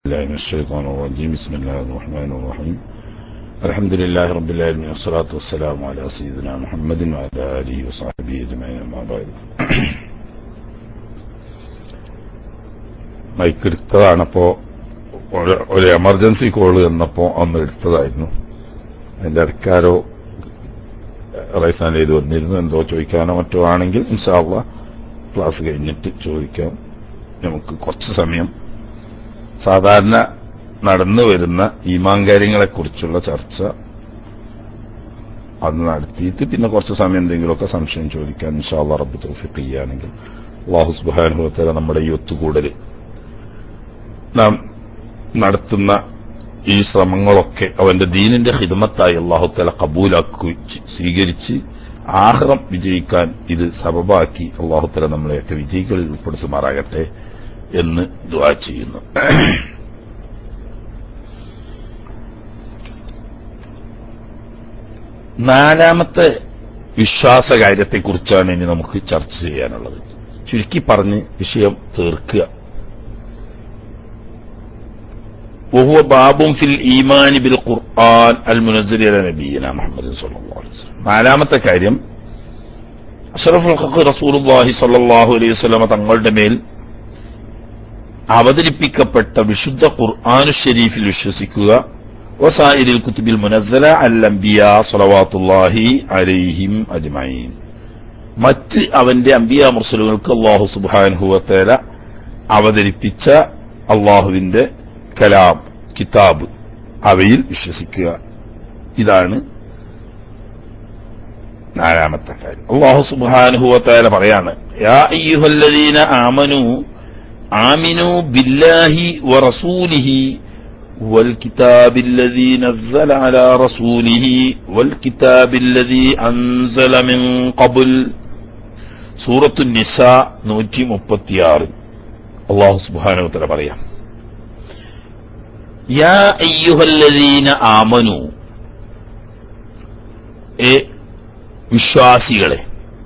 الله من الشيطان الرجيم بسم الله الرحمن الرحيم الحمد لله رب العالمين والصلاة والسلام على سيدنا محمد وعلى آله وصحبه أجمعين أما بعد mic എടുത്തതാണപ്പോ ഒരു ഒരു emergency call എന്നപ്പോ അന്ന് എടുത്തതായിരുന്നു അതിന്റെ ഇടയ്ക്കാരോ റൈസാൻ ചെയ്ത് വന്നിരുന്നു എന്തോ ചോദിക്കാനോ മറ്റോ ആണെങ്കിൽ ഇൻഷാള്ള ക്ലാസ് കഴിഞ്ഞിട്ട് ചോദിക്കാം നമുക്ക് കുറച്ച് സമയം സാധാരണ നടന്നു വരുന്ന ഈമാൻ കാര്യങ്ങളെക്കുറിച്ചുള്ള ചർച്ച അത് നടത്തിയിട്ട് പിന്നെ കുറച്ച് സമയം എന്തെങ്കിലുമൊക്കെ സംശയം ചോദിക്കാൻ ഇൻഷാല്ല റബ്ബ് തൗഫീഖ് ചെയ്യുകയാണെങ്കിൽ അള്ളാഹു സുബാനുഭവത്തല നമ്മുടെ ഈ ഒത്തുകൂടൽ നാം നടത്തുന്ന ഈ ശ്രമങ്ങളൊക്കെ അവന്റെ ദീനിന്റെ ഹിദമത്തായി അള്ളാഹുത്തല കബൂലാക്കി സ്വീകരിച്ച് ആഹ്റം വിജയിക്കാൻ ഇത് സബബാക്കി അള്ളാഹുത്തല നമ്മളെയൊക്കെ വിജയികളിൽ ഉൾപ്പെടുത്തുമാറാകട്ടെ എന്ന് ദുആ ചെയ്യുന്നു നാലാമത്തെ വിശ്വാസ കാര്യത്തെക്കുറിച്ചാണ് ഇനി നമുക്ക് ചർച്ച ചെയ്യാനുള്ളത് ചുരുക്കി പറഞ്ഞ് വിഷയം തീർക്കുക وهو باب في الإيمان بالقرآن المنزل على نبينا محمد صلى الله عليه وسلم നാലാമത്തെ കാര്യം അഷറഫുൽ ഖൽഖ് റസൂലുള്ളാഹി സ്വല്ലല്ലാഹു അലൈഹി വസല്ലമ തങ്ങളുടെ മേൽ അവതരിപ്പിക്കപ്പെട്ട വിശുദ്ധ ഖുർആനു ഷരീഫിൽ വിശ്വസിക്കുക വസായിരിൽ കുത്തുബിൽ മുനസ്സല അൽ അംബിയ സ്വലവാത്തുല്ലാഹി അലൈഹിം അജ്മഈൻ മറ്റ് അവന്റെ അംബിയ മുർസലുകൾക്ക് അള്ളാഹു സുബ്ഹാനഹു അവതരിപ്പിച്ച അള്ളാഹുവിന്റെ കലാം കിതാബ് അവയിൽ വിശ്വസിക്കുക ഇതാണ് നാലാമത്തെ കാര്യം അള്ളാഹു സുബാനുഹുവത്തായ പറയാണ് യാ അയ്യുഹല്ലദീന ആമനു ആമിനു ബില്ലാഹി വറസൂലിഹി والكتاب الذي نزل على رسوله والكتاب الذي أنزل من قبل سورة النساء നൂറ്റി മുപ്പത്തിയാറ് അള്ളാഹു സുബാനു തല പറയാം യാ അയ്യുഹല്ലദീന ആമനു ഏ വിശ്വാസികളെ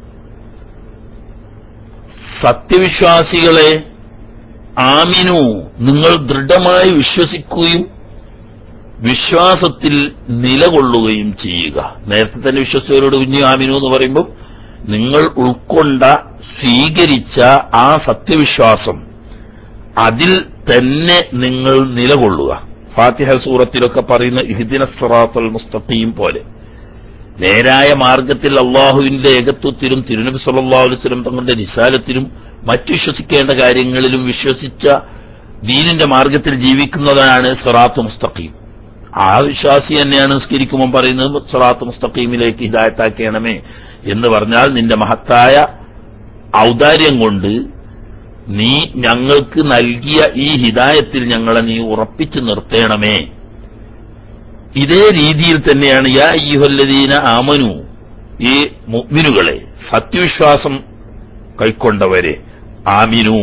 സത്യവിശ്വാസികളെ ആമിനു നിങ്ങൾ ദൃഢമായി വിശ്വസിക്കുകയും വിശ്വാസത്തിൽ നിലകൊള്ളുകയും ചെയ്യുക നേരത്തെ തന്നെ വിശ്വസിച്ചവരോട് കുഞ്ഞു ആമിനു എന്ന് പറയുമ്പോൾ നിങ്ങൾ ഉൾക്കൊണ്ട സ്വീകരിച്ച ആ സത്യവിശ്വാസം അതിൽ തന്നെ നിങ്ങൾ നിലകൊള്ളുക ഫാത്തിഹ സൂറത്തിലൊക്കെ പറയുന്ന ഇഹ്ദിന സറാത്തുൽ മുസ്തഖീം പോലെ നേരായ മാർഗത്തിൽ അള്ളാഹുവിന്റെ ഏകത്വത്തിലും തിരുനബി സല്ലല്ലാഹു അലൈഹി വസല്ലം തങ്ങളുടെ റിസാലത്തിലും മറ്റു വിശ്വസിക്കേണ്ട കാര്യങ്ങളിലും വിശ്വസിച്ച ദീനിന്റെ മാർഗത്തിൽ ജീവിക്കുന്നതാണ് സറാത്ത് മുസ്തഖീം ആ വിശ്വാസി തന്നെയാണ് നിസ്കരിക്കുമ്പോൾ പറയുന്നത് സറാത്ത് മുസ്തഖീമിലേക്ക് ഹിദായത്താക്കണമേ എന്ന് പറഞ്ഞാൽ നിന്റെ മഹത്തായ ഔദാര്യം കൊണ്ട് നീ ഞങ്ങൾക്ക് നൽകിയ ഈ ഹിദായത്തിൽ ഞങ്ങളെ നീ ഉറപ്പിച്ചു നിർത്തേണമേ ഇതേ രീതിയിൽ തന്നെയാണ് യാ അയ്യുഹല്ലദീന ആമനു ഈ മുഅ്മിനുകളെ സത്യവിശ്വാസം കൈക്കൊണ്ടവരെ ആമിനു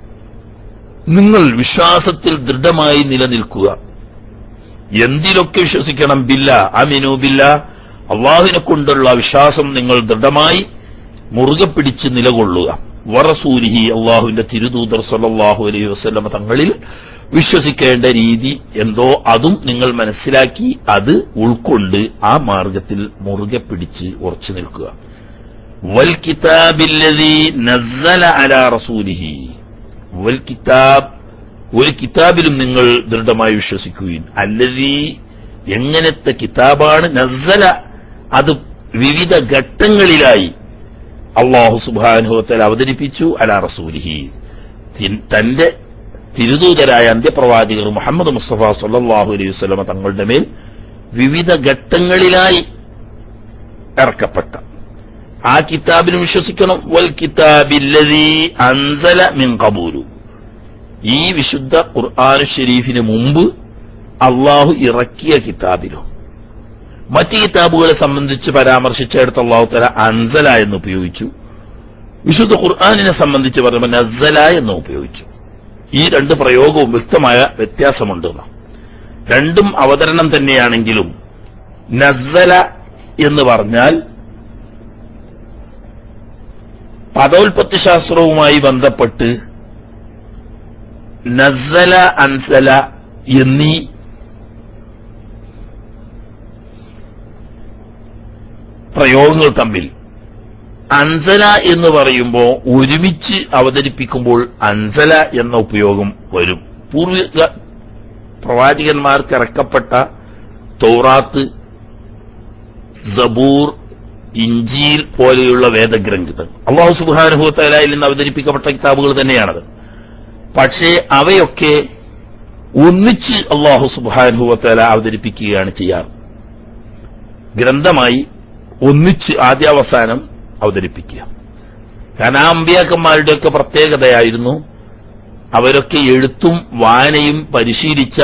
നിങ്ങൾ വിശ്വാസത്തിൽ ദൃഢമായി നിലനിൽക്കുക എന്തിലൊക്കെ വിശ്വസിക്കണം ബില്ല അമിനു ബില്ല അള്ളാഹുവിനെ കൊണ്ടുള്ള വിശ്വാസം നിങ്ങൾ ദൃഢമായി മുറുകെ പിടിച്ച് നിലകൊള്ളുക വറസൂലിഹി അള്ളാഹുവിന്റെ തിരുദൂതർ സല്ലാഹു അലൈഹി വസ്ലമ തങ്ങളിൽ വിശ്വസിക്കേണ്ട രീതി എന്തോ അതും നിങ്ങൾ മനസ്സിലാക്കി അത് ഉൾക്കൊണ്ട് ആ മാർഗത്തിൽ മുറുകെ പിടിച്ച് ഉറച്ചു നിൽക്കുക വൽ കിതാബില്ലദീ നസ്സല അലാ റസൂലിഹി വൽ കിതാബ് ഒരു കിതാബിലും നിങ്ങൾ ദൃഢമായി വിശ്വസിക്കുകയും അല്ലതീ എങ്ങനത്തെ കിതാബാണ് നസ്സല അത് വിവിധ ഘട്ടങ്ങളിലായി അള്ളാഹു സുബാനുഭവത്തിൽ അവതരിപ്പിച്ചു അലാ റസൂലിഹി തന്റെ തിരുദൂതരായ അന്ത്യപ്രവാചകർ മുഹമ്മദ് മുസ്തഫ സല്ലാഹു അലൈഹി വസ്ലമ തങ്ങളുടെ മേൽ വിവിധ ഘട്ടങ്ങളിലായി ഇറക്കപ്പെട്ട ആ കിതാബിന് വിശ്വസിക്കണം വൽ കിതാബില്ലതീ അൻസല മിൻ കബൂലു ഈ വിശുദ്ധ ഖുർആൻ ഷരീഫിന് മുമ്പ് അള്ളാഹു ഇറക്കിയ കിതാബിലും മറ്റ് കിതാബുകളെ സംബന്ധിച്ച് പരാമർശിച്ചെടുത്ത് അള്ളാഹു തല അൻസല എന്ന് ഉപയോഗിച്ചു വിശുദ്ധ ഖുർആാനിനെ സംബന്ധിച്ച് പറയുമ്പോൾ നസ്സല എന്ന് ഉപയോഗിച്ചു ഈ രണ്ട് പ്രയോഗവും വ്യക്തമായ വ്യത്യാസമുണ്ട് രണ്ടും അവതരണം തന്നെയാണെങ്കിലും നസ്സല എന്ന് പറഞ്ഞാൽ പദോൽപത്തി ശാസ്ത്രവുമായി ബന്ധപ്പെട്ട് നസ്സല അൻസല എന്നീ പ്രയോഗങ്ങൾ തമ്മിൽ അൻസല എന്ന് പറയുമ്പോൾ ഒരുമിച്ച് അവതരിപ്പിക്കുമ്പോൾ അൻസല എന്ന ഉപയോഗം വരും പൂർവിക പ്രവാചകന്മാർക്ക് ഇറക്കപ്പെട്ട തൗറാത്ത് സബൂർ ഇഞ്ചീൽ പോലെയുള്ള വേദഗ്രന്ഥങ്ങൾ അള്ളാഹു സുബാനുഭവത്തലായിൽ നിന്ന് അവതരിപ്പിക്കപ്പെട്ട കിതാബുകൾ തന്നെയാണത് പക്ഷേ അവയൊക്കെ ഒന്നിച്ച് അള്ളാഹു സുബാനുഭവത്തല അവതരിപ്പിക്കുകയാണ് ചെയ്യാറ് ഗ്രന്ഥമായി ഒന്നിച്ച് ആദ്യാവസാനം അവതരിപ്പിക്കുക കാരണം ആ അമ്പിയാക്കന്മാരുടെയൊക്കെ പ്രത്യേകതയായിരുന്നു അവരൊക്കെ എഴുത്തും വായനയും പരിശീലിച്ച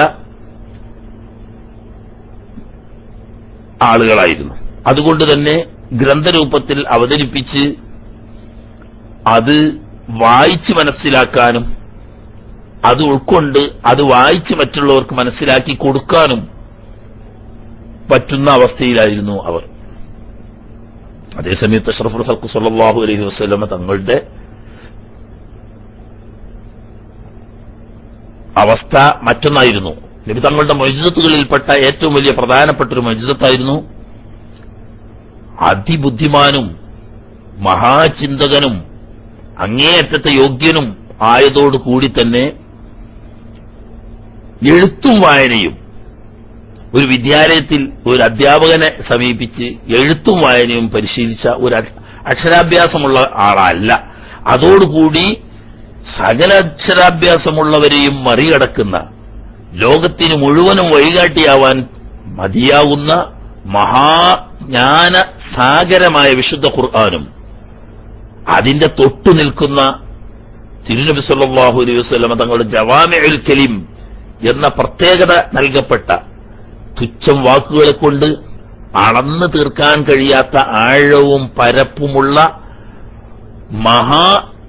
ആളുകളായിരുന്നു അതുകൊണ്ട് തന്നെ ഗ്രന്ഥരൂപത്തിൽ അവതരിപ്പിച്ച് അത് വായിച്ച് മനസ്സിലാക്കാനും അത് ഉൾക്കൊണ്ട് അത് വായിച്ച് മറ്റുള്ളവർക്ക് മനസ്സിലാക്കി കൊടുക്കാനും പറ്റുന്ന അവസ്ഥയിലായിരുന്നു അവർ അതേസമയത്ത് അഷ്റഫുൽ ഹൽക്ക് സല്ലാഹു അലൈഹി വസ്ലമ തങ്ങളുടെ അവസ്ഥ മറ്റൊന്നായിരുന്നു നബി തങ്ങളുടെ മൊയ്ജത്തുകളിൽപ്പെട്ട ഏറ്റവും വലിയ പ്രധാനപ്പെട്ട ഒരു മൊയ്ജത്തായിരുന്നു അതിബുദ്ധിമാനും മഹാചിന്തകനും അങ്ങേയറ്റത്തെ യോഗ്യനും ആയതോടു കൂടി തന്നെ എഴുത്തും വായനയും ഒരു വിദ്യാലയത്തിൽ ഒരു അധ്യാപകനെ സമീപിച്ച് എഴുത്തും വായനയും പരിശീലിച്ച ഒരു അക്ഷ- അക്ഷരാഭ്യാസമുള്ള ആളല്ല അതോടുകൂടി സകല അക്ഷരാഭ്യാസമുള്ളവരെയും മറികടക്കുന്ന ലോകത്തിന് മുഴുവനും വഴികാട്ടിയാവാൻ മതിയാകുന്ന മഹാജ്ഞാന സാഗരമായ വിശുദ്ധ ഖുർആാനും അതിന്റെ തൊട്ടു നിൽക്കുന്ന തിരുനബി സല്ലല്ലാഹു അലൈഹി വസല്ലമ തങ്ങളുടെ ജവാമിഉൽ കലിം എന്ന പ്രത്യേകത നൽകപ്പെട്ട തുച്ഛം വാക്കുകളെ കൊണ്ട് അളന്നു തീർക്കാൻ കഴിയാത്ത ആഴവും പരപ്പുമുള്ള മഹാ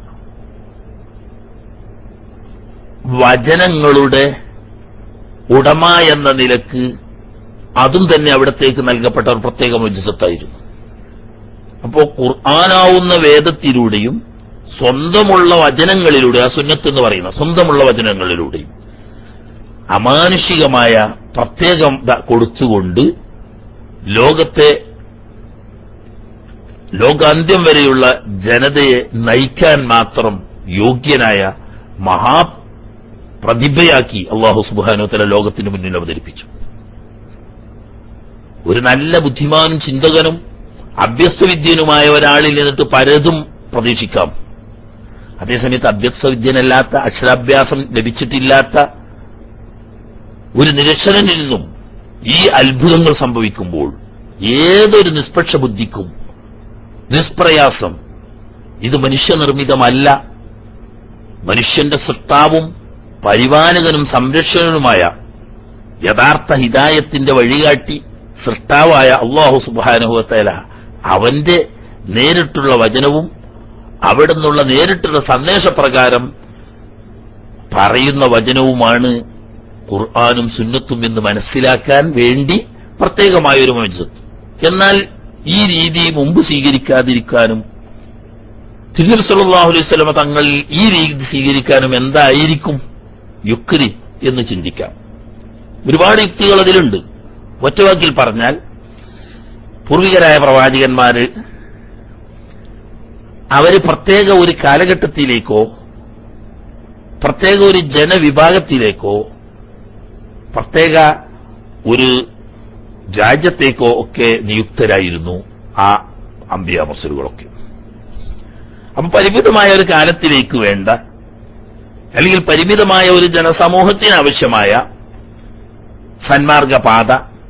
വചനങ്ങളുടെ ഉടമ എന്ന നിലക്ക് അതും തന്നെ അവിടത്തേക്ക് നൽകപ്പെട്ട ഒരു പ്രത്യേക മുജസത്തായിരുന്നു അപ്പോ ഖുർആനാവുന്ന വേദത്തിലൂടെയും സ്വന്തമുള്ള വചനങ്ങളിലൂടെ ആ സുന്നത്ത് എന്ന് പറയുന്ന സ്വന്തമുള്ള വചനങ്ങളിലൂടെയും അമാനുഷികമായ പ്രത്യേകത കൊടുത്തുകൊണ്ട് ലോകത്തെ ലോകാന്ത്യം വരെയുള്ള ജനതയെ നയിക്കാൻ മാത്രം യോഗ്യനായ മഹാ പ്രതിഭയാക്കി അള്ളാഹു സുബാനോ തല ലോകത്തിന് മുന്നിൽ അവതരിപ്പിച്ചു ഒരു നല്ല ബുദ്ധിമാനും ചിന്തകനും അഭ്യസ്തവിദ്യനുമായ ഒരാളിൽ നിന്നിട്ട് പലതും പ്രതീക്ഷിക്കാം അതേസമയത്ത് അഭ്യസ്തവിദ്യനല്ലാത്ത അക്ഷരാഭ്യാസം ലഭിച്ചിട്ടില്ലാത്ത ഒരു നിരക്ഷരനിൽ നിന്നും ഈ അത്ഭുതങ്ങൾ സംഭവിക്കുമ്പോൾ ഏതൊരു നിഷ്പക്ഷ ബുദ്ധിക്കും നിഷ്പ്രയാസം ഇത് മനുഷ്യനിർമ്മിതമല്ല മനുഷ്യന്റെ സൃഷ്ടാവും പരിപാലകനും സംരക്ഷകനുമായ യഥാർത്ഥ ഹിതായത്തിന്റെ വഴികാട്ടി സൃഷ്ടാവായ അള്ളാഹു സുബാനുഭവത്തേല അവന്റെ നേരിട്ടുള്ള വചനവും അവിടെ നിന്നുള്ള നേരിട്ടുള്ള സന്ദേശപ്രകാരം പറയുന്ന വചനവുമാണ് ഖുർആാനും സുന്നത്തും എന്ന് മനസ്സിലാക്കാൻ വേണ്ടി പ്രത്യേകമായൊരു മനുഷ്യത്ത് എന്നാൽ ഈ രീതി മുമ്പ് സ്വീകരിക്കാതിരിക്കാനും തിരുനബി സല്ലല്ലാഹു അലൈഹി വസല്ലമ തങ്ങൾ ഈ രീതി സ്വീകരിക്കാനും എന്തായിരിക്കും യുക്തി എന്ന് ചിന്തിക്കാം ഒരുപാട് യുക്തികൾ അതിലുണ്ട് ഒറ്റവാക്കിൽ പറഞ്ഞാൽ പൂർവികരായ പ്രവാചകന്മാര് അവര് പ്രത്യേക ഒരു കാലഘട്ടത്തിലേക്കോ പ്രത്യേക ഒരു ജനവിഭാഗത്തിലേക്കോ പ്രത്യേക ഒരു രാജ്യത്തേക്കോ ഒക്കെ നിയുക്തരായിരുന്നു ആ അമ്പിയ മസലുകളൊക്കെ അപ്പൊ പരിമിതമായ ഒരു കാലത്തിലേക്ക് വേണ്ട അല്ലെങ്കിൽ പരിമിതമായ ഒരു ജനസമൂഹത്തിന് ആവശ്യമായ സന്മാർഗ പാത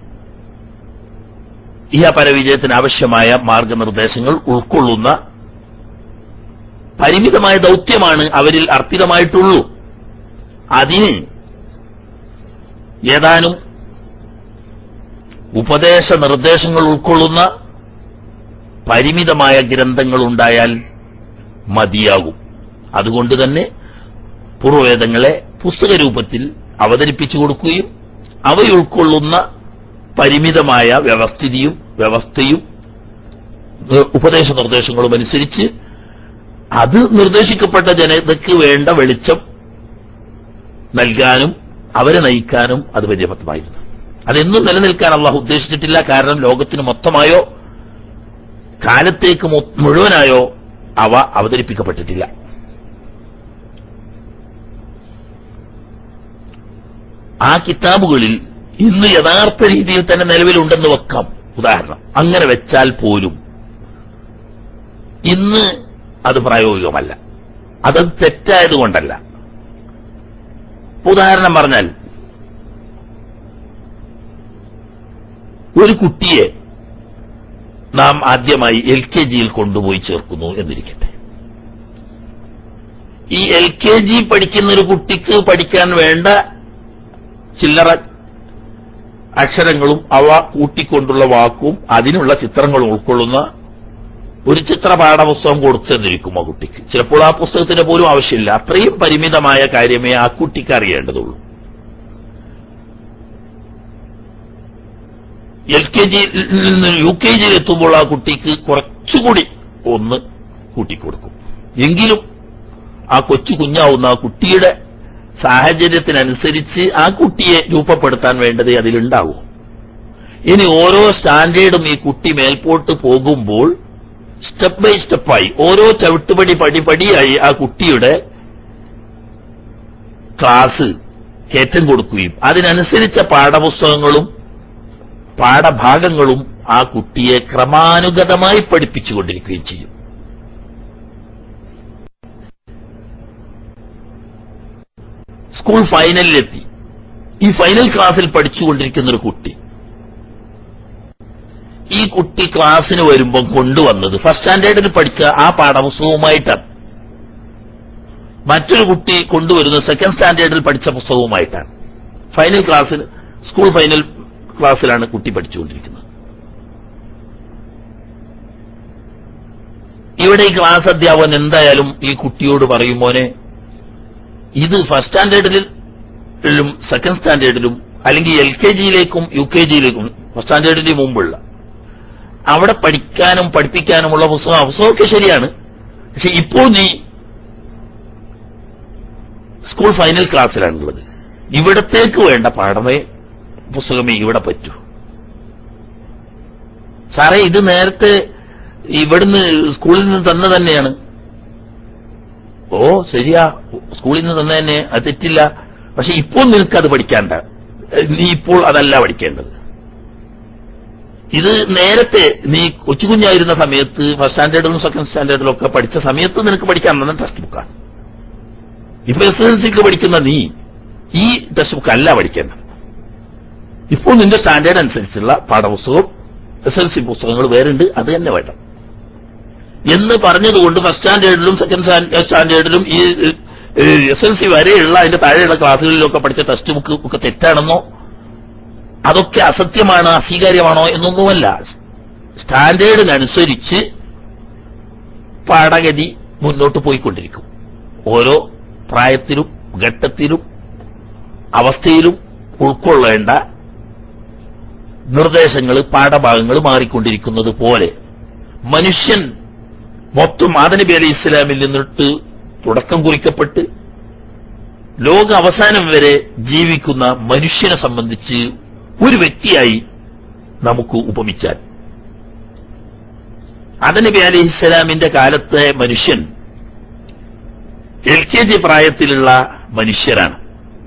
ഇഹപര വിജയത്തിന് ആവശ്യമായ മാർഗനിർദ്ദേശങ്ങൾ ഉൾക്കൊള്ളുന്ന പരിമിതമായ ദൗത്യമാണ് അവരിൽ അർപ്പിതമായിട്ടുള്ളൂ അതിന് ഏതാനും ഉപദേശ നിർദ്ദേശങ്ങൾ ഉൾക്കൊള്ളുന്ന പരിമിതമായ ഗ്രന്ഥങ്ങൾ ഉണ്ടായാൽ മതിയാകും അതുകൊണ്ട് തന്നെ പൂർവ്വവേദങ്ങളെ പുസ്തക രൂപത്തിൽ അവതരിപ്പിച്ചു കൊടുക്കുകയും അവയുൾക്കൊള്ളുന്ന പരിമിതമായ വ്യവസ്ഥിതിയും വ്യവസ്ഥയും ഏഹ്, ഉപദേശ നിർദ്ദേശങ്ങളും അനുസരിച്ച് അത് നിർദ്ദേശിക്കപ്പെട്ട ജനതയ്ക്ക് വേണ്ട വെളിച്ചം നൽകാനും അവരെ നയിക്കാനും അത് പര്യാപ്തമായിരുന്നു അതെന്നും നിലനിൽക്കാൻ അള്ളാഹു ഉദ്ദേശിച്ചിട്ടില്ല കാരണം ലോകത്തിന് മൊത്തമായോ കാലത്തേക്ക് മൊ- മുഴുവനായോ അവ അവതരിപ്പിക്കപ്പെട്ടിട്ടില്ല ആ കിതാബുകളിൽ ഇന്ന് യഥാർത്ഥ രീതിയിൽ തന്നെ നിലവിലുണ്ടെന്ന് വെക്കാം ഉദാഹരണം അങ്ങനെ വെച്ചാൽ പോലും ഇന്ന് അത് പ്രായോഗികമല്ല അതത് തെറ്റായതുകൊണ്ടല്ല ഇപ്പൊ ഉദാഹരണം പറഞ്ഞാൽ ഒരു കുട്ടിയെ നാം ആദ്യമായി എൽ കെ ജിയിൽ കൊണ്ടുപോയി ചേർക്കുന്നു എന്നിരിക്കട്ടെ ഈ എൽ കെ ജി പഠിക്കുന്ന ഒരു കുട്ടിക്ക് പഠിക്കാൻ വേണ്ട ചില്ലറ അക്ഷരങ്ങളും അവ കൂട്ടിക്കൊണ്ടുള്ള വാക്കും അതിനുള്ള ചിത്രങ്ങളും ഉൾക്കൊള്ളുന്ന ഒരു ചിത്ര പാഠപുസ്തകം കൊടുത്തെന്നിരിക്കും ആ കുട്ടിക്ക് ചിലപ്പോൾ ആ പുസ്തകത്തിന് പോലും ആവശ്യമില്ല അത്രയും പരിമിതമായ കാര്യമേ ആ കുട്ടിക്ക് അറിയേണ്ടതുള്ളൂ എൽ കെ ജിയിൽ നിന്ന് യു കെ ജിയിൽ എത്തുമ്പോൾ ആ കുട്ടിക്ക് കുറച്ചുകൂടി ഒന്ന് കൂട്ടിക്കൊടുക്കും എങ്കിലും ആ കൊച്ചു കുഞ്ഞാവുന്ന ആ കുട്ടിയുടെ സാഹചര്യത്തിനനുസരിച്ച് ആ കുട്ടിയെ രൂപപ്പെടുത്താൻ വേണ്ടത് അതിലുണ്ടാകും ഇനി ഓരോ സ്റ്റാൻഡേർഡും ഈ കുട്ടി മേൽപോട്ട് പോകുമ്പോൾ സ്റ്റെപ്പ് ബൈ സ്റ്റെപ്പായി ഓരോ ചവിട്ടുപടി പടിപടിയായി ആ കുട്ടിയുടെ ക്ലാസ് കയറ്റം കൊടുക്കുകയും അതിനനുസരിച്ച പാഠപുസ്തകങ്ങളും പാഠഭാഗങ്ങളും ആ കുട്ടിയെ ക്രമാനുഗതമായി പഠിപ്പിച്ചുകൊണ്ടിരിക്കുകയും ചെയ്യും സ്കൂൾ ഫൈനലിലെത്തി ഈ ഫൈനൽ ക്ലാസ്സിൽ പഠിച്ചുകൊണ്ടിരിക്കുന്ന ഒരു കുട്ടി ഈ കുട്ടി ക്ലാസ്സിന് വരുമ്പോൾ കൊണ്ടുവന്നത് ഫസ്റ്റ് സ്റ്റാൻഡേർഡിൽ പഠിച്ച ആ പാഠപുസ്തകവുമായിട്ടാണ് മറ്റൊരു കുട്ടി കൊണ്ടുവരുന്നത് സെക്കൻഡ് സ്റ്റാൻഡേർഡിൽ പഠിച്ച പുസ്തകവുമായിട്ടാണ് ഫൈനൽ ക്ലാസ്സിൽ സ്കൂൾ ഫൈനൽ ക്ലാസ്സിലാണ് കുട്ടി പഠിച്ചുകൊണ്ടിരിക്കുന്നത് ഇവിടെ ഈ ക്ലാസ് അധ്യാപകൻ എന്തായാലും ഈ കുട്ടിയോട് പറയും മോനെ ഇത് ഫസ്റ്റ് സ്റ്റാൻഡേർഡിലും സെക്കൻഡ് സ്റ്റാൻഡേർഡിലും അല്ലെങ്കിൽ എൽ കെ ജിയിലേക്കും യു കെ ജിയിലേക്കും ഫസ്റ്റ് സ്റ്റാൻഡേർഡിന് മുമ്പുള്ള അവിടെ പഠിക്കാനും പഠിപ്പിക്കാനുമുള്ള പുസ്തകം പുസ്തകമൊക്കെ ശരിയാണ് പക്ഷെ ഇപ്പോൾ നീ സ്കൂൾ ഫൈനൽ ക്ലാസ്സിലാണുള്ളത് ഇവിടത്തേക്ക് വേണ്ട പാഠമേ പുസ്തകമേ ഇവിടെ പറ്റൂ സാറേ ഇത് നേരത്തെ ഇവിടുന്ന് സ്കൂളിൽ നിന്ന് തന്നെ തന്നെയാണ് ഓ ശരിയാ സ്കൂളിൽ നിന്ന് തന്നെ തന്നെ അത് തെറ്റില്ല പക്ഷെ ഇപ്പോൾ നിനക്ക് അത് പഠിക്കാണ്ട നീ ഇപ്പോൾ അതല്ല പഠിക്കേണ്ടത് ഇത് നേരത്തെ നീ കൊച്ചു കുഞ്ഞായിരുന്ന സമയത്ത് ഫസ്റ്റ് സ്റ്റാൻഡേർഡിലും സെക്കൻഡ് സ്റ്റാൻഡേർഡിലും ഒക്കെ പഠിച്ച സമയത്ത് നിനക്ക് പഠിക്കാൻ തന്നെ ടെക്സ്റ്റ് ബുക്കാണ് ഇപ്പൊ എസ് എൽ സിക്ക് പഠിക്കുന്ന നീ ഈ ടെക്സ്റ്റ് ബുക്ക് അല്ല പഠിക്കേണ്ടത് ഇപ്പോൾ നിന്റെ സ്റ്റാൻഡേർഡ് അനുസരിച്ചുള്ള പാഠപുസ്തകവും എസ് എൽ സി പുസ്തകങ്ങൾ വേറുണ്ട് അത് തന്നെ വേണം എന്ന് പറഞ്ഞതുകൊണ്ട് ഫസ്റ്റ് സ്റ്റാൻഡേർഡിലും സെക്കൻഡ് സ്റ്റാൻഡേർഡിലും ഈ എസ് എൽ സി വരെയുള്ള അതിന്റെ താഴെയുള്ള ക്ലാസ്സുകളിലൊക്കെ പഠിച്ച ടെക്സ്റ്റ് ബുക്ക് ഒക്കെ തെറ്റാണെന്നോ അതൊക്കെ അസത്യമാണ് അസ്വീകാര്യമാണോ എന്നൊന്നുമല്ല സ്റ്റാൻഡേർഡിനനുസരിച്ച് പാഠഗതി മുന്നോട്ട് പോയിക്കൊണ്ടിരിക്കും ഓരോ പ്രായത്തിലും ഘട്ടത്തിലും അവസ്ഥയിലും ഉൾക്കൊള്ളേണ്ട നിർദ്ദേശങ്ങൾ പാഠഭാഗങ്ങൾ മാറിക്കൊണ്ടിരിക്കുന്നത് പോലെ മനുഷ്യൻ മൊത്തം ആദനബി അലി ഇസ്ലാമിൽ നിന്നിട്ട് തുടക്കം കുറിക്കപ്പെട്ട് ലോക അവസാനം വരെ ജീവിക്കുന്ന മനുഷ്യനെ സംബന്ധിച്ച് ഒരു വ്യക്തിയായി നമുക്ക് ഉപമിച്ചാൽ ആദനബി അലി ഇസ്ലാമിന്റെ കാലത്തെ മനുഷ്യൻ എൽ കെ ജി പ്രായത്തിലുള്ള മനുഷ്യരാണ്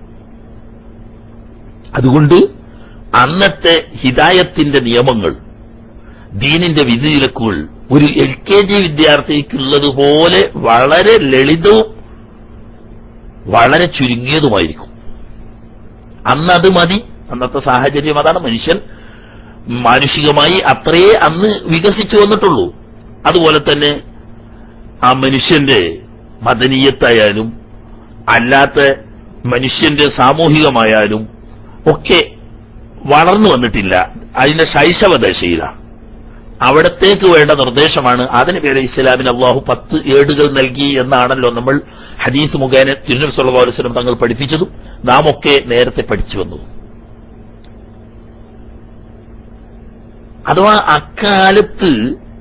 അതുകൊണ്ട് അന്നത്തെ ഹിദായത്തിന്റെ നിയമങ്ങൾ ദീനിന്റെ വിധിവിലക്കുകൾ ഒരു എൽ കെ ജി വിദ്യാർത്ഥിക്കുള്ളതുപോലെ വളരെ ലളിതവും വളരെ ചുരുങ്ങിയതുമായിരിക്കും അന്ന് അത് മതി അന്നത്തെ സാഹചര്യം അതാണ് മനുഷ്യൻ മാനുഷികമായി അത്രയേ അന്ന് വികസിച്ചു വന്നിട്ടുള്ളൂ അതുപോലെ തന്നെ ആ മനുഷ്യന്റെ മദനീയത്തായാലും അല്ലാത്ത മനുഷ്യന്റെ സാമൂഹികമായാലും ഒക്കെ വളർന്നു വന്നിട്ടില്ല അതിന്റെ ശൈശവദശയിലാണ് അവിടത്തേക്ക് വേണ്ട നിർദ്ദേശമാണ് അതിന് പേര് ഇസ്ലാമിന് അള്ളാഹു പത്ത് ഏടുകൾ നൽകി എന്നാണല്ലോ നമ്മൾ ഹദീസ് മുഖേന തിരുനബി സല്ലല്ലാഹു അലൈഹി വസല്ലം തങ്ങൾ പഠിപ്പിച്ചതും നാം ഒക്കെ നേരത്തെ പഠിച്ചു വന്നതും അഥവാ അക്കാലത്ത്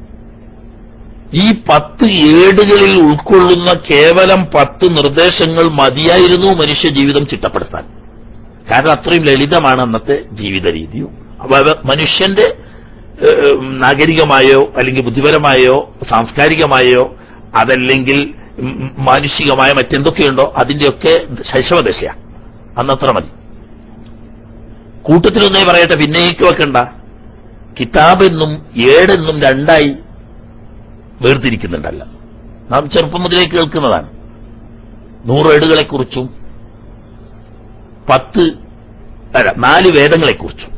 ഈ പത്ത് ഏടുകളിൽ ഉൾക്കൊള്ളുന്ന കേവലം പത്ത് നിർദ്ദേശങ്ങൾ മതിയായിരുന്നു മനുഷ്യ ജീവിതം ചിട്ടപ്പെടുത്താൻ കാരണം അത്രയും ലളിതമാണ് അന്നത്തെ ജീവിത രീതിയും അപ്പൊ അവ മനുഷ്യന്റെ ഏഹ്, നാഗരികമായോ അല്ലെങ്കിൽ ബുദ്ധിപരമായോ സാംസ്കാരികമായോ അതല്ലെങ്കിൽ ഉം, മാനുഷികമായ മറ്റെന്തൊക്കെയുണ്ടോ അതിന്റെയൊക്കെ ശൈശവദശയാണ് അന്നത്ര മതി കൂട്ടത്തിലൊന്നേ പറയട്ടെ പിന്നേക്ക് വെക്കണ്ട കിതാബ് എന്നും ഏടെന്നും രണ്ടായി വേർതിരിക്കുന്നുണ്ടല്ല നാം ചെറുപ്പം മുതലേ കേൾക്കുന്നതാണ് നൂറ് ഏടുകളെ കുറിച്ചും പത്ത് അല്ല നാല് വേദങ്ങളെ കുറിച്ചും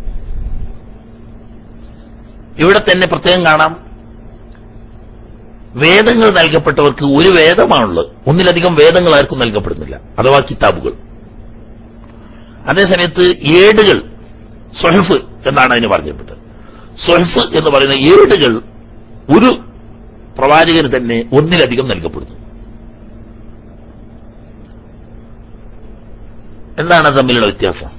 ഇവിടെ തന്നെ പ്രത്യേകം കാണാം വേദങ്ങൾ നൽകപ്പെട്ടവർക്ക് ഒരു വേദമാണുള്ളത് ഒന്നിലധികം വേദങ്ങൾ ആർക്കും നൽകപ്പെടുന്നില്ല അഥവാ കിതാബുകൾ അതേസമയത്ത് ഏടുകൾ സൊഹഫ് എന്നാണ് അതിന് പറഞ്ഞപ്പെട്ടത് സൊഹഫ് എന്ന് പറയുന്ന ഏടുകൾ ഒരു പ്രവാചകന് തന്നെ ഒന്നിലധികം നൽകപ്പെടുന്നു എന്താണ് അത് തമ്മിലുള്ള വ്യത്യാസം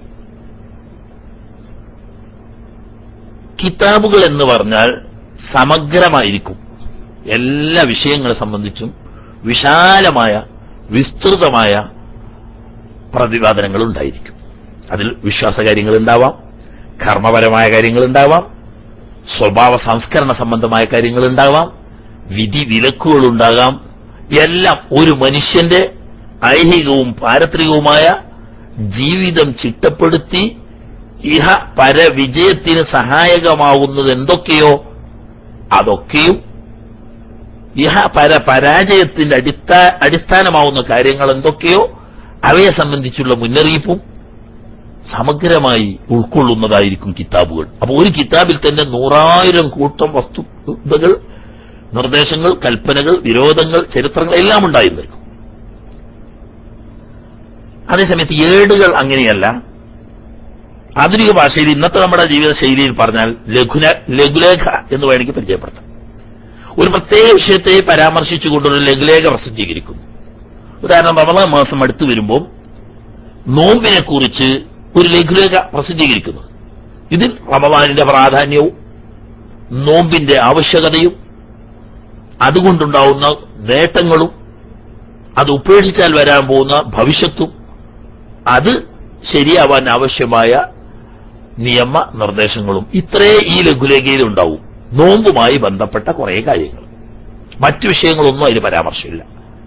കിതാബുകൾ എന്ന് പറഞ്ഞാൽ സമഗ്രമായിരിക്കും എല്ലാ വിഷയങ്ങളെ സംബന്ധിച്ചും വിശാലമായ വിസ്തൃതമായ പ്രതിപാദനങ്ങൾ ഉണ്ടായിരിക്കും അതിൽ വിശ്വാസ കാര്യങ്ങൾ ഉണ്ടാവാം കർമ്മപരമായ കാര്യങ്ങൾ ഉണ്ടാവാം സ്വഭാവ സംസ്കരണ സംബന്ധമായ കാര്യങ്ങൾ ഉണ്ടാവാം വിധി വിലക്കുകൾ ഉണ്ടാകാം എല്ലാം ഒരു മനുഷ്യന്റെ ഐഹികവും പാരത്രികവുമായ ജീവിതം ചിട്ടപ്പെടുത്തി ഇഹ പരവിജയത്തിന് സഹായകമാവുന്നത് എന്തൊക്കെയോ അതൊക്കെയും ഇഹ പര പരാജയത്തിന്റെ അടിസ്ഥാ അടിസ്ഥാനമാവുന്ന കാര്യങ്ങൾ എന്തൊക്കെയോ അവയെ സംബന്ധിച്ചുള്ള മുന്നറിയിപ്പും സമഗ്രമായി ഉൾക്കൊള്ളുന്നതായിരിക്കും കിതാബുകൾ അപ്പൊ ഒരു കിതാബിൽ തന്നെ നൂറായിരം കൂട്ടം വസ്തുതകൾ നിർദ്ദേശങ്ങൾ കൽപ്പനകൾ വിരോധങ്ങൾ ചരിത്രങ്ങൾ എല്ലാം ഉണ്ടായിരുന്നിരിക്കും അതേസമയത്ത് ഏടുകൾ അങ്ങനെയല്ല ആധുനിക ഭാഷയിൽ ഇന്നത്തെ നമ്മുടെ ജീവിത ശൈലിയിൽ പറഞ്ഞാൽ ലഘുന ലഘുലേഖ എന്ന് വേണമെങ്കിൽ പരിചയപ്പെടുത്താം ഒരു പ്രത്യേക വിഷയത്തെ പരാമർശിച്ചുകൊണ്ടൊരു ലഘുലേഖ പ്രസിദ്ധീകരിക്കുന്നു ഉദാഹരണം റമദാൻ മാസം അടുത്തു വരുമ്പോൾ നോമ്പിനെ കുറിച്ച് ഒരു ലഘുലേഖ പ്രസിദ്ധീകരിക്കുന്നു ഇതിൽ റമദാനിന്റെ പ്രാധാന്യവും നോമ്പിന്റെ ആവശ്യകതയും അതുകൊണ്ടുണ്ടാവുന്ന നേട്ടങ്ങളും അത് ഉപേക്ഷിച്ചാൽ വരാൻ പോകുന്ന ഭവിഷ്യത്തും അത് ശരിയാവാൻ ആവശ്യമായ നിയമ നിർദ്ദേശങ്ങളും ഇത്രേ ഈ ലഘുലേഖയിൽ ഉണ്ടാവും നോമ്പുമായി ബന്ധപ്പെട്ട കുറെ കാര്യങ്ങൾ മറ്റു വിഷയങ്ങളൊന്നും അതിൽ പരാമർശമില്ല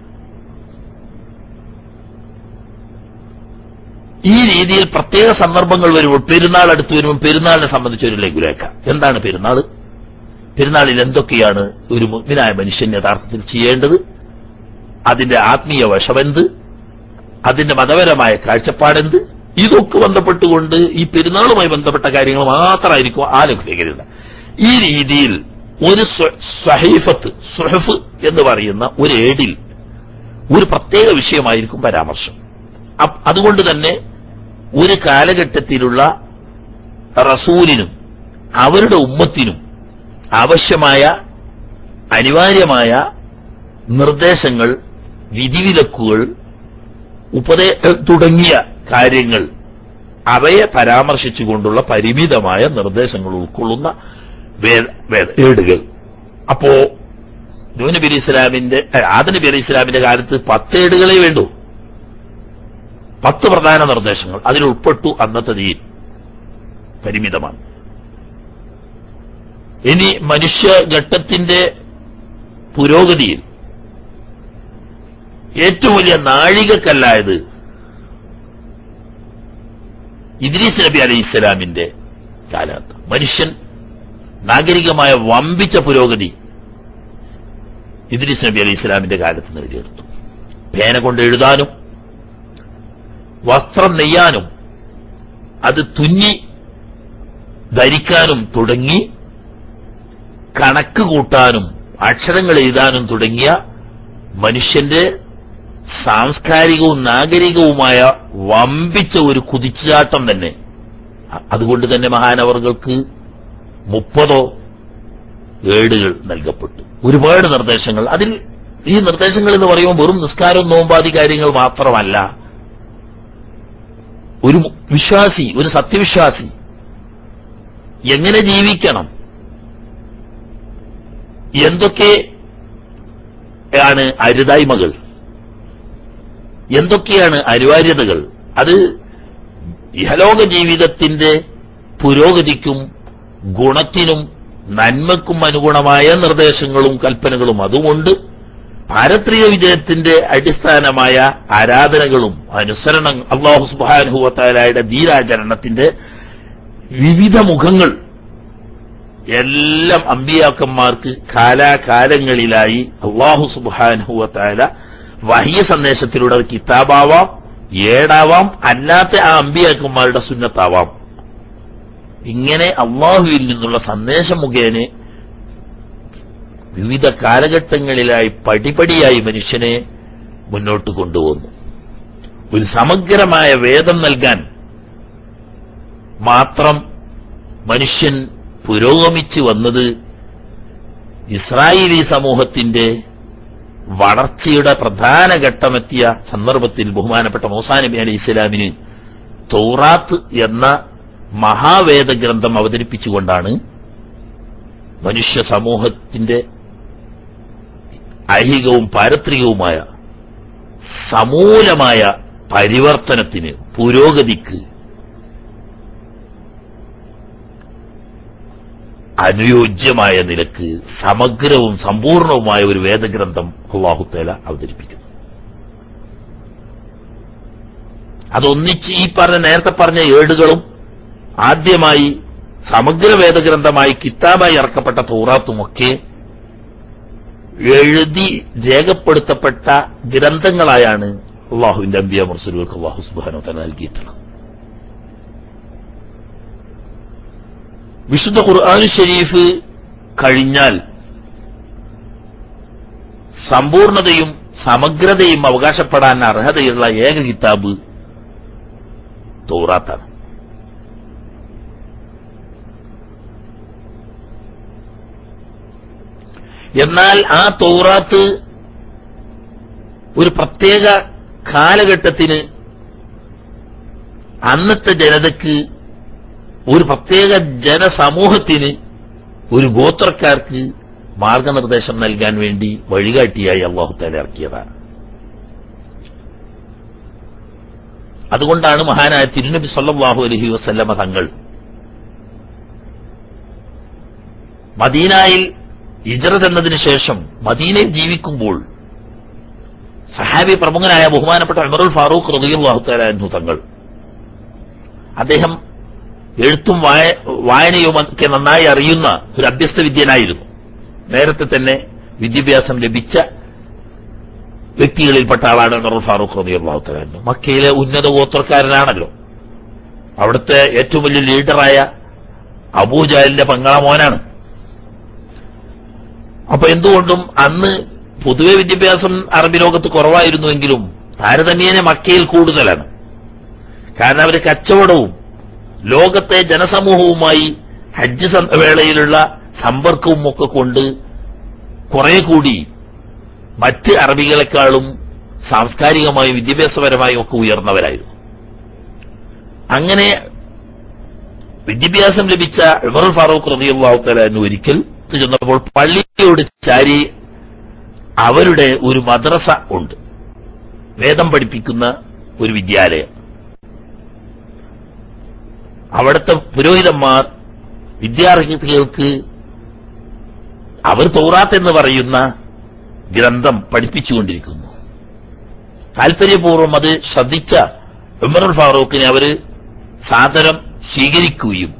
ഈ രീതിയിൽ പ്രത്യേക സന്ദർഭങ്ങൾ വരുമ്പോൾ പെരുന്നാൾ അടുത്ത് വരുമ്പോൾ പെരുന്നാളിനെ സംബന്ധിച്ച ഒരു ലഘുലേഖ എന്താണ് പെരുന്നാൾ പെരുന്നാളിൽ എന്തൊക്കെയാണ് ഒരു മുഗ്നായ മനുഷ്യൻ യഥാർത്ഥത്തിൽ ചെയ്യേണ്ടത് അതിന്റെ ആത്മീയ വശമെന്ത് അതിന്റെ മതപരമായ കാഴ്ചപ്പാടെന്ത് ഇതൊക്കെ ബന്ധപ്പെട്ടുകൊണ്ട് ഈ പെരുന്നാളുമായി ബന്ധപ്പെട്ട കാര്യങ്ങൾ മാത്രമായിരിക്കും ആ ലഘുലേഖയിലുണ്ട് ഈ രീതിയിൽ ഒരു സ്വ- സ്വഹീഫത്ത് സുഹഫ് എന്ന് പറയുന്ന ഒരു ഏടിൽ ഒരു പ്രത്യേക വിഷയമായിരിക്കും പരാമർശം അപ്- അതുകൊണ്ട് തന്നെ ഒരു കാലഘട്ടത്തിലുള്ള റസൂലിനും അവരുടെ ഉമ്മത്തിനും ആവശ്യമായ അനിവാര്യമായ നിർദ്ദേശങ്ങൾ വിധിവിലക്കുകൾ ഉപദേ തുടങ്ങിയ കാര്യങ്ങൾ അവയെ പരാമർശിച്ചുകൊണ്ടുള്ള പരിമിതമായ നിർദ്ദേശങ്ങൾ ഉൾക്കൊള്ളുന്ന വേദ വേദ ഏടുകൾ അപ്പോ നബി നബി അലി ഇസ്ലാമിന്റെ ഏ, ആദ നബി അലി ഇസ്ലാമിന്റെ കാലത്ത് പത്ത് ഏടുകളെ വേണ്ടൂ പത്ത് പ്രധാന നിർദ്ദേശങ്ങൾ അതിൽ ഉൾപ്പെട്ടു അന്നത്തെ ദീൻ പരിമിതമാണ് ഇനി മനുഷ്യഘട്ടത്തിന്റെ പുരോഗതിയിൽ ഏറ്റവും വലിയ നാഴികക്കല്ലായത് ഇദ്രീസ് നബി അലൈഹി ഇസ്ലാമിന്റെ കാലഘട്ടം മനുഷ്യൻ നാഗരികമായ വമ്പിച്ച പുരോഗതി ഇദ്രീസ് നബി അലൈഹി ഇസ്ലാമിന്റെ കാലത്ത് നേടിയെടുത്തു പേന കൊണ്ട് എഴുതാനും വസ്ത്രം നെയ്യാനും അത് തുന്നി ധരിക്കാനും തുടങ്ങി കണക്ക് കൂട്ടാനും അക്ഷരങ്ങൾ എഴുതാനും തുടങ്ങിയ മനുഷ്യന്റെ സാംസ്കാരികവും നാഗരികവുമായ വമ്പിച്ച ഒരു കുതിച്ചുചാട്ടം തന്നെ അ- അതുകൊണ്ട് തന്നെ മഹാനവറുകൾക്ക് മുപ്പതോ ഏടുകൾ നൽകപ്പെട്ടു ഒരുപാട് നിർദ്ദേശങ്ങൾ അതിൽ ഈ നിർദ്ദേശങ്ങൾ എന്ന് പറയുമ്പോൾ വെറും നിസ്കാരവും നോമ്പാദി കാര്യങ്ങൾ മാത്രമല്ല ഒരു മു- വിശ്വാസി ഒരു സത്യവിശ്വാസി എങ്ങനെ ജീവിക്കണം എന്തൊക്കെ ആണ് അരുതായ്മകൾ എന്തൊക്കെയാണ് അനിവാര്യതകൾ അത് ഇഹലോക ജീവിതത്തിന്റെ പുരോഗതിക്കും ഗുണത്തിനും നന്മക്കും അനുഗുണമായ നിർദ്ദേശങ്ങളും കൽപ്പനകളും അതുകൊണ്ട് പാരത്രിക വിജയത്തിന്റെ അടിസ്ഥാനമായ ആരാധനകളും അനുസരണം അള്ളാഹു സുബാനുഹുവത്താലായുടെ ധീരാചരണത്തിന്റെ വിവിധ മുഖങ്ങൾ എല്ലാം അമ്പിയാക്കന്മാർക്ക് കാലാകാലങ്ങളിലായി അള്ളാഹു സുബാനുഹുവത്താല വഹിയ സന്ദേശത്തിലൂടെ അത് കിതാബാവാം ഏടാവാം അല്ലാത്ത ആ അമ്പിയാക്കന്മാരുടെ സുന്നത്താവാം ഇങ്ങനെ അള്ളാഹുവിൽ നിന്നുള്ള സന്ദേശം മുഖേന വിവിധ കാലഘട്ടങ്ങളിലായി പടിപടിയായി മനുഷ്യനെ മുന്നോട്ട് കൊണ്ടുപോകുന്നു ഒരു സമഗ്രമായ വേദം നൽകാൻ മാത്രം മനുഷ്യൻ പുരോഗമിച്ചു വന്നത് ഇസ്രായേലി സമൂഹത്തിന്റെ വളർച്ചയുടെ പ്രധാന ഘട്ടമെത്തിയ സന്ദർഭത്തിൽ ബഹുമാനപ്പെട്ട മൂസാ നബി അലി ഇസ്ലാമിന് തൗറാത്ത് എന്ന മഹാവേദ ഗ്രന്ഥം അവതരിപ്പിച്ചുകൊണ്ടാണ് മനുഷ്യ സമൂഹത്തിന്റെ ഐഹികവും പാരത്രികവുമായ സമൂലമായ പരിവർത്തനത്തിന് പുരോഗതിക്ക് അനുയോജ്യമായ നിലക്ക് സമഗ്രവും സമ്പൂർണവുമായ ഒരു വേദഗ്രന്ഥം അള്ളാഹുത്തേല അവതരിപ്പിക്കുന്നു അതൊന്നിച്ച് ഈ പറഞ്ഞ നേരത്തെ പറഞ്ഞ ഏടുകളും ആദ്യമായി സമഗ്ര വേദഗ്രന്ഥമായി കിതാബായി ഇറക്കപ്പെട്ട തൗറാത്തുമൊക്കെ എഴുതി രേഖപ്പെടുത്തപ്പെട്ട ഗ്രന്ഥങ്ങളായാണ് അള്ളാഹുവിന്റെ അമ്പിയ മുർസലുകൾക്ക് അള്ളാഹു സുബാനോ തന്നെ നൽകിയിട്ടുള്ളത് വിശുദ്ധ ഖുർആൻ ഷരീഫ് കഴിഞ്ഞാൽ സമ്പൂർണതയും സമഗ്രതയും അവകാശപ്പെടാൻ അർഹതയുള്ള ഏക കിതാബ് തൗറാത്താണ് എന്നാൽ ആ തൗറാത്ത് ഒരു പ്രത്യേക കാലഘട്ടത്തിന് അന്നത്തെ ജനതയ്ക്ക് ഒരു പ്രത്യേക ജനസമൂഹത്തിന് ഒരു ഗോത്രക്കാർക്ക് മാർഗനിർദ്ദേശം നൽകാൻ വേണ്ടി വഴികാട്ടിയായി അള്ളാഹുത്താല ഇറക്കിയതാണ് അതുകൊണ്ടാണ് മഹാനായ തിരുനബി സല്ലല്ലാഹു അലൈഹി വസല്ലമ തങ്ങൾ മദീനായിൽ ഇജറ ചെന്നതിന് ശേഷം മദീനയിൽ ജീവിക്കുമ്പോൾ സഹാബി പ്രമുഖനായ ബഹുമാനപ്പെട്ട ഉമറുൽ ഫാറൂഖ് റളിയല്ലാഹു തആല അൻഹു തങ്ങൾ അദ്ദേഹം എഴുത്തും വായ- വായനയും ഒക്കെ നന്നായി അറിയുന്ന ഒരു അഭ്യസ്ത വിദ്യനായിരുന്നു നേരത്തെ തന്നെ വിദ്യാഭ്യാസം ലഭിച്ച വ്യക്തികളിൽപ്പെട്ട ആളാണ് ഉമറുൽ ഫാറൂഖ് റളിയല്ലാഹു തആല അൻഹു മക്കയിലെ ഉന്നത ഗോത്രക്കാരനാണല്ലോ അവിടുത്തെ ഏറ്റവും വലിയ ലീഡറായ അബൂജാലിന്റെ പങ്ങള മോനാണ് അപ്പൊ എന്തുകൊണ്ടും അന്ന് പൊതുവെ വിദ്യാഭ്യാസം അറബി ലോകത്ത് കുറവായിരുന്നുവെങ്കിലും താരതമ്യേന മക്കയിൽ കൂടുതലാണ് കാരണം അവര് കച്ചവടവും ലോകത്തെ ജനസമൂഹവുമായി ഹജ്ജ് സം- വേളയിലുള്ള സമ്പർക്കവും ഒക്കെ കൊണ്ട് കുറെ കൂടി മറ്റ് അറബികളെക്കാളും സാംസ്കാരികമായും വിദ്യാഭ്യാസപരമായും ഒക്കെ ഉയർന്നവരായിരുന്നു അങ്ങനെ വിദ്യാഭ്യാസം ലഭിച്ച ഉമർ ഫാറൂഖ് റളിയല്ലാഹു തആല അൻഹു ഒരിക്കൽ ചെന്നപ്പോൾ പള്ളിയോട് ചാരി അവരുടെ ഒരു മദ്രസ ഉണ്ട് വേദം പഠിപ്പിക്കുന്ന ഒരു വിദ്യാലയം അവിടുത്തെ പുരോഹിതന്മാർ വിദ്യാർത്ഥികൾക്ക് അവർ തൗറാത്ത് എന്ന് പറയുന്ന ഗ്രന്ഥം പഠിപ്പിച്ചുകൊണ്ടിരിക്കുന്നു താല്പര്യപൂർവ്വം അത് ശ്രദ്ധിച്ച ഉമറുൽ ഫാറൂഖിനെ അവര് സാദരം സ്വീകരിക്കുകയും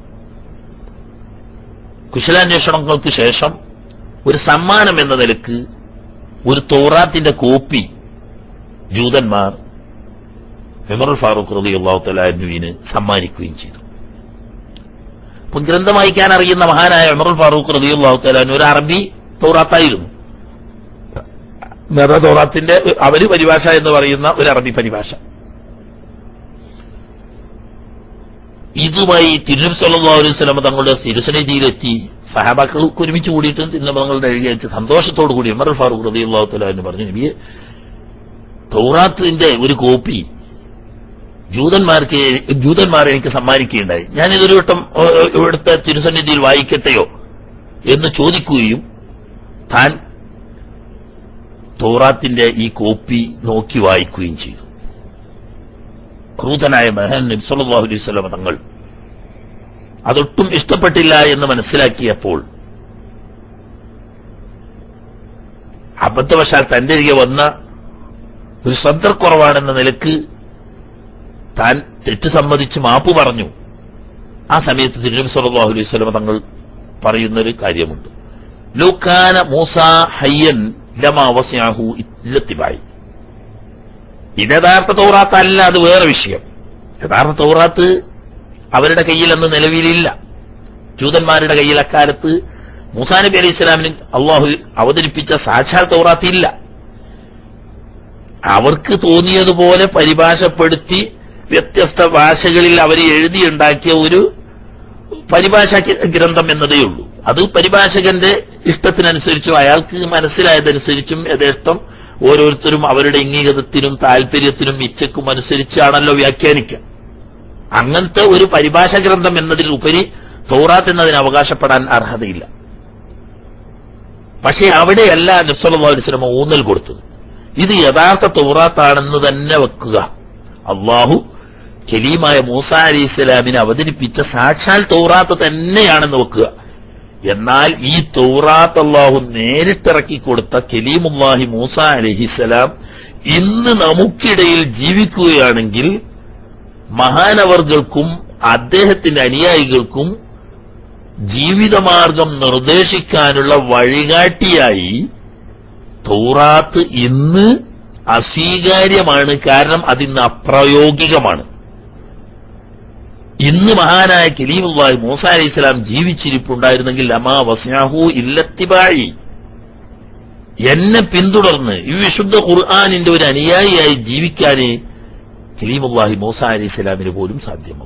കുശലാന്വേഷണങ്ങൾക്ക് ശേഷം ഒരു സമ്മാനം എന്ന നിലക്ക് ഒരു തോറാത്തിന്റെ കോപ്പി ജൂതന്മാർ ഉമറുൽ ഫാറൂഖ് റലി അള്ളാഹു തലാനുവിന് സമ്മാനിക്കുകയും ചെയ്തു അപ്പം ഗ്രന്ഥം വായിക്കാൻ അറിയുന്ന മഹാനായ ഉമറുൽ ഫാറൂഖ് റലി അള്ളാഹു തലാനു ഒരു അറബി തോറാത്തായിരുന്നു നേരെ തോറാത്തിന്റെ അവര് പരിഭാഷ എന്ന് പറയുന്ന ഒരു അറബി പരിഭാഷ ഇതുമായി തിരുനബി സല്ലല്ലാഹു അലൈഹി വസല്ലം തങ്ങളുടെ തിരുസന്നിധിയിലെത്തി സഹാബാക്കൾക്ക് ഒരുമിച്ച് കൂടിയിട്ട് തിരുനബങ്ങളുടെ എഴുതി അയച്ച് സന്തോഷത്തോടു കൂടി ഉമർ ഫാറൂഖ് റളിയല്ലാഹു തആല എന്ന് പറഞ്ഞു നബിയെ തൗറാത്തിന്റെ ഒരു കോപ്പി ജൂതന്മാർക്ക് ജൂതന്മാർ എനിക്ക് സമ്മാനിക്കുകയുണ്ടായി ഞാൻ ഇതൊരു വട്ടം ഏ, ഏ, ഇവിടുത്തെ തിരുസന്നിധിയിൽ വായിക്കട്ടെയോ എന്ന് ചോദിക്കുകയും താൻ തൗറാത്തിന്റെ ഈ കോപ്പി നോക്കി വായിക്കുകയും ചെയ്തു ക്രൂതനായ മഹാൻ നബി സല്ലല്ലാഹു അലൈഹി വസല്ലം തങ്ങൾ അതൊട്ടും ഇഷ്ടപ്പെട്ടില്ല എന്ന് മനസ്സിലാക്കിയപ്പോൾ അബദ്ധവശാൽ തന്റെ അരികെ വന്ന ഒരു ശ്രദ്ധക്കുറവാണെന്ന നിലക്ക് താൻ തെറ്റ് സമ്മതിച്ച് മാപ്പ് പറഞ്ഞു ആ സമയത്ത് തിരുനബി സല്ലല്ലാഹു അലൈഹി വസല്ലം തങ്ങൾ പറയുന്നൊരു കാര്യമുണ്ട് ലൂക്കാന മൂസ ഹയ്യൻ ലമാ വസിഅഹു ഇല്ലത്തിബായി ഇത് യഥാർത്ഥ തൗറാത്ത് അല്ല അത് വേറെ വിഷയം യഥാർത്ഥ തൗറാത്ത് അവരുടെ കയ്യിൽ അന്ന് നിലവിലില്ല ജൂതന്മാരുടെ കയ്യിൽ അക്കാലത്ത് മൂസാ നബി അലൈഹി ഇസ്ലാമിന് അള്ളാഹു അവതരിപ്പിച്ച സാക്ഷാൽ തൗറാത്ത് ഇല്ല അവർക്ക് തോന്നിയതുപോലെ പരിഭാഷപ്പെടുത്തി വ്യത്യസ്ത ഭാഷകളിൽ അവർ എഴുതിയുണ്ടാക്കിയ ഒരു പരിഭാഷ ഗ്രന്ഥം എന്നതേ ഉള്ളൂ അത് പരിഭാഷകന്റെ ഇഷ്ടത്തിനനുസരിച്ചും അയാൾക്ക് മനസ്സിലായതനുസരിച്ചും യഥേഷ്ടം ഓരോരുത്തരും അവരുടെ ഇംഗീകതത്തിനും താല്പര്യത്തിനും ഇച്ഛക്കും അനുസരിച്ചാണല്ലോ വ്യാഖ്യാനിക്കുക അങ്ങനത്തെ ഒരു പരിഭാഷ ഗ്രന്ഥം എന്നതിൽ ഉപരി തോറാത്ത് എന്നതിന് അവകാശപ്പെടാൻ അർഹതയില്ല പക്ഷെ അവിടെയല്ല നബ്സല്ലാ അലിസ്ലമ ഊന്നൽ കൊടുത്തത് ഇത് യഥാർത്ഥ തോറാത്താണെന്ന് തന്നെ വെക്കുക അള്ളാഹു കലീമായ മൂസ അലി ഇസ്ലാമിനെ അവതരിപ്പിച്ച സാക്ഷാൽ തൗറാത്ത് തന്നെയാണെന്ന് വെക്കുക എന്നാൽ ഈ തൗറാത്ത് അള്ളാഹു നേരിട്ടിറക്കി കൊടുത്ത കലീമുല്ലാഹി മൂസ അലഹിസലാം ഇന്ന് നമുക്കിടയിൽ ജീവിക്കുകയാണെങ്കിൽ മഹാനവർകൾക്കും അദ്ദേഹത്തിന്റെ അനുയായികൾക്കും ജീവിതമാർഗം നിർദ്ദേശിക്കാനുള്ള വഴികാട്ടിയായി തൗറാത്ത് ഇന്ന് അസ്വീകാര്യമാണ് കാരണം അതിന്ന് അപ്രായോഗികമാണ് ഇന്ന് മഹാനായ കലീമുല്ലാഹി മൂസ അലൈഹി ഇസ്ലാം ജീവിച്ചിരിപ്പുണ്ടായിരുന്നെങ്കിൽ അമാ വസ്യാഹു ഇല്ലത്തിബായി എന്നെ പിന്തുടർന്ന് ഈ വിശുദ്ധ ഖുർആാനിന്റെ ഒരു അനുയായിയായി ജീവിക്കാനേ കലീമുല്ലാഹി മൂസ അലൈഹി ഇസ്ലാമിന് പോലും സാധ്യമാവും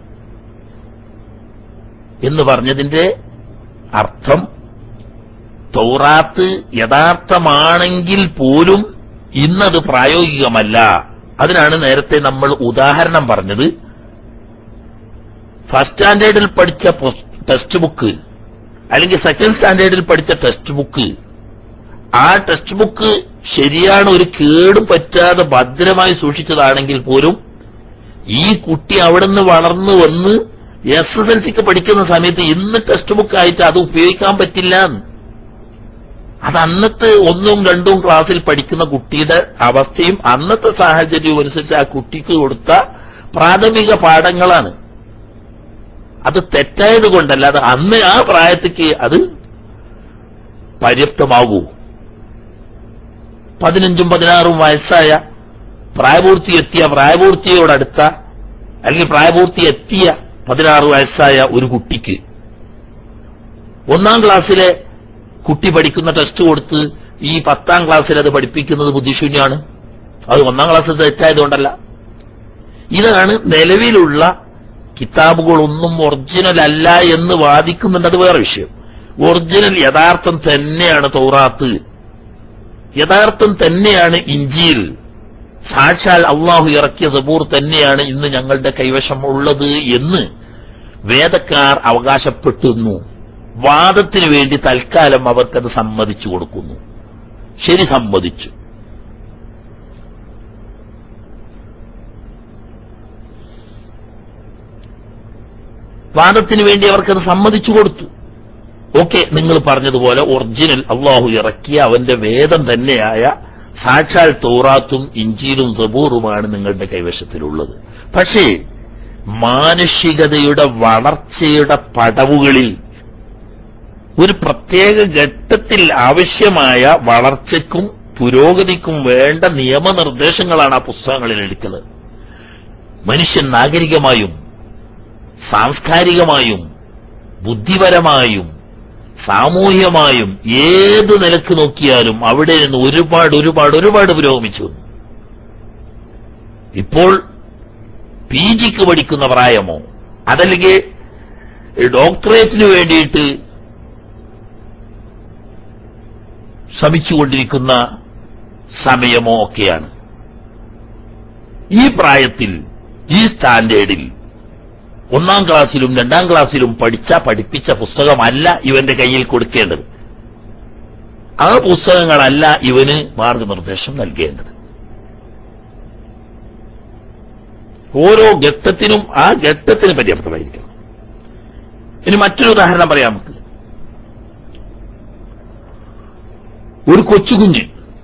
എന്ന് പറഞ്ഞതിന്റെ അർത്ഥം തൗറാത്ത് യഥാർത്ഥമാണെങ്കിൽ പോലും ഇന്നത് പ്രായോഗികമല്ല അതിനാണ് നേരത്തെ നമ്മൾ ഉദാഹരണം പറഞ്ഞത് ഫസ്റ്റ് സ്റ്റാൻഡേർഡിൽ പഠിച്ച ടെക്സ്റ്റ് ബുക്ക് അല്ലെങ്കിൽ സെക്കൻഡ് സ്റ്റാൻഡേർഡിൽ പഠിച്ച ടെക്സ്റ്റ് ബുക്ക് ആ ടെക്സ്റ്റ് ബുക്ക് ശരിയാണ് ഒരു കേടും പറ്റാതെ ഭദ്രമായി സൂക്ഷിച്ചതാണെങ്കിൽ പോലും ഈ കുട്ടി അവിടെ നിന്ന് വളർന്നു വന്ന് എസ് എസ് എൽ സിക്ക് പഠിക്കുന്ന സമയത്ത് ഇന്ന് ടെക്സ്റ്റ് ബുക്ക് ആയിട്ട് അത് ഉപയോഗിക്കാൻ പറ്റില്ല അത് അന്നത്തെ ഒന്നും രണ്ടും ക്ലാസ്സിൽ പഠിക്കുന്ന കുട്ടിയുടെ അവസ്ഥയും അന്നത്തെ സാഹചര്യവും അനുസരിച്ച് ആ കുട്ടിക്ക് കൊടുത്ത പ്രാഥമിക പാഠങ്ങളാണ് അത് തെറ്റായത് കൊണ്ടല്ല അത് അന്ന് ആ പ്രായത്തേക്ക് അത് പര്യാപ്തമാകൂ പതിനഞ്ചും പതിനാറും വയസ്സായ പ്രായപൂർത്തി എത്തിയ പ്രായപൂർത്തിയോടടുത്ത അല്ലെങ്കിൽ പ്രായപൂർത്തി എത്തിയ പതിനാറ് വയസ്സായ ഒരു കുട്ടിക്ക് ഒന്നാം ക്ലാസ്സിലെ കുട്ടി പഠിക്കുന്ന ടെസ്റ്റ് കൊടുത്ത് ഈ പത്താം ക്ലാസ്സിൽ അത് പഠിപ്പിക്കുന്നത് ബുദ്ധിശൂന്യമാണ് അത് ഒന്നാം ക്ലാസ്സിൽ തെറ്റായതുകൊണ്ടല്ല ഇതാണ് നിലവിലുള്ള കിതാബുകളൊന്നും ഒറിജിനൽ അല്ല എന്ന് വാദിക്കുന്നുണ്ട് അത് വേറെ വിഷയം ഒറിജിനൽ യഥാർത്ഥം തന്നെയാണ് തൗറാത്ത് യഥാർത്ഥം തന്നെയാണ് ഇഞ്ചിയിൽ സാക്ഷാൽ അള്ളാഹു ഇറക്കിയ സബൂർ തന്നെയാണ് ഇന്ന് ഞങ്ങളുടെ കൈവശം ഉള്ളത് എന്ന് വേദക്കാർ അവകാശപ്പെട്ടുന്നു വാദത്തിന് വേണ്ടി തൽക്കാലം അവർക്കത് സമ്മതിച്ചു കൊടുക്കുന്നു ശരി സമ്മതിച്ചു വാദത്തിന് വേണ്ടി അവർക്കത് സമ്മതിച്ചു കൊടുത്തു ഓക്കെ നിങ്ങൾ പറഞ്ഞതുപോലെ ഒറിജിനൽ അള്ളാഹു ഇറക്കിയ അവന്റെ വേദം തന്നെയായ സാക്ഷാൽ തോറാത്തും ഇഞ്ചിയിലും സബൂറുമാണ് നിങ്ങളുടെ കൈവശത്തിലുള്ളത് പക്ഷേ മാനുഷികതയുടെ വളർച്ചയുടെ പടവുകളിൽ ഒരു പ്രത്യേക ഘട്ടത്തിൽ ആവശ്യമായ വളർച്ചയ്ക്കും പുരോഗതിക്കും വേണ്ട നിയമനിർദ്ദേശങ്ങളാണ് ആ പുസ്തകങ്ങളിൽ എടുക്കുന്നത് മനുഷ്യൻ നാഗരികമായും സാംസ്കാരികമായും ബുദ്ധിപരമായും സാമൂഹ്യമായും ഏത് നിലക്ക് നോക്കിയാലും അവിടെ നിന്ന് ഒരുപാട് ഒരുപാട് ഒരുപാട് പുരോഗമിച്ചു വന്നു. ഇപ്പോൾ പി ജിക്ക് പഠിക്കുന്ന പ്രായമോ അതല്ലെങ്കിൽ ഡോക്ടറേറ്റിന് വേണ്ടിയിട്ട് ശ്രമിച്ചുകൊണ്ടിരിക്കുന്ന സമയമോ ഒക്കെയാണ് ഈ പ്രായത്തിൽ ഈ സ്റ്റാൻഡേർഡിൽ ഒന്നാം ക്ലാസ്സിലും രണ്ടാം ക്ലാസ്സിലും പഠിച്ച പഠിപ്പിച്ച പുസ്തകമല്ല ഇവന്റെ കയ്യിൽ കൊടുക്കേണ്ടത് ആ പുസ്തകങ്ങളല്ല ഇവന് മാർഗനിർദ്ദേശം നൽകേണ്ടത് ഓരോ ഘട്ടത്തിനും ആ ഘട്ടത്തിന് പര്യാപ്തമായിരിക്കണം ഇനി മറ്റൊരു ഉദാഹരണം പറയാം നമുക്ക് ഒരു കൊച്ചുകുഞ്ഞ്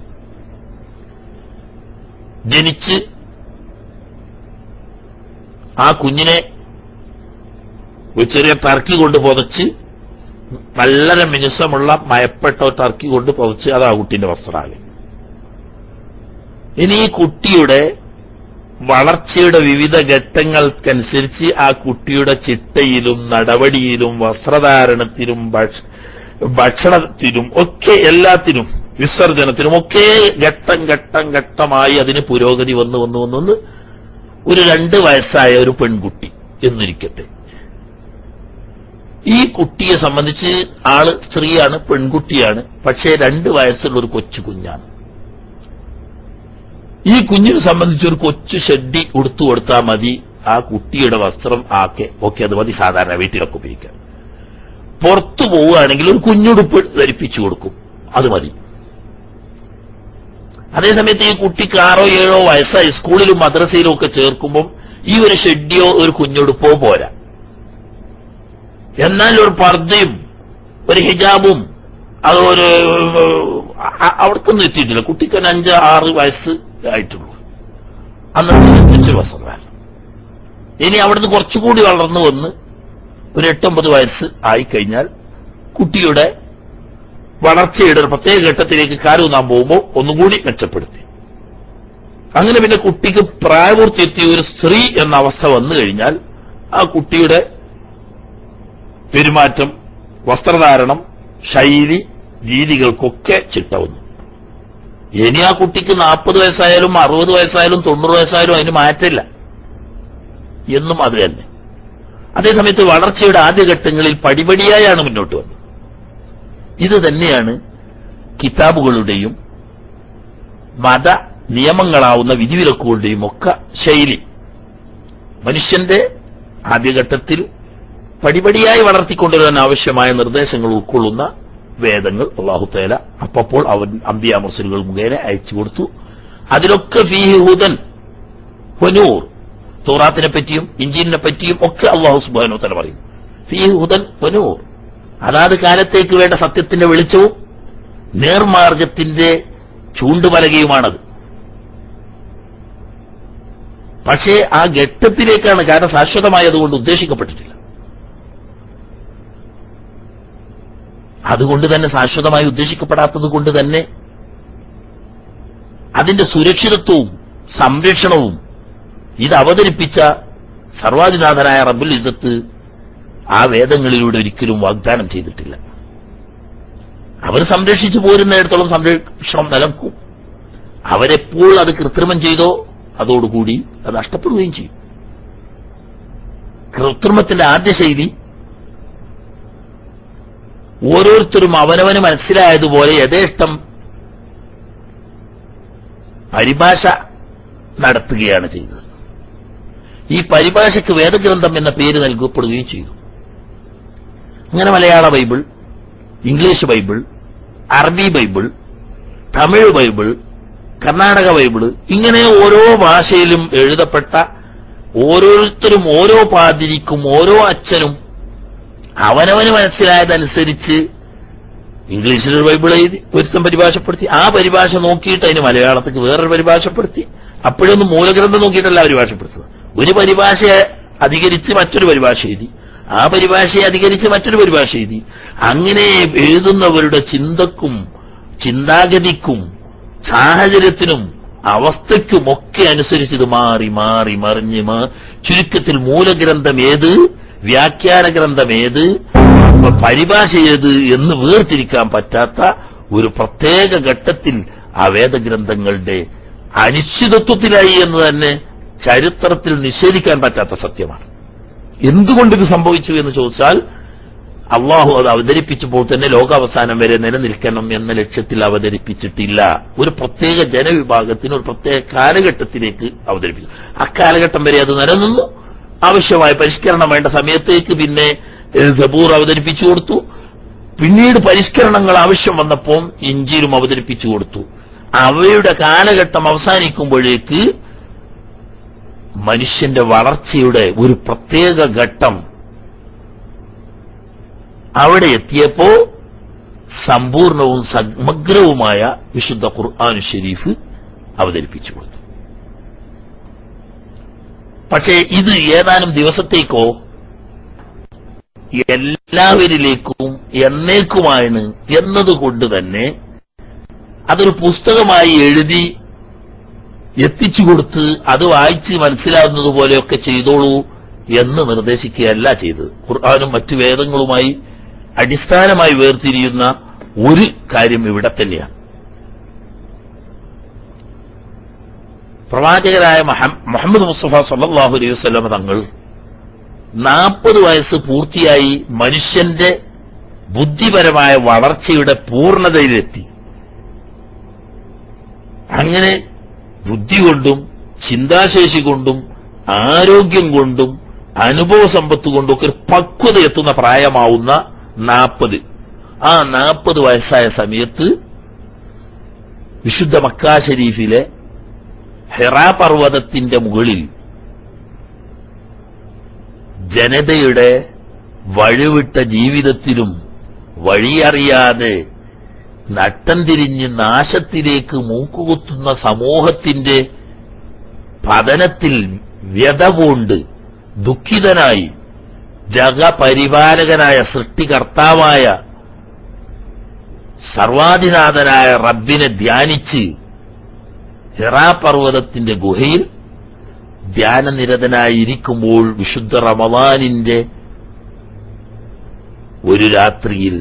ജനിച്ച് ആ കുഞ്ഞിനെ ഒരു ചെറിയ ടർക്കി കൊണ്ട് പുതച്ച് വളരെ മിനുസമുള്ള മയപ്പെട്ട ഒരു ടർക്കി കൊണ്ട് പുതച്ച് അത് ആ കുട്ടീന്റെ വസ്ത്രമാകെ ഇനി ഈ കുട്ടിയുടെ വളർച്ചയുടെ വിവിധ ഘട്ടങ്ങൾക്കനുസരിച്ച് ആ കുട്ടിയുടെ ചിട്ടയിലും നടപടിയിലും വസ്ത്രധാരണത്തിലും ഭക്ഷ- ഭക്ഷണത്തിനും ഒക്കെ എല്ലാത്തിനും വിസർജനത്തിനും ഒക്കെ ഘട്ടം ഘട്ടം ഘട്ടമായി അതിന് പുരോഗതി വന്ന് വന്ന് വന്ന് വന്ന് ഒരു രണ്ട് വയസ്സായ ഒരു പെൺകുട്ടി എന്നിരിക്കട്ടെ ഈ കുട്ടിയെ സംബന്ധിച്ച് ആള് സ്ത്രീയാണ് പെൺകുട്ടിയാണ് പക്ഷേ രണ്ട് വയസ്സുള്ള ഒരു കൊച്ചു കുഞ്ഞാണ് ഈ കുഞ്ഞിനെ സംബന്ധിച്ച് ഒരു കൊച്ചു ഷെഡ്ഡി ഉടുത്തു കൊടുത്താൽ മതി ആ കുട്ടിയുടെ വസ്ത്രം ആക്കെ ഓക്കെ അത് മതി സാധാരണ വീട്ടിലൊക്കെ ഉപയോഗിക്കാൻ പുറത്തു പോവുകയാണെങ്കിൽ ഒരു കുഞ്ഞുടുപ്പ് ധരിപ്പിച്ചു കൊടുക്കും അത് മതി അതേസമയത്ത് ഈ കുട്ടിക്ക് ആറോ ഏഴോ വയസ്സായി സ്കൂളിലും മദ്രസയിലും ഒക്കെ ചേർക്കുമ്പോൾ ഈ ഒരു ഷെഡ്ഡിയോ ഒരു കുഞ്ഞുടുപ്പോ പോരാ എന്നാൽ ഒരു പർദ്ദയും ഒരു ഹിജാബും അത് ഒരു അ- അവിടേക്കൊന്നും എത്തിയിട്ടില്ല കുട്ടിക്ക് ഒരു അഞ്ച് ആറ് വയസ്സ് ആയിട്ടുള്ളൂ അന്നത്തെ വസ്ത്രം വേണം ഇനി അവിടുന്ന് കുറച്ചുകൂടി വളർന്നു വന്ന് ഒരു എട്ടൊമ്പത് വയസ്സ് ആയിക്കഴിഞ്ഞാൽ കുട്ടിയുടെ വളർച്ചയുടെ ഒരു പ്രത്യേക ഘട്ടത്തിലേക്ക് കാലൂന്നാൻ പോകുമ്പോൾ ഒന്നുകൂടി മെച്ചപ്പെടുത്തി അങ്ങനെ പിന്നെ കുട്ടിക്ക് പ്രായപൂർത്തി എത്തിയ ഒരു സ്ത്രീ എന്ന അവസ്ഥ വന്നു കഴിഞ്ഞാൽ ആ കുട്ടിയുടെ പെരുമാറ്റം വസ്ത്രധാരണം ശൈലി രീതികൾക്കൊക്കെ ചിട്ട വന്നു ഇനി ആ കുട്ടിക്ക് നാൽപ്പത് വയസ്സായാലും അറുപത് വയസ്സായാലും തൊണ്ണൂറ് വയസ്സായാലും അതിന് മാറ്റില്ല എന്നും അത് തന്നെ അതേസമയത്ത് വളർച്ചയുടെ ആദ്യഘട്ടങ്ങളിൽ പടിപടിയായാണ് മുന്നോട്ട് വന്നത് ഇത് തന്നെയാണ് കിതാബുകളുടെയും മത നിയമങ്ങളാവുന്ന വിധിവിലക്കുകളുടെയും ഒക്കെ ശൈലി മനുഷ്യന്റെ ആദ്യഘട്ടത്തിൽ പടിപടിയായി വളർത്തിക്കൊണ്ടുവരാൻ ആവശ്യമായ നിർദ്ദേശങ്ങൾ ഉൾക്കൊള്ളുന്ന വേദങ്ങൾ അള്ളാഹു തേല അപ്പോൾ അവൻ അമ്പിയ മുർസലുകൾ മുഖേന അയച്ചു കൊടുത്തു അതിലൊക്കെ ഫീഹി ഹുദൻ ഹുനൂർ തോറാത്തിനെ പറ്റിയും ഇഞ്ചിനെ പറ്റിയും ഒക്കെ അള്ളാഹു സുബാനു തല പറയും ഫീഹി ഹുദൻ ഹുനൂർ അതാത് കാലത്തേക്ക് വേണ്ട സത്യത്തിന്റെ വെളിച്ചവും നേർമാർഗത്തിന്റെ ചൂണ്ടുപലകയുമാണത് പക്ഷേ ആ ഘട്ടത്തിലേക്കാണ് കാരണം ശാശ്വതമായതുകൊണ്ട് ഉദ്ദേശിക്കപ്പെട്ടിട്ടില്ല അതുകൊണ്ട് തന്നെ ശാശ്വതമായി ഉദ്ദേശിക്കപ്പെടാത്തത് കൊണ്ട് തന്നെ അതിന്റെ സുരക്ഷിതത്വവും സംരക്ഷണവും ഇത് അവതരിപ്പിച്ച സർവാധിനാഥനായ റബ്ബുൽ ഇസത്ത് ആ വേദങ്ങളിലൂടെ ഒരിക്കലും വാഗ്ദാനം ചെയ്തിട്ടില്ല അവർ സംരക്ഷിച്ചു പോരുന്നിടത്തോളം സംരക്ഷണം നിലനിൽക്കും അവരെപ്പോൾ അത് കൃത്രിമം ചെയ്തോ അതോടുകൂടി അത് നഷ്ടപ്പെടുകയും ചെയ്യും കൃത്രിമത്തിന്റെ ആദ്യ ശൈലി ഓരോരുത്തരും അവനവന് മനസ്സിലായതുപോലെ യഥേഷ്ടം പരിഭാഷ നടത്തുകയാണ് ചെയ്തത് ഈ പരിഭാഷയ്ക്ക് വേദഗ്രന്ഥം എന്ന പേര് നൽകപ്പെടുകയും ചെയ്തു അങ്ങനെ മലയാള ബൈബിൾ ഇംഗ്ലീഷ് ബൈബിൾ അറബി Bible Tamil Bible Karnataka Bible ഇങ്ങനെ ഓരോ ഭാഷയിലും എഴുതപ്പെട്ട ഓരോരുത്തരും ഓരോ പാതിരിക്കും ഓരോ അച്ഛനും അവനവന് മനസ്സിലായതനുസരിച്ച് ഇംഗ്ലീഷിൽ ഒരു ബൈബിൾ എഴുതി ഒരുത്തം പരിഭാഷപ്പെടുത്തി ആ പരിഭാഷ നോക്കിയിട്ട് അതിന് മലയാളത്തിക്ക് വേറൊരു പരിഭാഷപ്പെടുത്തി അപ്പോഴൊന്നും മൂലഗ്രന്ഥം നോക്കിയിട്ടല്ല പരിഭാഷപ്പെടുത്തുന്നത് ഒരു പരിഭാഷയെ അധികരിച്ച് മറ്റൊരു പരിഭാഷ എഴുതി ആ പരിഭാഷയെ അധികരിച്ച് മറ്റൊരു പരിഭാഷ എഴുതി അങ്ങനെ എഴുതുന്നവരുടെ ചിന്തക്കും ചിന്താഗതിക്കും സാഹചര്യത്തിനും അവസ്ഥയ്ക്കും ഒക്കെ അനുസരിച്ച് ഇത് മാറി മാറി മറിഞ്ഞ് മാ ചുരുക്കത്തിൽ മൂലഗ്രന്ഥം ഏത് വ്യാഖ്യാന ഗ്രന്ഥം ഏത് പരിഭാഷ ഏത് എന്ന് വേർതിരിക്കാൻ പറ്റാത്ത ഒരു പ്രത്യേക ഘട്ടത്തിൽ ആ വേദഗ്രന്ഥങ്ങളുടെ അനിശ്ചിതത്വത്തിലായി എന്ന് തന്നെ ചരിത്രത്തിൽ നിഷേധിക്കാൻ പറ്റാത്ത സത്യമാണ് എന്തുകൊണ്ട് ഇത് സംഭവിച്ചു എന്ന് ചോദിച്ചാൽ അള്ളാഹു അത് അവതരിപ്പിച്ചപ്പോൾ തന്നെ ലോകാവസാനം വരെ നിലനിൽക്കണം എന്ന ലക്ഷ്യത്തിൽ അവതരിപ്പിച്ചിട്ടില്ല ഒരു പ്രത്യേക ജനവിഭാഗത്തിന് ഒരു പ്രത്യേക കാലഘട്ടത്തിലേക്ക് അവതരിപ്പിച്ചു അക്കാലഘട്ടം വരെ അത് നിലനിന്നു ആവശ്യമായ പരിഷ്കരണം വേണ്ട സമയത്തേക്ക് പിന്നെ ഏഹ്, സബൂർ അവതരിപ്പിച്ചു കൊടുത്തു പിന്നീട് പരിഷ്കരണങ്ങൾ ആവശ്യം വന്നപ്പോൾ ഇഞ്ചിയിലും അവതരിപ്പിച്ചു കൊടുത്തു അവയുടെ കാലഘട്ടം അവസാനിക്കുമ്പോഴേക്ക് മനുഷ്യന്റെ വളർച്ചയുടെ ഒരു പ്രത്യേക ഘട്ടം അവിടെ എത്തിയപ്പോ സമ്പൂർണവും സമഗ്രവുമായ വിശുദ്ധ ഖുർആൻ ഷരീഫ് അവതരിപ്പിച്ചു കൊടുത്തു പക്ഷേ ഇത് ഏതാനും ദിവസത്തേക്കോ എല്ലാവരിലേക്കും എന്നേക്കുമാണ് എന്നതുകൊണ്ട് തന്നെ അതൊരു പുസ്തകമായി എഴുതി എത്തിച്ചു കൊടുത്ത് അത് വായിച്ച് മനസ്സിലാകുന്നത് പോലെയൊക്കെ ചെയ്തോളൂ എന്ന് നിർദ്ദേശിക്കുകയല്ല ചെയ്തത് ഖുർആാനും മറ്റു വേദങ്ങളുമായി അടിസ്ഥാനമായി വേർതിരിയുന്ന ഒരു കാര്യം ഇവിടെ തന്നെയാണ് പ്രവാചകരായ മഹം- മുഹമ്മദ് മുസ്തഫ സല്ലല്ലാഹു അലൈഹി വസല്ലമ തങ്ങൾ നാൽപ്പത് വയസ്സ് പൂർത്തിയായി മനുഷ്യന്റെ ബുദ്ധിപരമായ വളർച്ചയുടെ പൂർണ്ണതയിലെത്തി അങ്ങനെ ബുദ്ധി കൊണ്ടും ചിന്താശേഷി കൊണ്ടും ആരോഗ്യം കൊണ്ടും അനുഭവ സമ്പത്ത് കൊണ്ടും ഒക്കെ ഒരു പക്വത എത്തുന്ന പ്രായമാവുന്ന നാൽപ്പത് ആ നാൽപ്പത് വയസ്സായ സമയത്ത് വിശുദ്ധ മക്കാ ഷരീഫിലെ ഹെറാ പർവ്വതത്തിന്റെ മുകളിൽ ജനതയുടെ വഴിവിട്ട ജീവിതത്തിലും വഴിയറിയാതെ നട്ടം തിരിഞ്ഞ് നാശത്തിലേക്ക് മൂക്കുകുത്തുന്ന സമൂഹത്തിന്റെ പതനത്തിൽ വ്യത പൂണ്ട് ദുഃഖിതനായി ജഗപരിപാലകനായ സൃഷ്ടികർത്താവായ സർവാധിനാഥനായ റബ്ബിനെ ധ്യാനിച്ച് ഹിറാ പർവ്വതത്തിന്റെ ഗുഹയിൽ ധ്യാനനിരതനായിരിക്കുമ്പോൾ വിശുദ്ധ റമവാനിന്റെ ഒരു രാത്രിയിൽ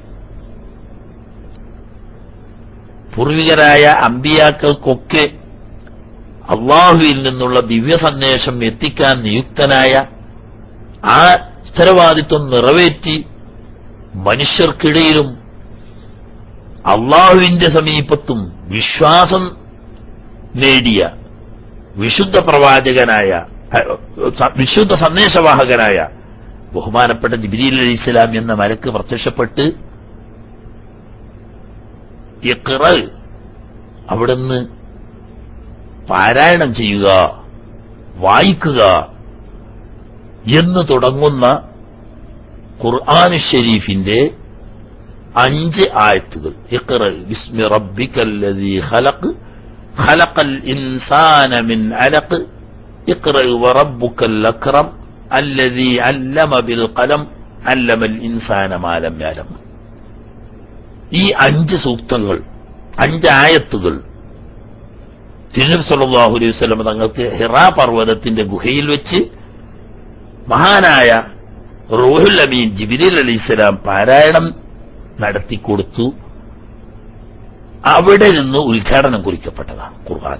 പൂർവികരായ അമ്പിയാക്കൾക്കൊക്കെ അള്ളാഹുവിൽ നിന്നുള്ള ദിവ്യ സന്ദേശം എത്തിക്കാൻ നിയുക്തനായ ആ ഉത്തരവാദിത്വം നിറവേറ്റി മനുഷ്യർക്കിടയിലും അള്ളാഹുവിന്റെ സമീപത്തും വിശ്വാസം നേടിയ വിശുദ്ധ പ്രവാചകനായ അഹ്, സ- വിശുദ്ധ സന്ദേശവാഹകനായ ബഹുമാനപ്പെട്ട ജിബിരിൽ അലി ഇസ്ലാം എന്ന മലക്ക് പ്രത്യക്ഷപ്പെട്ട് ഇഖ്റ അവിടുന്ന് പാരായണം ചെയ്യുക വായിക്കുക എന്ന് തുടങ്ങുന്ന ഖുർആൻ ഷരീഫിന്റെ അഞ്ച് ആയത്തുകൾ ഇഖ്റ ബിസ്മി റബ്ബിക്കല്ലദീ ഖലഖ് ഖലഖൽ ഇൻസാന മിൻ അലഖ് ഇഖ്റ വറബ്ബുക്കൽ അക്രം അല്ലദീ അല്ലമ ബിൽ ഖലം അല്ലമൽ ഇൻസാന മാ ലം യഅലം ഈ അഞ്ച് സൂക്തങ്ങൾ അഞ്ച് ആയത്തുകൾ തിരുനബി സല്ലല്ലാഹു അലൈഹി വസല്ലം തങ്ങൾക്ക് ഹിറാ പർവ്വതത്തിന്റെ ഗുഹയിൽ വെച്ച് മഹാനായ റൂഹുൽ അമീൻ ജിബിരിൽ അലൈഹിസ്സലാം പാരായണം നടത്തിക്കൊടുത്തു അവിടെ നിന്ന് ഉദ്ഘാടനം കുറിക്കപ്പെട്ടതാണ് ഖുർആൻ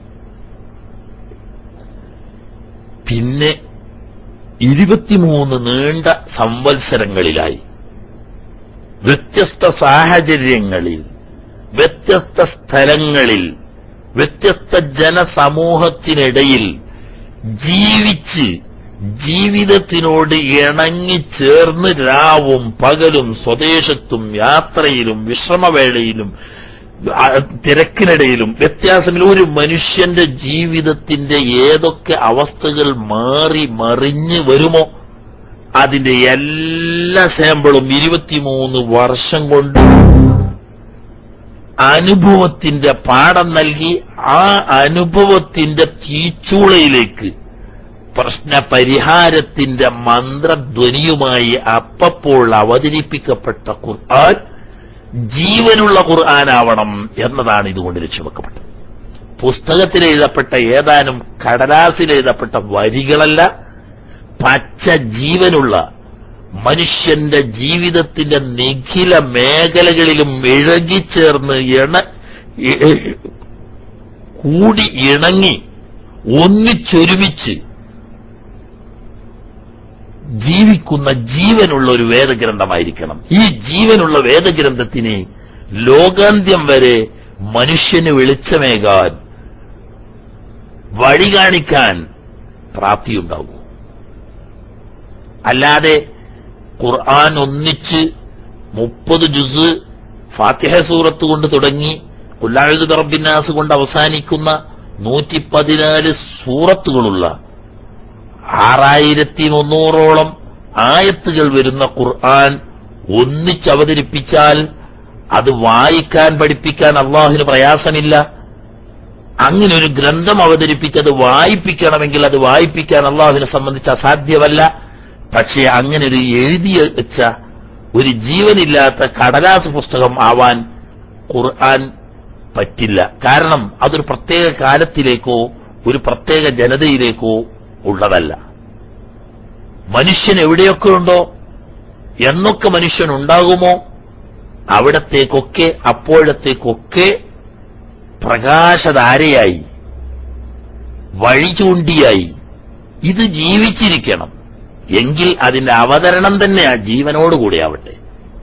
പിന്നെ ഇരുപത്തിമൂന്ന് നീണ്ട സംവത്സരങ്ങളിലായി വ്യത്യസ്ത സാഹചര്യങ്ങളിൽ വ്യത്യസ്ത സ്ഥലങ്ങളിൽ വ്യത്യസ്ത ജനസമൂഹത്തിനിടയിൽ ജീവിച്ച് ജീവിതത്തിനോട് ഇണങ്ങി ചേർന്ന് രാവും പകലും സ്വദേശത്തും യാത്രയിലും വിശ്രമവേളയിലും ആ, തിരക്കിനിടയിലും വ്യത്യാസമില്ല ഒരു മനുഷ്യന്റെ ജീവിതത്തിന്റെ ഏതൊക്കെ അവസ്ഥകൾ മാറി മറിഞ്ഞ് വരുമോ അതിന്റെ എല്ലാ സാമ്പിളും ഇരുപത്തിമൂന്ന് വർഷം കൊണ്ട് അനുഭവത്തിന്റെ പാഠം നൽകി ആ അനുഭവത്തിന്റെ തീച്ചൂളയിലേക്ക് പ്രശ്ന പരിഹാരത്തിന്റെ മന്ത്രധ്വനിയുമായി അപ്പപ്പോൾ അവതരിപ്പിക്കപ്പെട്ട ഖുർആൻ ജീവനുള്ള ഖുർആനാവണം എന്നതാണ് ഇതുകൊണ്ട് ലക്ഷ്യമാക്കപ്പെട്ടത് പുസ്തകത്തിൽ എഴുതപ്പെട്ട ഏതാനും കടലാസിൽ എഴുതപ്പെട്ട വരികളല്ല പച്ച ജീവനുള്ള മനുഷ്യന്റെ ജീവിതത്തിന്റെ നിഖില മേഖലകളിലും ഇഴകിച്ചേർന്ന് ഇണ ഇ- ഇ- കൂടി ഇണങ്ങി ഒന്നിച്ചൊരുമിച്ച് ജീവിക്കുന്ന ജീവനുള്ള ഒരു വേദഗ്രന്ഥമായിരിക്കണം ഈ ജീവനുള്ള വേദഗ്രന്ഥത്തിന് ലോകാന്ത്യം വരെ മനുഷ്യന് വെളിച്ചമേകാൻ വഴി കാണിക്കാൻ പ്രാപ്തിയുണ്ടാകൂ അല്ലാതെ ഖുർആൻ ഒന്നിച്ച് മുപ്പത് ജുസ് ഫാത്തിഹ സൂറത്ത് കൊണ്ട് തുടങ്ങി കുല്ലാഴുദ് റബ്ബിന്നാസ് കൊണ്ട് അവസാനിക്കുന്ന നൂറ്റി പതിനാല് സൂറത്തുകളുള്ള ആറായിരത്തി മുന്നൂറോളം ആയത്തുകൾ വരുന്ന ഖുർആൻ ഒന്നിച്ചവതരിപ്പിച്ചാൽ അത് വായിക്കാൻ പഠിപ്പിക്കാൻ അള്ളാഹുവിന് പ്രയാസമില്ല അങ്ങനെ ഒരു ഗ്രന്ഥം അവതരിപ്പിച്ചത് വായിപ്പിക്കണമെങ്കിൽ അത് വായിപ്പിക്കാൻ അള്ളാഹുവിനെ സംബന്ധിച്ച് അസാധ്യമല്ല പക്ഷേ അങ്ങനെ ഒരു എഴുതി വെച്ച ഒരു ജീവനില്ലാത്ത കടലാസ് പുസ്തകം ആവാൻ ഖുർആൻ പറ്റില്ല കാരണം അതൊരു പ്രത്യേക കാലത്തിലേക്കോ ഒരു പ്രത്യേക ജനതയിലേക്കോ ഉള്ളതല്ല മനുഷ്യൻ എവിടെയൊക്കെ ഉണ്ടോ എന്നൊക്കെ മനുഷ്യൻ ഉണ്ടാകുമോ അവിടത്തേക്കൊക്കെ അപ്പോഴത്തേക്കൊക്കെ പ്രകാശധാരയായി വഴി ചൂണ്ടിയായി ഇത് ജീവിച്ചിരിക്കണം എങ്കിൽ അതിന്റെ അവതരണം തന്നെ ആ ജീവനോടുകൂടി ആവട്ടെ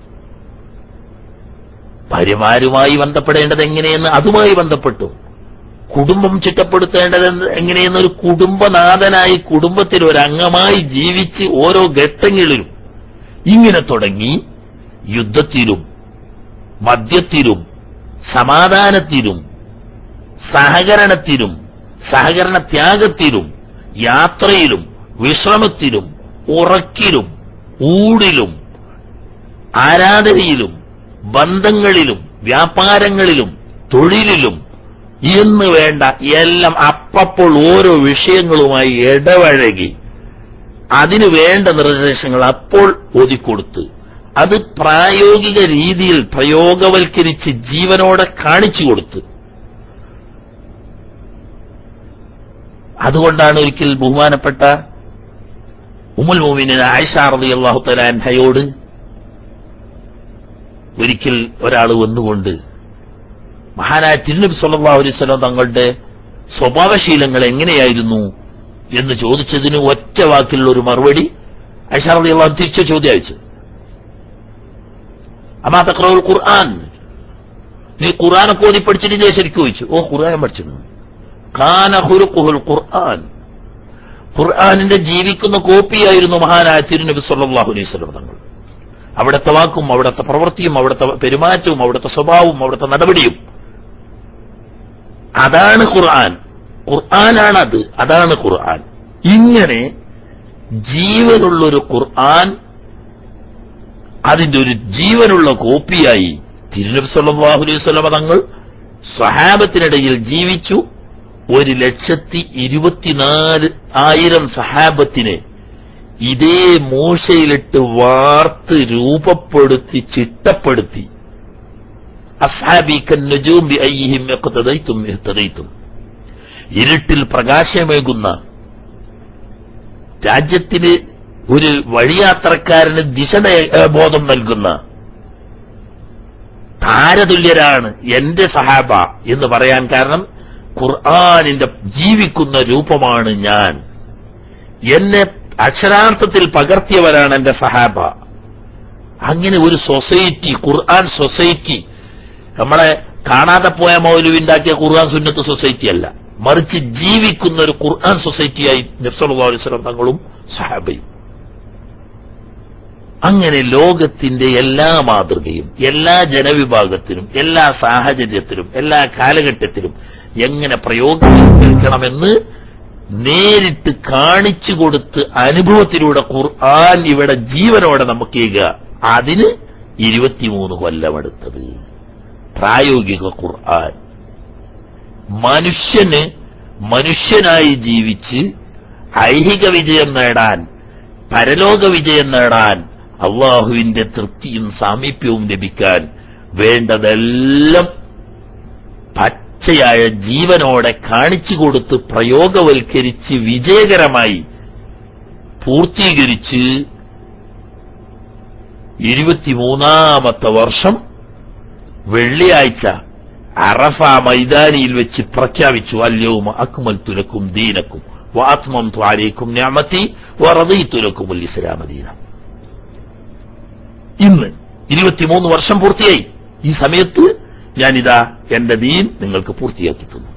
ഭാര്യമാരുമായി ബന്ധപ്പെടേണ്ടത് എങ്ങനെയെന്ന് അതുമായി ബന്ധപ്പെട്ടു കുടുംബം ചിട്ടപ്പെടുത്തേണ്ടത് എങ്ങനെയെന്ന് ഒരു കുടുംബനാഥനായി കുടുംബത്തിൽ ഒരു അംഗമായി ജീവിച്ച് ഓരോ ഘട്ടങ്ങളിലും ഇങ്ങനെ തുടങ്ങി യുദ്ധത്തിലും മദ്യത്തിലും സമാധാനത്തിലും സഹകരണത്തിലും സഹകരണ ത്യാഗത്തിലും യാത്രയിലും വിശ്രമത്തിലും ഉറക്കിലും ഊടിലും ആരാധനയിലും ബന്ധങ്ങളിലും വ്യാപാരങ്ങളിലും തൊഴിലിലും എന്ന് വേണ്ട എല്ലാം അപ്പപ്പോൾ ഓരോ വിഷയങ്ങളുമായി ഇടപഴകി അതിന് വേണ്ട നിർദ്ദേശങ്ങൾ അപ്പോൾ ഒതുക്കൊടുത്ത് അത് പ്രായോഗിക രീതിയിൽ പ്രയോഗവൽക്കരിച്ച് ജീവനോടെ കാണിച്ചു കൊടുത്ത് അതുകൊണ്ടാണ് ഒരിക്കൽ ബഹുമാനപ്പെട്ട ഉമുൽ മോമിനിന് ആയിഷാറതി അള്ളാഹു തലാൻഹയോട് ഒരിക്കൽ ഒരാൾ വന്നുകൊണ്ട് മഹാനായ തിരുനബി സല്ലല്ലാഹു അലൈഹി വസല്ലം തങ്ങളുടെ സ്വഭാവശീലങ്ങൾ എങ്ങനെയായിരുന്നു എന്ന് ചോദിച്ചതിന് ഒറ്റ വാക്കിലുള്ള ഒരു മറുപടി ഐഷാറതി അള്ളാഹു തിരിച്ച ചോദ്യം അയച്ചു അമാ തക്രവുൽ ഖുർആൻ നീ ഖുർആനൊക്കെ ഓതി പഠിച്ചിട്ടില്ലേ ശരിക്കും ചോദിച്ചു ഓ ഖുർആൻ പഠിച്ചിരുന്നു കാന ഖുറുഖുൽ ഖുർആൻ ഖുർആനിന്റെ ജീവിക്കുന്ന കോപ്പിയായിരുന്നു മഹാനായ തിരുനബി സല്ലല്ലാഹു അലൈഹി വസല്ലം തങ്ങൾ അവിടുത്തെ വാക്കും അവിടുത്തെ പ്രവൃത്തിയും അവിടുത്തെ പെരുമാറ്റവും അവിടുത്തെ സ്വഭാവവും അവിടുത്തെ നടപടിയും അതാണ് ഖുർആൻ ഖുർആനാണ് അത് അതാണ് ഖുർആൻ ഇങ്ങനെ ജീവനുള്ളൊരു ഖുർആൻ അതിന്റെ ഒരു ജീവനുള്ള കോപ്പിയായി തിരുനബി സല്ലല്ലാഹു അലൈഹി വസല്ലം തങ്ങൾ സഹാബത്തിനിടയിൽ ജീവിച്ചു ഒരു ലക്ഷത്തി ഇരുപത്തിനാല് ആയിരം സഹാബത്തിനെ ഇതേ മൂശയിലിട്ട് വാർത്ത് രൂപപ്പെടുത്തി ചിട്ടപ്പെടുത്തി അസ്ഹാബിക്കൻ നുജൂം ബി അയ്യിഹിം യഖ്തദൈതും ഇഹ്തദൈതും ഇരുട്ടിൽ പ്രകാശമേകുന്ന രാജ്യത്തിന് ഒരു വഴിയാത്രക്കാരന് ദിശ നേ- ബോധം നൽകുന്ന താരതുല്യരാണ് എന്റെ സഹാബ എന്ന് പറയാൻ കാരണം ഖുർആാനിന്റെ ജീവിക്കുന്ന രൂപമാണ് ഞാൻ എന്നെ അക്ഷരാർത്ഥത്തിൽ പകർത്തിയവരാണ് എന്റെ സഹാബ അങ്ങനെ ഒരു സൊസൈറ്റി ഖുർആൻ സൊസൈറ്റി നമ്മളെ കാണാതെ പോയ മൗലവിണ്ടാക്കിയ ഖുർആൻ സുന്നത്ത് സൊസൈറ്റി അല്ല മറിച്ച് ജീവിക്കുന്ന ഒരു ഖുർആൻ സൊസൈറ്റിയായി നബ്സല്ലാ അലൈഹി സ്വലം തങ്ങളും സഹാബയും അങ്ങനെ ലോകത്തിന്റെ എല്ലാ മാതൃകയും എല്ലാ ജനവിഭാഗത്തിലും എല്ലാ സാഹചര്യത്തിലും എല്ലാ കാലഘട്ടത്തിലും എങ്ങനെ പ്രയോഗിക്കണമെന്ന് നേരിട്ട് കാണിച്ചു കൊടുത്ത് അനുഭവത്തിലൂടെ ഖുർആൻ ഇവിടെ ജീവനോടെ നമുക്ക് കേൾക്കുക അതിന് ഇരുപത്തിമൂന്ന് കൊല്ലമെടുത്തത് പ്രായോഗിക ഖുർആൻ മനുഷ്യന് മനുഷ്യനായി ജീവിച്ച് ഐഹിക വിജയം നേടാൻ പരലോക വിജയം നേടാൻ അള്ളാഹുവിന്റെ തൃപ്തിയും സാമീപ്യവും ലഭിക്കാൻ വേണ്ടതെല്ലാം പച്ചയായ ജീവനോടെ കാണിച്ചു കൊടുത്ത് പ്രയോഗവൽക്കരിച്ച് വിജയകരമായി പൂർത്തീകരിച്ച് ഇരുപത്തിമൂന്നാമത്തെ വർഷം വെള്ളിയാഴ്ച അറഫ മൈതാനിയിൽ വെച്ച് പ്രഖ്യാപിച്ചു അല്യവും അക്മൽ തുലക്കും ദീനക്കും വാത്മം ത്വാരേക്കും ഞാമത്തി വറദീത്തുലക്കും ഇസ്ലാമ ദീന ഇന്ന് ഇരുപത്തിമൂന്ന് വർഷം പൂർത്തിയായി ഈ സമയത്ത് ഞാനിതാ എന്റെ ദീൻ നിങ്ങൾക്ക് പൂർത്തിയാക്കി തന്നു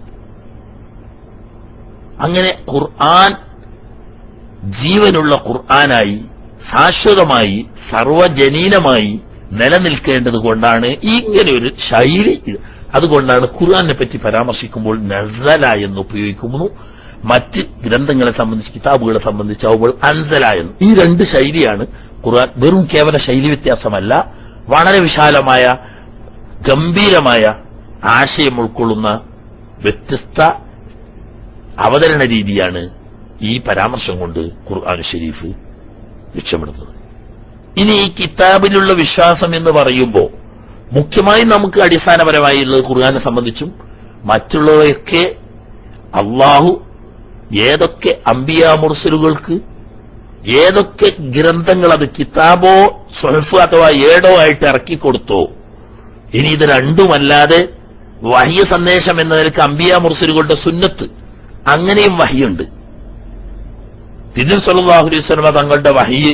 അങ്ങനെ ഖുർആൻ ജീവനുള്ള ഖുർആനായി ശാശ്വതമായി സർവജനീനമായി നിലനിൽക്കേണ്ടത് കൊണ്ടാണ് ഇങ്ങനെ ഒരു ശൈലി അതുകൊണ്ടാണ് ഖുർആനെ പറ്റി പരാമർശിക്കുമ്പോൾ നസല എന്ന് ഉപയോഗിക്കുന്നു മറ്റ് ഗ്രന്ഥങ്ങളെ സംബന്ധിച്ച് കിതാബുകളെ സംബന്ധിച്ചാവുമ്പോൾ അൻസല എന്ന് ഈ രണ്ട് ശൈലിയാണ് ഖുർആൻ വെറും കേവല ശൈലി വ്യത്യാസമല്ല വളരെ വിശാലമായ ഗംഭീരമായ ആശയം ഉൾക്കൊള്ളുന്ന വ്യത്യസ്ത അവതരണ രീതിയാണ് ഈ പരാമർശം കൊണ്ട് ഖുർആൻ ഷരീഫ് ലക്ഷ്യമിടുന്നത് ഇനി ഈ കിതാബിലുള്ള വിശ്വാസം എന്ന് പറയുമ്പോൾ മുഖ്യമായും നമുക്ക് അടിസ്ഥാനപരമായുള്ളത് ഖുർആനെ സംബന്ധിച്ചും മറ്റുള്ളവയൊക്കെ അള്ളാഹു ഏതൊക്കെ അംബിയ മുർസലുകൾക്ക് ഏതൊക്കെ ഗ്രന്ഥങ്ങൾ അത് കിതാബോ സ്വൽഫ് അഥവാ ഏടോ ആയിട്ട് ഇറക്കി കൊടുത്തോ ഇനി ഇത് രണ്ടുമല്ലാതെ വഹിയ സന്ദേശം എന്ന നിലക്ക് അംബിയ മുർസലുകളുടെ സുന്നത്ത് അങ്ങനെയും വഹിയുണ്ട് തിരു സല്ലല്ലാഹു അലൈഹി വസല്ലമ തങ്ങളുടെ വഹിയ്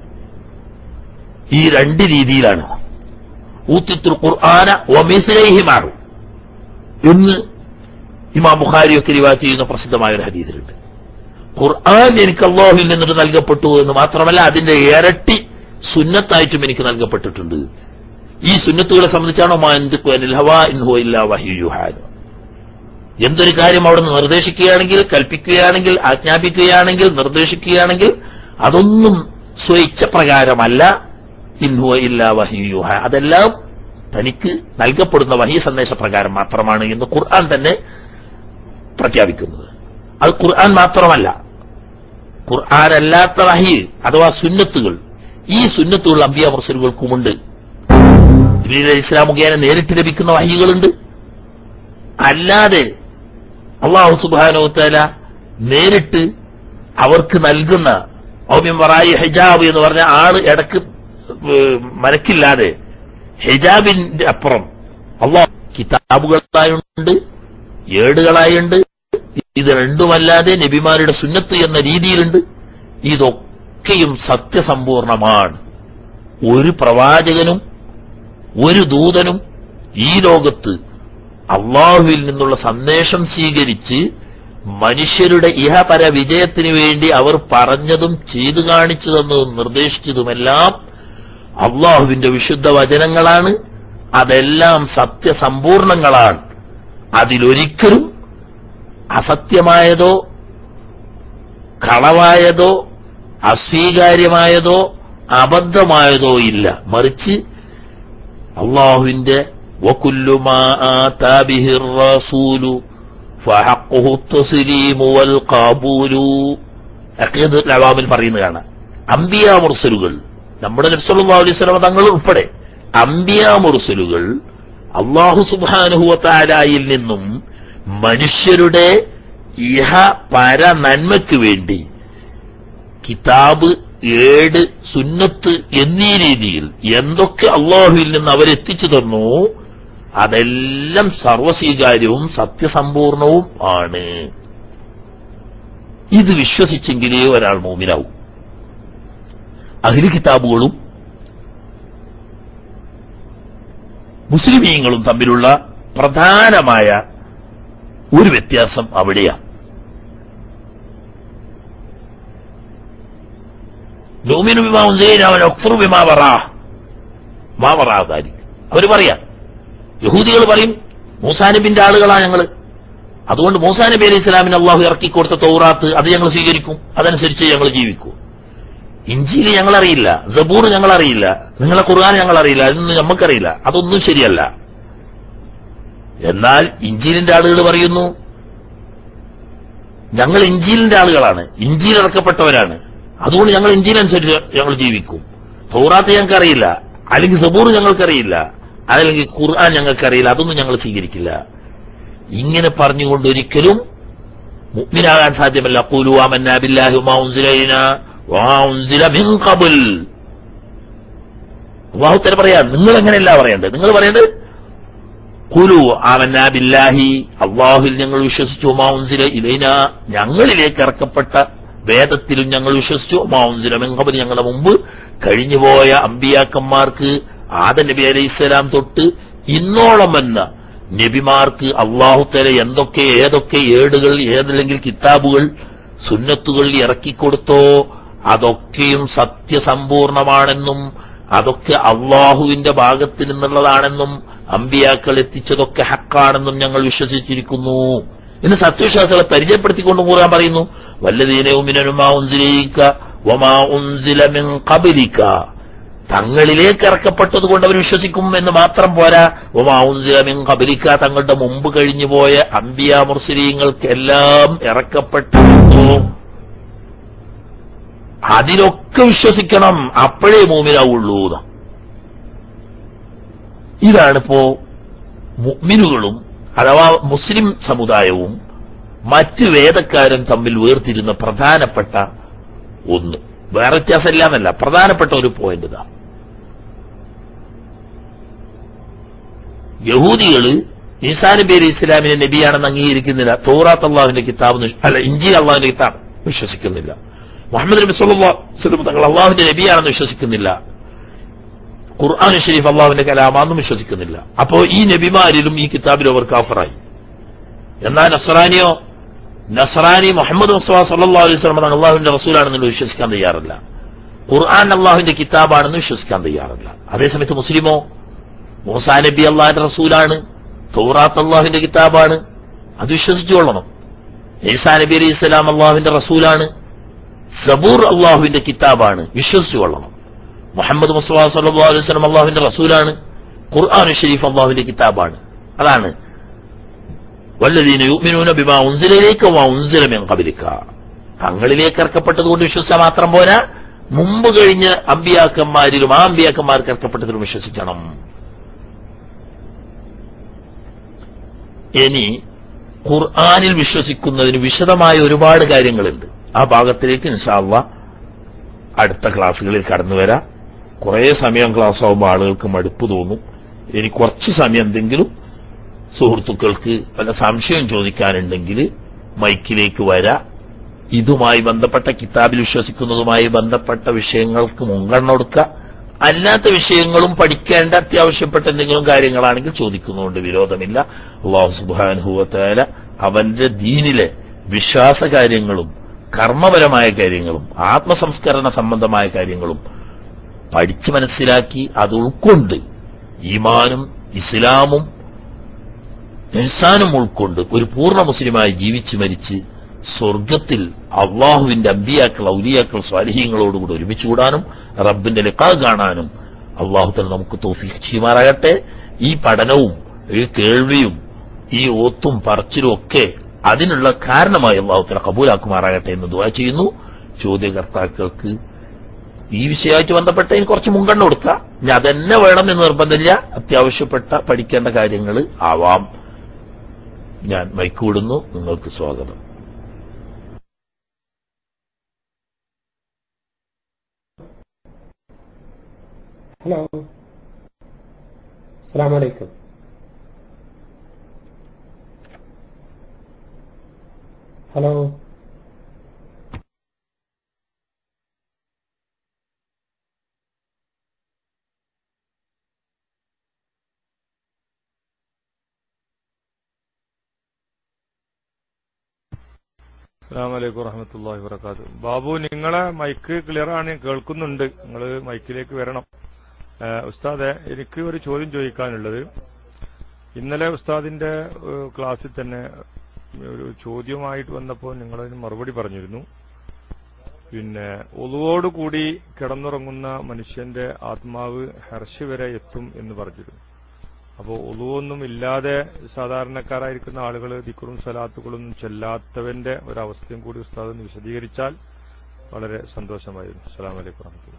ഈ രണ്ട് രീതിയിലാണ് ഊത്തിത്തുൽ ഖുർആന വമിസ്ലൈഹി മാറും എന്ന് ഇമാം ബുഖാരിയൊക്കെ റിവായത്ത് ചെയ്യുന്ന പ്രസിദ്ധമായ ഒരു ഹദീസിലുണ്ട് ഖുർആൻ എനിക്ക് അള്ളാഹുവിൽ നിന്നിട്ട് നൽകപ്പെട്ടു എന്ന് മാത്രമല്ല അതിന്റെ ഇരട്ടി സുന്നത്തായിട്ടും എനിക്ക് നൽകപ്പെട്ടിട്ടുണ്ട് ഈ സുന്നത്തുകളെ സംബന്ധിച്ചാണോ മാ യന്തിഖു അനിൽ ഹവാ ഇൻ ഹുവ ഇല്ലാ വഹ്യു യുഹാ എന്തൊരു കാര്യം അവിടെ നിന്ന് നിർദ്ദേശിക്കുകയാണെങ്കിൽ കൽപ്പിക്കുകയാണെങ്കിൽ ആജ്ഞാപിക്കുകയാണെങ്കിൽ നിർദ്ദേശിക്കുകയാണെങ്കിൽ അതൊന്നും സ്വയിച്ഛപ്രകാരമല്ല ഇൻഹുവ ഇല്ല വഹിയുഹ അതെല്ലാം തനിക്ക് നൽകപ്പെടുന്ന വഹി സന്ദേശപ്രകാരം മാത്രമാണ് എന്ന് ഖുർആൻ തന്നെ പ്രഖ്യാപിക്കുന്നത് അത് ഖുർആൻ മാത്രമല്ല ഖുർആൻ അല്ലാത്ത വഹി അഥവാ സുന്നത്തുകൾ ഈ സുന്നത്തുകൾ അമ്പിയ മുർസലുകൾക്കുമുണ്ട് ജിബ്രീൽ അലൈഹി ഇസ്ലാം മുഖേന നേരിട്ട് ലഭിക്കുന്ന വഹികളുണ്ട് അല്ലാതെ അള്ളാഹു സുബാനോത്തല നേരിട്ട് അവർക്ക് നൽകുന്ന ഔമ്യം വറായി ഹിജാബ് എന്ന് പറഞ്ഞ ആള് ഇടക്ക് ഏഹ്, മനക്കില്ലാതെ ഹിജാബിന്റെ അപ്പുറം അള്ളാഹ് കിതാബുകളായുണ്ട് ഏടുകളായുണ്ട് ഇത് രണ്ടുമല്ലാതെ നബിമാരുടെ സുന്നത്ത് എന്ന രീതിയിലുണ്ട് ഇതൊക്കെയും സത്യസമ്പൂർണമാണ് ഒരു പ്രവാചകനും ഒരു ദൂതനും ഈ ലോകത്ത് അള്ളാഹുവിൽ നിന്നുള്ള സന്ദേശം സ്വീകരിച്ച് മനുഷ്യരുടെ ഇഹപര വിജയത്തിന് വേണ്ടി അവർ പറഞ്ഞതും ചെയ്തു കാണിച്ചു തന്നതും നിർദ്ദേശിച്ചതുമെല്ലാം അള്ളാഹുവിന്റെ വിശുദ്ധ വചനങ്ങളാണ് അതെല്ലാം സത്യസമ്പൂർണങ്ങളാണ് അതിലൊരിക്കലും അസത്യമായതോ കളവായതോ അസ്വീകാര്യമായതോ അബദ്ധമായതോ ഇല്ല മറിച്ച് അള്ളാഹുവിന്റെ وكل ما آتى به الرسول فحقه التسليم والقبول അഖീദത്തുൽ അവാമിൽ പറയുന്നത് കാണാം അംബിയ മുർസലുകൾ നമ്മുടെ നബ്സല്ലാ അലൈഹി സ്വലമ തങ്ങൾ ഉൾപ്പെടെ അംബിയ മുർസലുകൾ അള്ളാഹു സുബാനുഹുവത്താലായിൽ നിന്നും മനുഷ്യരുടെ ഇഹ പര നന്മയ്ക്ക് വേണ്ടി കിതാബ് ഏട് സുന്നത്ത് എന്നീ രീതിയിൽ എന്തൊക്കെ അള്ളാഹുവിൽ നിന്ന് അവരെത്തിച്ചു തന്നു അതെല്ലാം സർവസ്വീകാര്യവും സത്യസമ്പൂർണവും ആണ് ഇത് വിശ്വസിച്ചെങ്കിലേ ഒരാൾ മോമിനാവും അഖിലി കിതാബുകളും മുസ്ലിമീങ്ങളും തമ്മിലുള്ള പ്രധാനമായ ഒരു വ്യത്യാസം അവിടെയാണ് നൂമിനു ബിമാ ഉൻസില അവൻ അക്ഫറു ബിമാ വറാ മാ വറാ ദാലിക് അവര് പറയാം യഹൂദികൾ പറയും മൂസാ നബിന്റെ ആളുകളാ ഞങ്ങള് അതുകൊണ്ട് മൂസാ നബി അലൈഹി ഇസ്ലാമിന് അള്ളാഹു ഇറക്കി കൊടുത്ത തൗറാത്ത് അത് ഞങ്ങൾ സ്വീകരിക്കും അതനുസരിച്ച് ഞങ്ങൾ ജീവിക്കും ഇഞ്ചിയിൽ ഞങ്ങൾ അറിയില്ല ജബൂർ ഞങ്ങൾ അറിയില്ല നിങ്ങളെ ഖുർആൻ ഞങ്ങൾ അറിയില്ല അതൊന്നും നമുക്കറിയില്ല അതൊന്നും ശരിയല്ല എന്നാൽ ഇഞ്ചിലിന്റെ ആളുകൾ പറയുന്നു ഞങ്ങൾ ഇഞ്ചിലിന്റെ ആളുകളാണ് ഇഞ്ചിയിൽ ഇറക്കപ്പെട്ടവരാണ് അതുകൊണ്ട് ഞങ്ങൾ ഇഞ്ചിനനുസരിച്ച് ഞങ്ങൾ ജീവിക്കും തൗറാത്ത് ഞങ്ങൾക്ക് അറിയില്ല അല്ലെങ്കിൽ സബൂർ ഞങ്ങൾക്കറിയില്ല അതല്ലെങ്കിൽ ഖുർആൻ ഞങ്ങൾക്കറിയില്ല അതൊന്നും ഞങ്ങൾ സ്വീകരിക്കില്ല ഇങ്ങനെ പറഞ്ഞുകൊണ്ട് ഒരിക്കലും മുഅ്മിനാകാൻ സാധ്യമല്ല ഖൂലു ആമന്നാ ബില്ലാഹി വമാ ഉൻസില ഇലൈനാ വമാ ഉൻസില മിൻ ഖബൽ അല്ലാഹു തആല പറയാ നിങ്ങൾ എങ്ങനെയല്ല പറയേണ്ടത് നിങ്ങൾ പറയേണ്ടത് ഖുലു ആമന്നാ ബില്ലാഹി അള്ളാഹുൽ ഞങ്ങൾ വിശ്വസിച്ചു വമാ ഉൻസില ഇലൈനാ ഞങ്ങളിലേക്ക് ഇറക്കപ്പെട്ട വേദത്തിലും ഞങ്ങൾ വിശ്വസിച്ചു വമാ ഉൻസില മിൻ ഖബൽ ഞങ്ങളുടെ മുമ്പ് കഴിഞ്ഞുപോയ അമ്പിയാക്കന്മാർക്ക് ആദ നബി അലൈഹിസ്സലാം തൊട്ട് ഇന്നോളം വന്ന നബിമാർക്ക് അള്ളാഹുത്തല എന്തൊക്കെ ഏതൊക്കെ ഏടുകൾ ഏതല്ലെങ്കിൽ കിതാബുകൾ സുന്നത്തുകൾ ഇറക്കിക്കൊടുത്തോ അതൊക്കെയും സത്യസമ്പൂർണമാണെന്നും അതൊക്കെ അള്ളാഹുവിന്റെ ഭാഗത്ത് നിന്നുള്ളതാണെന്നും അമ്പിയാക്കൾ എത്തിച്ചതൊക്കെ ഹക്കാണെന്നും ഞങ്ങൾ വിശ്വസിച്ചിരിക്കുന്നു എന്ന് സത്യവിശ്വാസികളെ പരിചയപ്പെടുത്തിക്കൊണ്ട് ഖുർആൻ പറയുന്നു വല്ലതീനവുമിനുമാ തങ്ങളിലേക്ക് ഇറക്കപ്പെട്ടത് കൊണ്ട് അവർ വിശ്വസിക്കും എന്ന് മാത്രം പോരാ ഒമാഉൻസിലമിൻ കബലിക്ക തങ്ങളുടെ മുമ്പ് കഴിഞ്ഞു പോയ അംബിയ മുർസലീങ്ങൾക്കെല്ലാം ഇറക്കപ്പെട്ടിരുന്നു അതിലൊക്കെ വിശ്വസിക്കണം അപ്പോഴേ മൂമിനാവുള്ളൂ എന്ന്. ഇതാണിപ്പോ മുഅ്മിനുകളും അഥവാ മുസ്ലിം സമുദായവും മറ്റ് വേദക്കാരും തമ്മിൽ വേർതിരുന്ന പ്രധാനപ്പെട്ട ഒന്ന് വേറെ വ്യത്യാസമില്ല എന്നല്ല പ്രധാനപ്പെട്ട ഒരു പോയിന്റ് ഇതാണ് യഹൂദികള് ഈസാ നബി അലി ഇസ്ലാമിനെ നബിയാണെന്ന് അംഗീകരിക്കുന്നില്ല തോറാത്ത് അള്ളാഹുവിന്റെ കിതാബ് നിഷ്- അല്ല ഇഞ്ചി അള്ളാഹുവിന്റെ കിതാബ് വിശ്വസിക്കുന്നില്ല മുഹമ്മദ് നബി സല്ലല്ലാഹു തങ്ങൾ അള്ളാഹുവിന്റെ നബിയാണെന്ന് വിശ്വസിക്കുന്നില്ല ഖുർആൻ ഷരീഫ് അള്ളാഹുവിന്റെ കലാമാണെന്നും വിശ്വസിക്കുന്നില്ല അപ്പോ ഈ നബിമാരിലും ഈ കിതാബിലും അവർ കാഫറായി എന്നാൽ നസ്രാനിയോ നസ്രാനി മുഹമ്മദ് മുസ്തഫ സല്ലല്ലാഹു അലൈഹി വസല്ലം തങ്ങൾ അള്ളാഹുവിന്റെ റസൂലാണെന്ന് വിശ്വസിക്കാൻ തയ്യാറല്ല ഖുർആൻ അള്ളാഹുവിന്റെ കിതാബാണെന്ന് വിശ്വസിക്കാൻ തയ്യാറല്ല അതേസമയത്ത് മുസ്ലിമോ മൂസാ നബി അള്ളാഹിന്റെ റസൂലാണ് തൗറാത്ത് അള്ളാഹുവിന്റെ കിതാബാണ് അത് വിശ്വസിച്ചു കൊള്ളണം ഈസാ നബി അലൈഹി സ്വലാം അള്ളാഹുവിന്റെ റസൂലാണ് സബൂർ അള്ളാഹുവിന്റെ കിതാബാണ് വിശ്വസിച്ചു കൊള്ളണം മുഹമ്മദ് മുസ്തഫ സല്ലല്ലാഹു അലൈഹി വസല്ലം അള്ളാഹുവിന്റെ റസൂലാണ് ഖുർആൻ ഷരീഫ് അള്ളാഹുവിന്റെ കിതാബാണ് അതാണ് വല്ലദീന യുഅ്മിനൂന ബിമാ ഉൻസില ഇലൈക വമാ ഉൻസില മിൻ ഖബ്ലിക തങ്ങളിലേക്ക് ഇറക്കപ്പെട്ടത് കൊണ്ട് വിശ്വസിച്ചാൽ മാത്രം പോരാ മുമ്പ് കഴിഞ്ഞ അമ്പിയാക്കന്മാരിലും ആ അമ്പിയാക്കന്മാർക്ക് ഇറക്കപ്പെട്ടതിലും വിശ്വസിക്കണം ഇനി ഖുർആനിൽ വിശ്വസിക്കുന്നതിന് വിശദമായ ഒരുപാട് കാര്യങ്ങളുണ്ട് ആ ഭാഗത്തിലേക്ക് ഇൻഷാല്ല അടുത്ത ക്ലാസ്സുകളിൽ കടന്നു വരാം കുറേ സമയം ക്ലാസ് ആവുമ്പോൾ ആളുകൾക്ക് മടുപ്പ് തോന്നും ഇനി കുറച്ച് സമയം എന്തെങ്കിലും സുഹൃത്തുക്കൾക്ക് വല്ല സംശയം ചോദിക്കാനുണ്ടെങ്കിൽ മൈക്കിലേക്ക് വരാ ഇതുമായി ബന്ധപ്പെട്ട കിതാബിൽ വിശ്വസിക്കുന്നതുമായി ബന്ധപ്പെട്ട വിഷയങ്ങൾക്ക് മുൻഗണന കൊടുക്കുക അല്ലാത്ത വിഷയങ്ങളും പഠിക്കേണ്ട അത്യാവശ്യപ്പെട്ട എന്തെങ്കിലും കാര്യങ്ങളാണെങ്കിൽ ചോദിക്കുന്നതുകൊണ്ട് വിരോധമില്ല അള്ളാഹു സുബാനുഭവത്തായ അവന്റെ ദീനിലെ വിശ്വാസ കാര്യങ്ങളും കർമ്മപരമായ കാര്യങ്ങളും ആത്മസംസ്കരണ സംബന്ധമായ കാര്യങ്ങളും പഠിച്ച് മനസ്സിലാക്കി അത് ഉൾക്കൊണ്ട് ഈമാനും ഇസ്ലാമും ഇഹ്സാനും ഉൾക്കൊണ്ട് ഒരു പൂർണ്ണ മുസ്ലിമായി ജീവിച്ചു മരിച്ച് സ്വർഗത്തിൽ അള്ളാഹുവിന്റെ അമ്പിയാക്കൾ ഔലിയാക്കൾ സ്വാലിഹ്യങ്ങളോടുകൂടി ഒരുമിച്ച് കൂടാനും റബ്ബിന്റെ ലിഖാ കാണാനും അള്ളാഹു തന്നെ നമുക്ക് തോഫീഖ് ചെയ്യുമാറാകട്ടെ ഈ പഠനവും ഈ കേൾവിയും ഈ ഓത്തും പറച്ചിലും ഒക്കെ അതിനുള്ള കാരണമായി അള്ളാഹു തല കബൂലാക്കുമാറാകട്ടെ എന്ന് ദുവാ ചെയ്യുന്നു ചോദ്യകർത്താക്കൾക്ക് ഈ വിഷയമായിട്ട് ബന്ധപ്പെട്ട ഇനി കുറച്ച് മുൻഗണന കൊടുക്കുക ഇനി അതന്നെ വേണം എന്ന് നിർബന്ധമില്ല അത്യാവശ്യപ്പെട്ട പഠിക്കേണ്ട കാര്യങ്ങൾ ആവാം ഞാൻ മൈക്ക് വിടുന്നു നിങ്ങൾക്ക് സ്വാഗതം ഹലോ അസ്സാം വലൈക്കും ഹലോ അസ്സാമലൈക്കും വറഹമത്തല്ലാഹി വർക്കാത്തു ബാബു നിങ്ങളെ മൈക്ക് ക്ലിയർ ആണ് കേൾക്കുന്നുണ്ട് നിങ്ങൾ മൈക്കിലേക്ക് വരണം ഏഹ് ഉസ്താദെ എനിക്ക് ഒരു ചോദ്യം ചോദിക്കാനുള്ളത് ഇന്നലെ ഉസ്താദിന്റെ ഏഹ് ക്ലാസ്സിൽ തന്നെ ഒരു ചോദ്യമായിട്ട് വന്നപ്പോൾ നിങ്ങളതിന് മറുപടി പറഞ്ഞിരുന്നു പിന്നെ ഒളുവോട് കൂടി കിടന്നുറങ്ങുന്ന മനുഷ്യന്റെ ആത്മാവ് ഹർഷ് വരെ എത്തും എന്ന് പറഞ്ഞിരുന്നു അപ്പോൾ ഒളുവൊന്നും ഇല്ലാതെ സാധാരണക്കാരായിരിക്കുന്ന ആളുകൾ ദിക്കറും സലാത്തുകളും ചെല്ലാത്തവന്റെ ഒരവസ്ഥയും കൂടി ഉസ്താദ് ഒന്ന് വിശദീകരിച്ചാൽ വളരെ സന്തോഷമായിരുന്നു അസ്സലാം വലൈക്കും വറഹ്മത്തുള്ളാഹി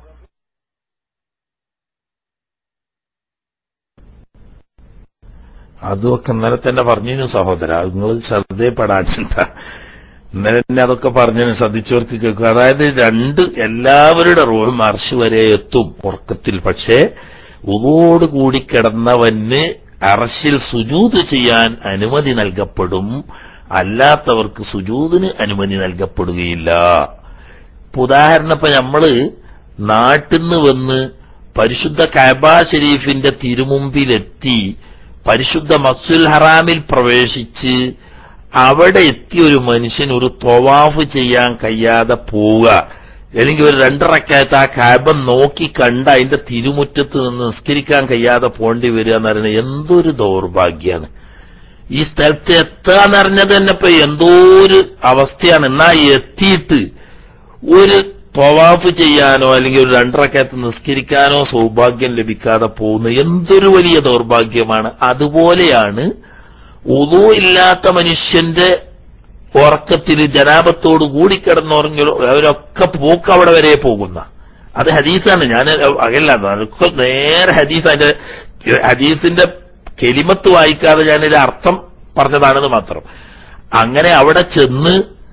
അതുമൊക്കെ ഇന്നലെ തന്നെ പറഞ്ഞു സഹോദര നിങ്ങൾ ശ്രദ്ധയപ്പെടാൻ ചിന്ത ഇന്നലെ തന്നെ അതൊക്കെ പറഞ്ഞു ശ്രദ്ധിച്ചവർക്ക് കേൾക്കും അതായത് രണ്ട് എല്ലാവരുടെ റൂഹും അർഷ് വരെ എത്തും ഉറക്കത്തിൽ പക്ഷേ ഉവോട് കൂടി കിടന്നവന് അർഷിൽ സുജൂത് ചെയ്യാൻ അനുമതി നൽകപ്പെടും അല്ലാത്തവർക്ക് സുജൂതിന് അനുമതി നൽകപ്പെടുകയില്ല ഇപ്പൊ ഉദാഹരണം ഇപ്പൊ നമ്മള് നാട്ടിൽ നിന്ന് വന്ന് പരിശുദ്ധ കഅബ ഷരീഫിന്റെ തിരുമുമ്പിലെത്തി പരിശുദ്ധ മസ്സുൽ ഹറാമിൽ പ്രവേശിച്ച് അവിടെ എത്തിയ ഒരു മനുഷ്യൻ ഒരു തൊവാഫ് ചെയ്യാൻ കഴിയാതെ പോവുക അല്ലെങ്കിൽ ഒരു രണ്ടറക്കായത്ത് ആ കാബ നോക്കി കണ്ട് അതിന്റെ തിരുമുറ്റത്ത് നിന്ന് നിസ്കരിക്കാൻ കഴിയാതെ പോണ്ടി വരിക എന്ന് പറയുന്നത് എന്തൊരു ദൗർഭാഗ്യാണ് ഈ സ്ഥലത്ത് എത്തുക എന്ന് പറഞ്ഞത് തന്നെ ഇപ്പൊ എന്തോ ഒരു അവസ്ഥയാണ് എന്നാ എത്തിയിട്ട് ഒരു തവാഫ് ചെയ്യാനോ അല്ലെങ്കിൽ ഒരു രണ്ടറക്കത്ത് നിസ്കരിക്കാനോ സൗഭാഗ്യം ലഭിക്കാതെ പോകുന്ന എന്തൊരു വലിയ ദൗർഭാഗ്യമാണ് അതുപോലെയാണ് ഉദു ഇല്ലാത്ത മനുഷ്യന്റെ ഉറക്കത്തിൽ ജനാപത്തോട് കൂടി കിടന്നുറങ്ങി അവരൊക്കെ പോക്ക് അവിടെ വരെ പോകുന്ന അത് ഹദീസാണ് ഞാൻ അകല്ല അതൊക്കെ നേരെ ഹദീസ് അതിന്റെ ഹദീസിന്റെ കെലിമത്ത് വായിക്കാതെ ഞാനൊരു അർത്ഥം പറഞ്ഞതാണെന്ന് മാത്രം അങ്ങനെ അവിടെ ചെന്ന്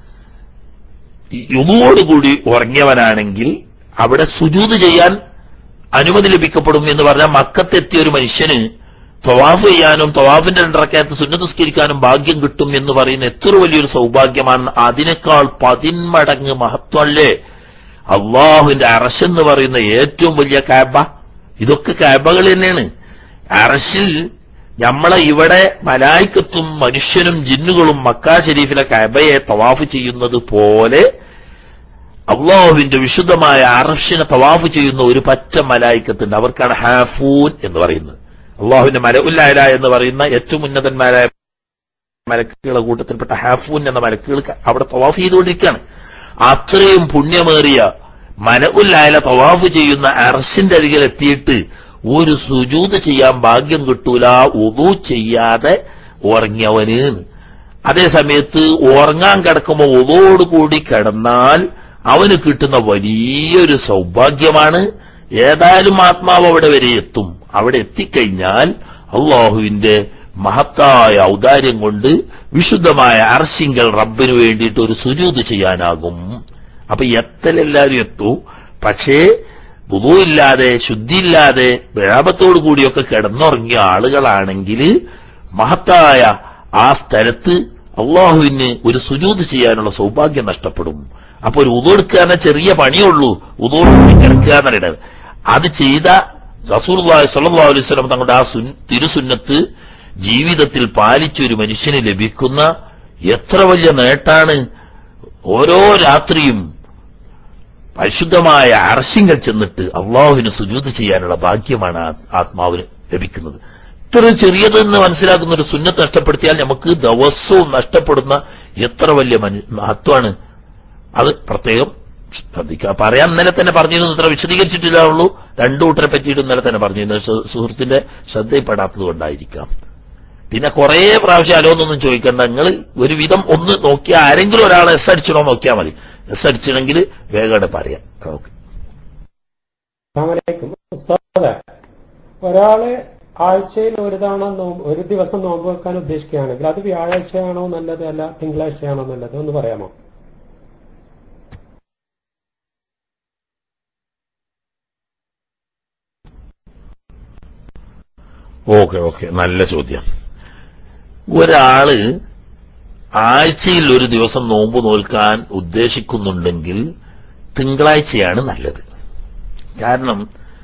യുമോടുകൂടി ഉറങ്ങിയവനാണെങ്കിൽ അവിടെ സുജൂത് ചെയ്യാൻ അനുമതി ലഭിക്കപ്പെടും എന്ന് പറഞ്ഞാൽ മക്കത്തെത്തിയ ഒരു മനുഷ്യന് തവാഫ് ചെയ്യാനും തവാഫിന്റെ രണ്ടറക്കകത്ത് സുന്നതസ്കരിക്കാനും ഭാഗ്യം കിട്ടും എന്ന് പറയുന്ന എത്ര വലിയൊരു സൗഭാഗ്യമാണ് അതിനേക്കാൾ പതിന്മടങ്ങ് മഹത്വമല്ലേ അള്ളാഹുവിന്റെ അറശെന്ന് പറയുന്ന ഏറ്റവും വലിയ കാബ ഇതൊക്കെ കാബകൾ തന്നെയാണ് അറശിൽ നമ്മളെ ഇവിടെ മലായിക്കത്തും മനുഷ്യനും ജിന്നുകളും മക്കാ ഷരീഫിലെ കബയെ തവാഫ് ചെയ്യുന്നത് പോലെ അള്ളാഹുവിന്റെ വിശുദ്ധമായ അറഷിനെ തവാഫ് ചെയ്യുന്ന ഒരു പറ്റ മലായിക്കത്തുണ്ട് അവർക്കാണ് ഹാഫൂൻ എന്ന് പറയുന്നത് അള്ളാഹുവിന്റെ മലഉല്ലായ എന്ന് പറയുന്ന ഏറ്റവും ഉന്നതന്മാരായ മലക്കുകളുടെ കൂട്ടത്തിൽപ്പെട്ട ഹാഫൂൻ എന്ന മലക്കുകൾ അവിടെ തവാഫ് ചെയ്തുകൊണ്ടിരിക്കുകയാണ് അത്രയും പുണ്യമേറിയ മലഉല്ലായ തവാഫ് ചെയ്യുന്ന അറഷിന്റെ അരികിൽ എത്തിയിട്ട് ഒരു സുജൂത് ചെയ്യാൻ ഭാഗ്യം കിട്ടൂല ഉദു ചെയ്യാതെ ഉറങ്ങിയവന് അതേ സമയത്ത് ഉറങ്ങാൻ കിടക്കുമ്പോൾ ഉദോടുകൂടി കിടന്നാൽ അവന് കിട്ടുന്ന വലിയൊരു സൗഭാഗ്യമാണ് ഏതായാലും ആത്മാവ് അവിടെ വരെ എത്തും അവിടെ എത്തിക്കഴിഞ്ഞാൽ അള്ളാഹുവിന്റെ മഹത്തായ ഔദാര്യം കൊണ്ട് വിശുദ്ധമായ അർശിങ്കൽ റബ്ബിന് വേണ്ടിയിട്ട് ഒരു സുജൂത് ചെയ്യാനാകും അപ്പൊ എത്തലെല്ലാരും എത്തും പക്ഷേ ബുധുവില്ലാതെ ശുദ്ധിയില്ലാതെ വ്യാപത്തോടു കൂടിയൊക്കെ കിടന്നുറങ്ങിയ ആളുകളാണെങ്കിൽ മഹത്തായ ആ സ്ഥലത്ത് അള്ളാഹുവിന് ഒരു സുജൂത് ചെയ്യാനുള്ള സൗഭാഗ്യം നഷ്ടപ്പെടും അപ്പൊ ഒരു ഉതൊടുക്കുക ചെറിയ പണിയുള്ളൂ ഉതോടുകൂടി കിടക്കുക എന്നറിയണത് അത് ചെയ്ത റസൂൽ സല്ലാ അലൈഹി സ്വലം തങ്ങളുടെ ആ സുൻ തിരുസുന്നത്ത് ജീവിതത്തിൽ പാലിച്ച ഒരു മനുഷ്യന് ലഭിക്കുന്ന എത്ര വലിയ നേട്ടാണ് ഓരോ രാത്രിയും പരിശുദ്ധമായ അർശിങ്ങൾ ചെന്നിട്ട് അള്ളാഹുവിന് സുജൂത് ചെയ്യാനുള്ള ഭാഗ്യമാണ് ആ- ആത്മാവിന് ലഭിക്കുന്നത് ഇത്ര ചെറിയതെന്ന് മനസ്സിലാക്കുന്ന ഒരു സുന്നത്ത് നഷ്ടപ്പെടുത്തിയാൽ നമുക്ക് ദിവസവും നഷ്ടപ്പെടുന്ന എത്ര വലിയ മനു- മഹത്വമാണ് അത് പ്രത്യേകം ശ്രദ്ധിക്കുക പറയാൻ ഇന്നലെ തന്നെ പറഞ്ഞിരുന്നു ഇത്ര വിശദീകരിച്ചിട്ടില്ല ഉള്ളൂ രണ്ടു കൂട്ടരെ പറ്റിയിട്ട് ഇന്നലെ തന്നെ പറഞ്ഞിരുന്നു സു- സുഹൃത്തിന്റെ ശ്രദ്ധയിൽപ്പെടാത്തത് കൊണ്ടായിരിക്കാം പിന്നെ കുറെ പ്രാവശ്യം അലോന്നൊന്നും ചോദിക്കണ്ട നിങ്ങൾ ഒരുവിധം ഒന്ന് നോക്കിയാൽ ആരെങ്കിലും ഒരാളെ എസ് അടിച്ചണോ നോക്കിയാൽ മതി എസ് അടിച്ചില്ലെങ്കിൽ വേഗം പറയാം ഓക്കെ അസ്സലാമലൈക്കും ഉസ്താദെ ഒരാള് ആഴ്ചയിൽ ഒരു തവണ നോമ്പ് ഒരു ദിവസം നോമ്പ് വെക്കാൻ ഉദ്ദേശിക്കുകയാണെങ്കിൽ അത് വ്യാഴാഴ്ചയാണോ നല്ലത് അല്ല തിങ്കളാഴ്ചയാണോ നല്ലത് ഒന്ന് പറയാമോ ഓക്കെ ഓക്കെ നല്ല ചോദ്യം ഒരാള് ആഴ്ചയിൽ ഒരു ദിവസം നോമ്പ് നോൽക്കാൻ ഉദ്ദേശിക്കുന്നുണ്ടെങ്കിൽ തിങ്കളാഴ്ചയാണ് നല്ലത് കാരണം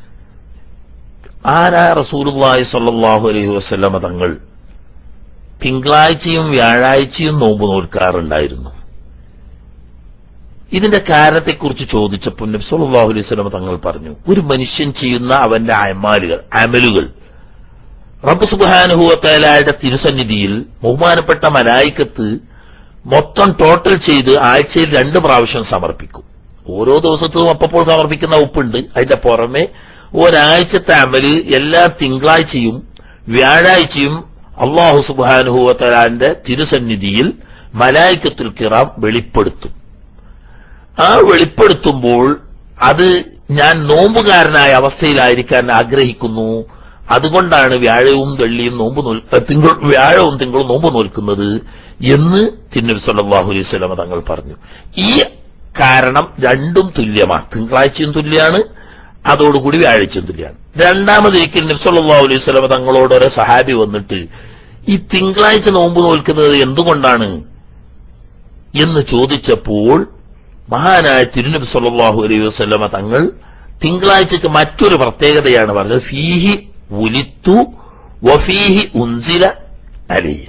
ആരാ റസൂലുള്ളാഹി സ്വല്ലല്ലാഹു അലൈഹി വസല്ലമ തങ്ങൾ തിങ്കളാഴ്ചയും വ്യാഴാഴ്ചയും നോമ്പ് നോൽക്കാറുണ്ടായിരുന്നു ഇതിന്റെ കാരണത്തെക്കുറിച്ച് ചോദിച്ചപ്പോൾ നബി സല്ലല്ലാഹു അലൈഹി വസല്ലമ തങ്ങൾ പറഞ്ഞു ഒരു മനുഷ്യൻ ചെയ്യുന്ന അവന്റെ അമാലുകൾ അമലുകൾ റബ്ബ് സുബാനുഭവത്തേലായുടെ തിരുസന്നിധിയിൽ ബഹുമാനപ്പെട്ട മലായിക്കത്ത് മൊത്തം ടോട്ടൽ ചെയ്ത് ആഴ്ചയിൽ രണ്ട് പ്രാവശ്യം സമർപ്പിക്കും ഓരോ ദിവസത്തും അപ്പപ്പോൾ സമർപ്പിക്കുന്ന ഉപ്പുണ്ട് അതിന്റെ പുറമെ ഒരാഴ്ചത്തെ അമല് എല്ലാ തിങ്കളാഴ്ചയും വ്യാഴാഴ്ചയും അള്ളാഹു സുബാനുഭവത്തലാന്റെ തിരുസന്നിധിയിൽ മലായിക്കത്തിൽ കിറാം വെളിപ്പെടുത്തും ആ വെളിപ്പെടുത്തുമ്പോൾ അത് ഞാൻ നോമ്പുകാരനായ അവസ്ഥയിലായിരിക്കാൻ ആഗ്രഹിക്കുന്നു അതുകൊണ്ടാണ് വ്യാഴവും വെള്ളിയും നോമ്പ് നോൽ ഏഹ് തിങ്കൾ വ്യാഴവും തിങ്കളും നോമ്പ് നോൽക്കുന്നത് എന്ന് തിരുനബി സല്ലല്ലാഹു അലൈഹി വസല്ലമ തങ്ങൾ പറഞ്ഞു ഈ കാരണം രണ്ടും തുല്യമാണ് തിങ്കളാഴ്ചയും തുല്യാണ് അതോടുകൂടി വ്യാഴാഴ്ചയും തുല്യാണ് രണ്ടാമതൊരിക്കൽ നബി സല്ലല്ലാഹു അലൈഹി വസല്ലമ തങ്ങളോട് ഒരു സഹാബി വന്നിട്ട് ഈ തിങ്കളാഴ്ച നോമ്പ് നോൽക്കുന്നത് എന്തുകൊണ്ടാണ് എന്ന് ചോദിച്ചപ്പോൾ മഹാനായ തിരുനബി സല്ലല്ലാഹു അലൈഹി വസല്ലമ തങ്ങൾ തിങ്കളാഴ്ചക്ക് മറ്റൊരു പ്രത്യേകതയാണ് പറഞ്ഞത് ഫീഹി ഉലിത്തു വഫീഹി ഉൻസില അലിയ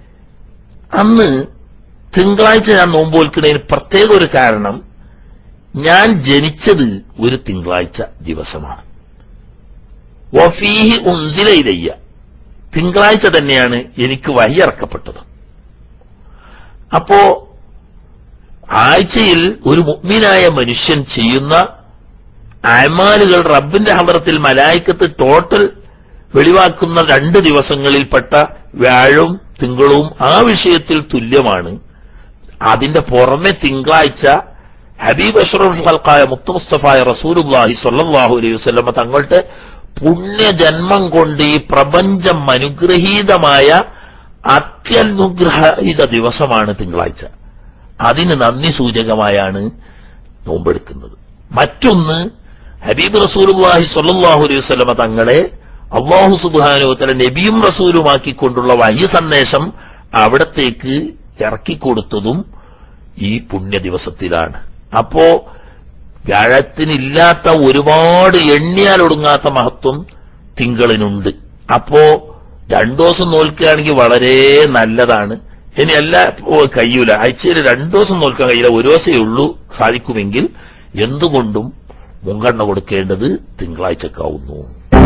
അന്ന് തിങ്കളാഴ്ച ഞാൻ നോമ്പ് നോൽക്കുന്നതിന് പ്രത്യേക ഒരു കാരണം ഞാൻ ജനിച്ചത് ഒരു തിങ്കളാഴ്ച ദിവസമാണ് വഫീഹി ഉൻസില ഇലയ്യ തിങ്കളാഴ്ച തന്നെയാണ് എനിക്ക് വഹിയിറക്കപ്പെട്ടത് അപ്പോ ആഴ്ചയിൽ ഒരു മുഗ്മിനായ മനുഷ്യൻ ചെയ്യുന്ന അമാലുകൾ റബ്ബിന്റെ ഹലറത്തിൽ മലായിക്കത്ത് ടോട്ടൽ വെളിവാക്കുന്ന രണ്ട് ദിവസങ്ങളിൽപ്പെട്ട വ്യാഴവും തിങ്കളവും ആ വിഷയത്തിൽ തുല്യമാണ് അതിന്റെ പുറമെ തിങ്കളാഴ്ച ഹബീബ് അഷ്റഫ് ഹൽക്കായ മുത്തു മുസ്തഫായ റസൂലുല്ലാഹി സ്വല്ലല്ലാഹു അലൈഹി വസല്ലമ തങ്ങളുടെ പുണ്യജന്മം കൊണ്ട് ഈ പ്രപഞ്ചം അനുഗ്രഹീതമായ അത്യനുഗ്രഹീത ദിവസമാണ് തിങ്കളാഴ്ച അതിന് നന്ദി സൂചകമായാണ് നോമ്പെടുക്കുന്നത് മറ്റൊന്ന് ഹബീബ് റസൂലുള്ളാഹി സ്വല്ലല്ലാഹു അലൈഹി വസല്ലമ തങ്ങളെ അള്ളാഹു സുബ്ഹാനഹു വതആല നബിയും റസൂലുമാക്കിക്കൊണ്ടുള്ള വഹി സന്ദേശം അവിടത്തേക്ക് ഇറക്കിക്കൊടുത്തതും ഈ പുണ്യ ദിവസത്തിലാണ് അപ്പോ വ്യാഴത്തിനില്ലാത്ത ഒരുപാട് എണ്ണിയാൽ ഒടുങ്ങാത്ത മഹത്വം തിങ്കളിനുണ്ട് അപ്പോ രണ്ടു ദിവസം നോൽക്കുകയാണെങ്കിൽ വളരെ നല്ലതാണ് ഇനി എല്ലാ ഓ, കഴിയൂല ആഴ്ചയിൽ രണ്ടു ദിവസം നോൽക്കാൻ കഴിയില്ല ഒരു ദിവസമേ ഉള്ളൂ സാധിക്കുമെങ്കിൽ എന്തുകൊണ്ടും മുൻഗണന കൊടുക്കേണ്ടത് തിങ്കളാഴ്ചക്കാവുന്നു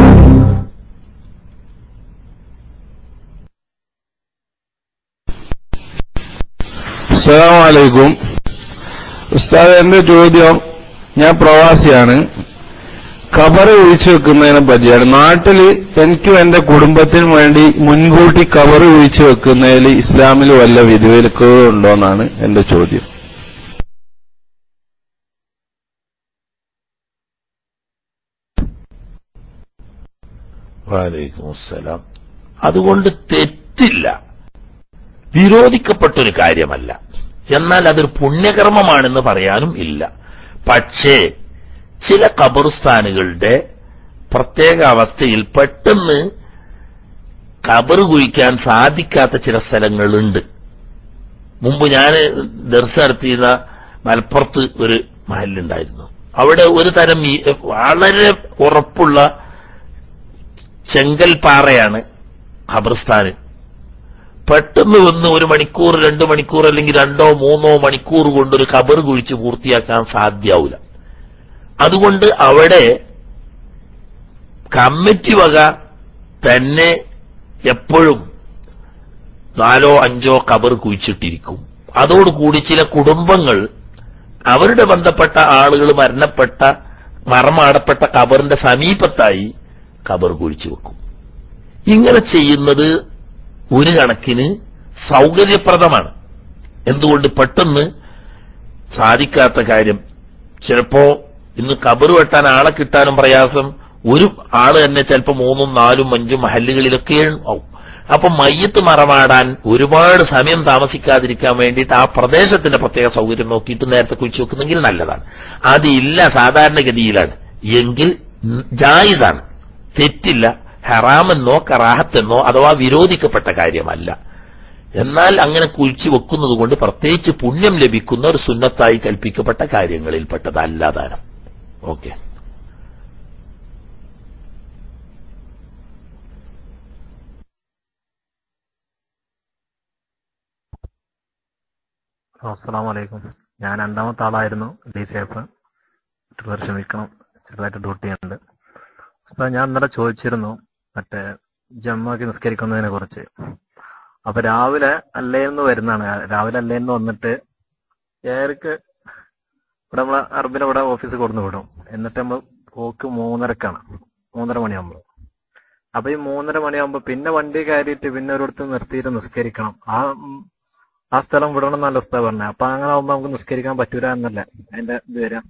അസ്സലാമലൈക്കും ഉസ്താദ് എന്റെ ചോദ്യം ഞാൻ പ്രവാസിയാണ് കബറ് ഒഴിച്ചു വെക്കുന്നതിനെ പറ്റിയാണ് നാട്ടില് എനിക്കും എന്റെ കുടുംബത്തിനും വേണ്ടി മുൻകൂട്ടി കബറ് ഒഴിച്ചു വെക്കുന്നതിൽ ഇസ്ലാമിൽ വല്ല വിധിവിലക്കുകളും ഉണ്ടോന്നാണ് എന്റെ ചോദ്യം വാലൈക്കും അസ്സലാം അതുകൊണ്ട് തെറ്റില്ല വിരോധിക്കപ്പെട്ടൊരു കാര്യമല്ല എന്നാൽ അതൊരു പുണ്യകർമ്മമാണെന്ന് പറയാനും ഇല്ല പക്ഷേ ചില ഖബർസ്ഥാനുകളുടെ പ്രത്യേക അവസ്ഥയിൽ പെട്ടെന്ന് കബർ കുഴിക്കാൻ സാധിക്കാത്ത ചില സ്ഥലങ്ങളുണ്ട് മുമ്പ് ഞാൻ ദർശ നടത്തിയിരുന്ന മലപ്പുറത്ത് ഒരു മഹലുണ്ടായിരുന്നു അവിടെ ഒരു തരം ഈ വളരെ ഉറപ്പുള്ള ചെങ്കൽ പാറയാണ് ഖബർസ്ഥാന് പെട്ടെന്ന് വന്ന് ഒരു മണിക്കൂർ രണ്ട് മണിക്കൂർ അല്ലെങ്കിൽ രണ്ടോ മൂന്നോ മണിക്കൂർ കൊണ്ട് ഒരു ഖബർ കുഴിച്ച് പൂർത്തിയാക്കാൻ സാധ്യാവൂല അതുകൊണ്ട് അവിടെ കമ്മിറ്റി വക തന്നെ എപ്പോഴും നാലോ അഞ്ചോ ഖബർ കുഴിച്ചിട്ടിരിക്കും അതോടുകൂടി ചില കുടുംബങ്ങൾ അവരുടെ ബന്ധപ്പെട്ട ആളുകൾ മരണപ്പെട്ട മറമാടപ്പെട്ട ഖബറിന്റെ സമീപത്തായി ഖബർ കുഴിച്ചു വെക്കും ഇങ്ങനെ ചെയ്യുന്നത് ഒരു കണക്കിന് സൗകര്യപ്രദമാണ് എന്തുകൊണ്ട് പെട്ടെന്ന് സാധിക്കാത്ത കാര്യം ചിലപ്പോ ഇന്ന് കബറ് വെട്ടാൻ ആളെ കിട്ടാനും പ്രയാസം ഒരു ആള് തന്നെ ചിലപ്പോ മൂന്നും നാലും അഞ്ചും മഹല്ലുകളിലൊക്കെ ആവും അപ്പൊ മയ്യത്ത് മറമാടാൻ ഒരുപാട് സമയം താമസിക്കാതിരിക്കാൻ വേണ്ടിയിട്ട് ആ പ്രദേശത്തിന്റെ പ്രത്യേക സൗകര്യം നോക്കിയിട്ട് നേരത്തെ കുഴിച്ചു വെക്കുന്നെങ്കിൽ നല്ലതാണ് അതില്ല സാധാരണഗതിയിലാണ് എങ്കിൽ ജായിസാണ് തെറ്റില്ല ഹറാമെന്നോ കറാഹത്തെന്നോ അഥവാ വിരോധിക്കപ്പെട്ട കാര്യമല്ല എന്നാൽ അങ്ങനെ കുഴിച്ചു വെക്കുന്നത് കൊണ്ട് പ്രത്യേകിച്ച് പുണ്യം ലഭിക്കുന്ന ഒരു സുന്നത്തായി കൽപ്പിക്കപ്പെട്ട കാര്യങ്ങളിൽപ്പെട്ടതല്ല ദാനം ഓക്കെ അസ്സാം വലൈക്കും ഞാൻ രണ്ടാമത്തെ ആളായിരുന്നു ഡി സേഫ് മറ്റുള്ളവർ ക്ഷമിക്കണം ചെറുതായിട്ട് ഡ്യൂട്ടി ഉണ്ട് ഉസ്താദ് ഞാൻ ഇന്നലെ ചോദിച്ചിരുന്നു മറ്റേ ജമ്മാക്കി നിസ്കരിക്കുന്നതിനെ കുറിച്ച് അപ്പൊ രാവിലെ അല്ലേന്ന് വരുന്നതാണ് രാവിലെ അല്ലേന്ന് വന്നിട്ട് ഏർക്ക് ഇവിടെ നമ്മളെ അറബിനെ ഇവിടെ ഓഫീസിൽ കൊടുന്നു വിടും എന്നിട്ട് നമ്മൾ പോക്ക് മൂന്നരക്കാണ് മൂന്നര മണിയാകുമ്പോൾ അപ്പൊ ഈ മൂന്നര മണിയാകുമ്പോ പിന്നെ വണ്ടി കയറിയിട്ട് പിന്നെ ഒരിടത്ത് നിർത്തിയിട്ട് നിസ്കരിക്കണം ആ ഉം, ആ സ്ഥലം വിടണം എന്നല്ല ഉസ്താദ് പറഞ്ഞത് അപ്പൊ അങ്ങനെ ആവുമ്പോ നമുക്ക് നിസ്കരിക്കാൻ പറ്റൂല എന്നല്ലേ അതിന്റെ ഇത് വരാം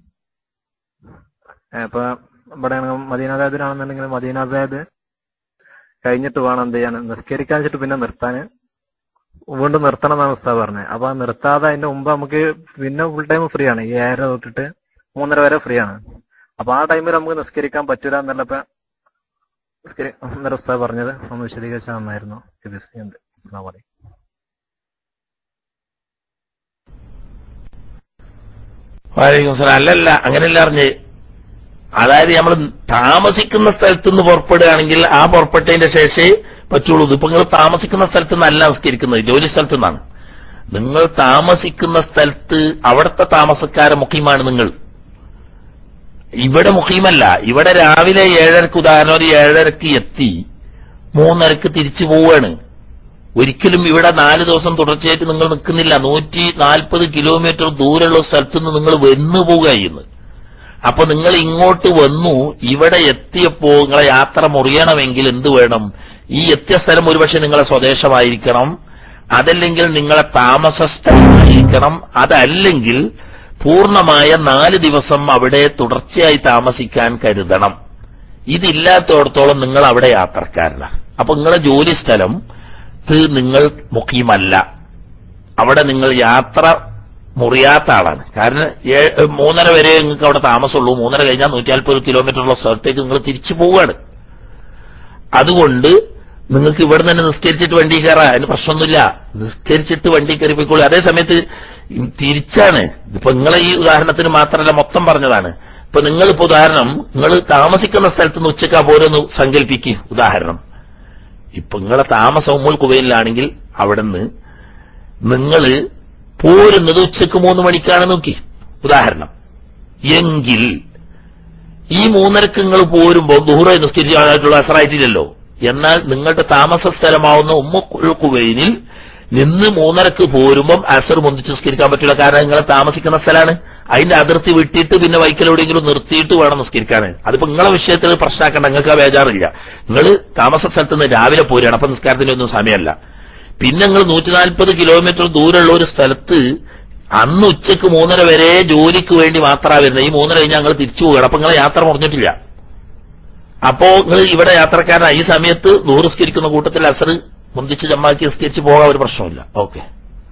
ഇപ്പൊ ഇവിടെ മദീനാദാദിനാണെന്നുണ്ടെങ്കിൽ മദീനാദാദ് കഴിഞ്ഞിട്ട് വേണം എന്ത് ചെയ്യാൻ നിസ്കരിക്കാൻ വെച്ചിട്ട് പിന്നെ നിർത്താന് വീണ്ടും നിർത്തണം എന്നാണ് ഉസ്താദ് പറഞ്ഞത് അപ്പൊ ആ നിർത്താതെ അതിന്റെ മുമ്പ് നമുക്ക് പിന്നെ ഫുൾ ടൈം ഫ്രീ ആണ് ഈ ഏഴര തൊട്ടിട്ട് മൂന്നര വരെ ഫ്രീ ആണ് അപ്പൊ ആ ടൈമിൽ നമുക്ക് നിസ്കരിക്കാൻ പറ്റൂല എന്നല്ല ഇപ്പൊ നിസ്കരി അന്നേരം ഉസ്താദ് പറഞ്ഞത് ഒന്ന് വിശദീകരിച്ചാൽ നന്നായിരുന്നു ഉണ്ട് അസ്സാം വലൈക്കും വാലേക്കും സലാം അല്ലല്ല അങ്ങനെയല്ല അറിഞ്ഞ് അതായത് നമ്മൾ താമസിക്കുന്ന സ്ഥലത്ത് നിന്ന് പുറപ്പെടുകയാണെങ്കിൽ ആ പുറപ്പെട്ടതിന്റെ ശേഷമേ പറ്റുള്ളൂ ഇതിപ്പോ നിങ്ങൾ താമസിക്കുന്ന സ്ഥലത്ത് നിന്നല്ല നിസ്കരിക്കുന്നത് ജോലി സ്ഥലത്തു നിന്നാണ് നിങ്ങൾ താമസിക്കുന്ന സ്ഥലത്ത് അവിടുത്തെ താമസക്കാരെ മുഖ്യമാണ് നിങ്ങൾ ഇവിടെ മുഖീമല്ല ഇവിടെ രാവിലെ ഏഴരക്ക് ഉദാഹരണം ഒരു ഏഴരക്ക് എത്തി മൂന്നരക്ക് തിരിച്ചു പോവാണ് ഒരിക്കലും ഇവിടെ നാല് ദിവസം തുടർച്ചയായിട്ട് നിങ്ങൾ നിൽക്കുന്നില്ല നൂറ്റി നാൽപ്പത് കിലോമീറ്റർ ദൂരമുള്ള സ്ഥലത്ത് നിന്ന് നിങ്ങൾ വന്നു പോവുക ചെയ്യുന്നത് അപ്പൊ നിങ്ങൾ ഇങ്ങോട്ട് വന്നു ഇവിടെ എത്തിയപ്പോ നിങ്ങളെ യാത്ര മുറിയണമെങ്കിൽ എന്ത് വേണം ഈ എത്തിയ സ്ഥലം ഒരുപക്ഷെ നിങ്ങളെ സ്വദേശമായിരിക്കണം അതല്ലെങ്കിൽ നിങ്ങളെ താമസ സ്ഥലമായിരിക്കണം അതല്ലെങ്കിൽ പൂർണ്ണമായ നാല് ദിവസം അവിടെ തുടർച്ചയായി താമസിക്കാൻ കരുതണം ഇതില്ലാത്തടത്തോളം നിങ്ങൾ അവിടെ യാത്രക്കാരനാണ് അപ്പൊ നിങ്ങളെ ജോലി സ്ഥലം ത്ത് നിങ്ങൾ മുഖീമല്ല അവിടെ നിങ്ങൾ യാത്ര മുറിയാത്ത ആളാണ് കാരണം ഏ- മൂന്നര വരെ നിങ്ങൾക്ക് അവിടെ താമസമുള്ളൂ മൂന്നര കഴിഞ്ഞാൽ നൂറ്റി നാൽപ്പത് കിലോമീറ്റർ ഉള്ള സ്ഥലത്തേക്ക് നിങ്ങൾ തിരിച്ചു പോവുകയാണ് അതുകൊണ്ട് നിങ്ങൾക്ക് ഇവിടെ തന്നെ നിസ്കരിച്ചിട്ട് വണ്ടി കയറാം അതിന് പ്രശ്നമൊന്നുമില്ല നിസ്കരിച്ചിട്ട് വണ്ടി കയറി പോയിക്കോളൂ അതേ സമയത്ത് തിരിച്ചാണ് ഇപ്പൊ നിങ്ങളെ ഈ ഉദാഹരണത്തിന് മാത്രമല്ല മൊത്തം പറഞ്ഞതാണ് ഇപ്പൊ നിങ്ങൾ ഇപ്പൊ ഉദാഹരണം നിങ്ങൾ താമസിക്കുന്ന സ്ഥലത്ത് നിന്ന് ഉച്ചക്കാ പോരൊന്ന് സങ്കല്പിക്കുക ഉദാഹരണം ഇപ്പൊ നിങ്ങളെ താമസം ഉമ്മുൽ കുവയിലാണെങ്കിൽ അവിടെ നിന്ന് നിങ്ങള് പോരുന്നത് ഉച്ചക്ക് മൂന്ന് മണിക്കാണ് നോക്കി ഉദാഹരണം എങ്കിൽ ഈ മൂന്നരക്ക് നിങ്ങൾ പോരുമ്പോ ദുഹുറ നിസ്കരിച്ചായിട്ടുള്ള അസറായിട്ടില്ലല്ലോ എന്നാൽ നിങ്ങളുടെ താമസ സ്ഥലമാവുന്ന ഉമ്മുൽ കുവൈനിൽ നിന്ന് മൂന്നരക്ക് പോരുമ്പം അസർ മുന്തിച്ച് നിസ്കരിക്കാൻ പറ്റില്ല കാരണം നിങ്ങൾ താമസിക്കുന്ന സ്ഥലമാണ് അതിന്റെ അതിർത്തി വിട്ടിട്ട് പിന്നെ വൈക്കലെവിടെയെങ്കിലും നിർത്തിയിട്ട് വേണം നിസ്കരിക്കാൻ അതിപ്പോ നിങ്ങളെ വിഷയത്തിൽ പ്രശ്നമാക്കണ്ട നിങ്ങൾക്ക് ആ ബേജാറില്ല നിങ്ങൾ താമസ സ്ഥലത്ത് നിന്ന് രാവിലെ പോരുകയാണ് അപ്പൊ നിസ്കാരത്തിന് ഒന്നും സമയമല്ല പിന്നെ നിങ്ങൾ നൂറ്റി നാൽപ്പത് കിലോമീറ്റർ ദൂരമുള്ള ഒരു സ്ഥലത്ത് അന്ന് ഉച്ചക്ക് മൂന്നര വരെ ജോലിക്ക് വേണ്ടി മാത്രമാണ് വരുന്നത് ഈ മൂന്നര കഴിഞ്ഞ് ഞങ്ങൾ തിരിച്ചു പോവുകയാണ് അപ്പൊ നിങ്ങളെ യാത്ര മുറിഞ്ഞിട്ടില്ല അപ്പോ നിങ്ങൾ ഇവിടെ യാത്രക്കാരനാണ് ഈ സമയത്ത് നൂറുസ്കരിക്കുന്ന കൂട്ടത്തിൽ അസർ മുന്തിച്ച് ജമ്മാക്കി നിസ്കരിച്ച് പോകാൻ ഒരു പ്രശ്നമില്ല ഓക്കെ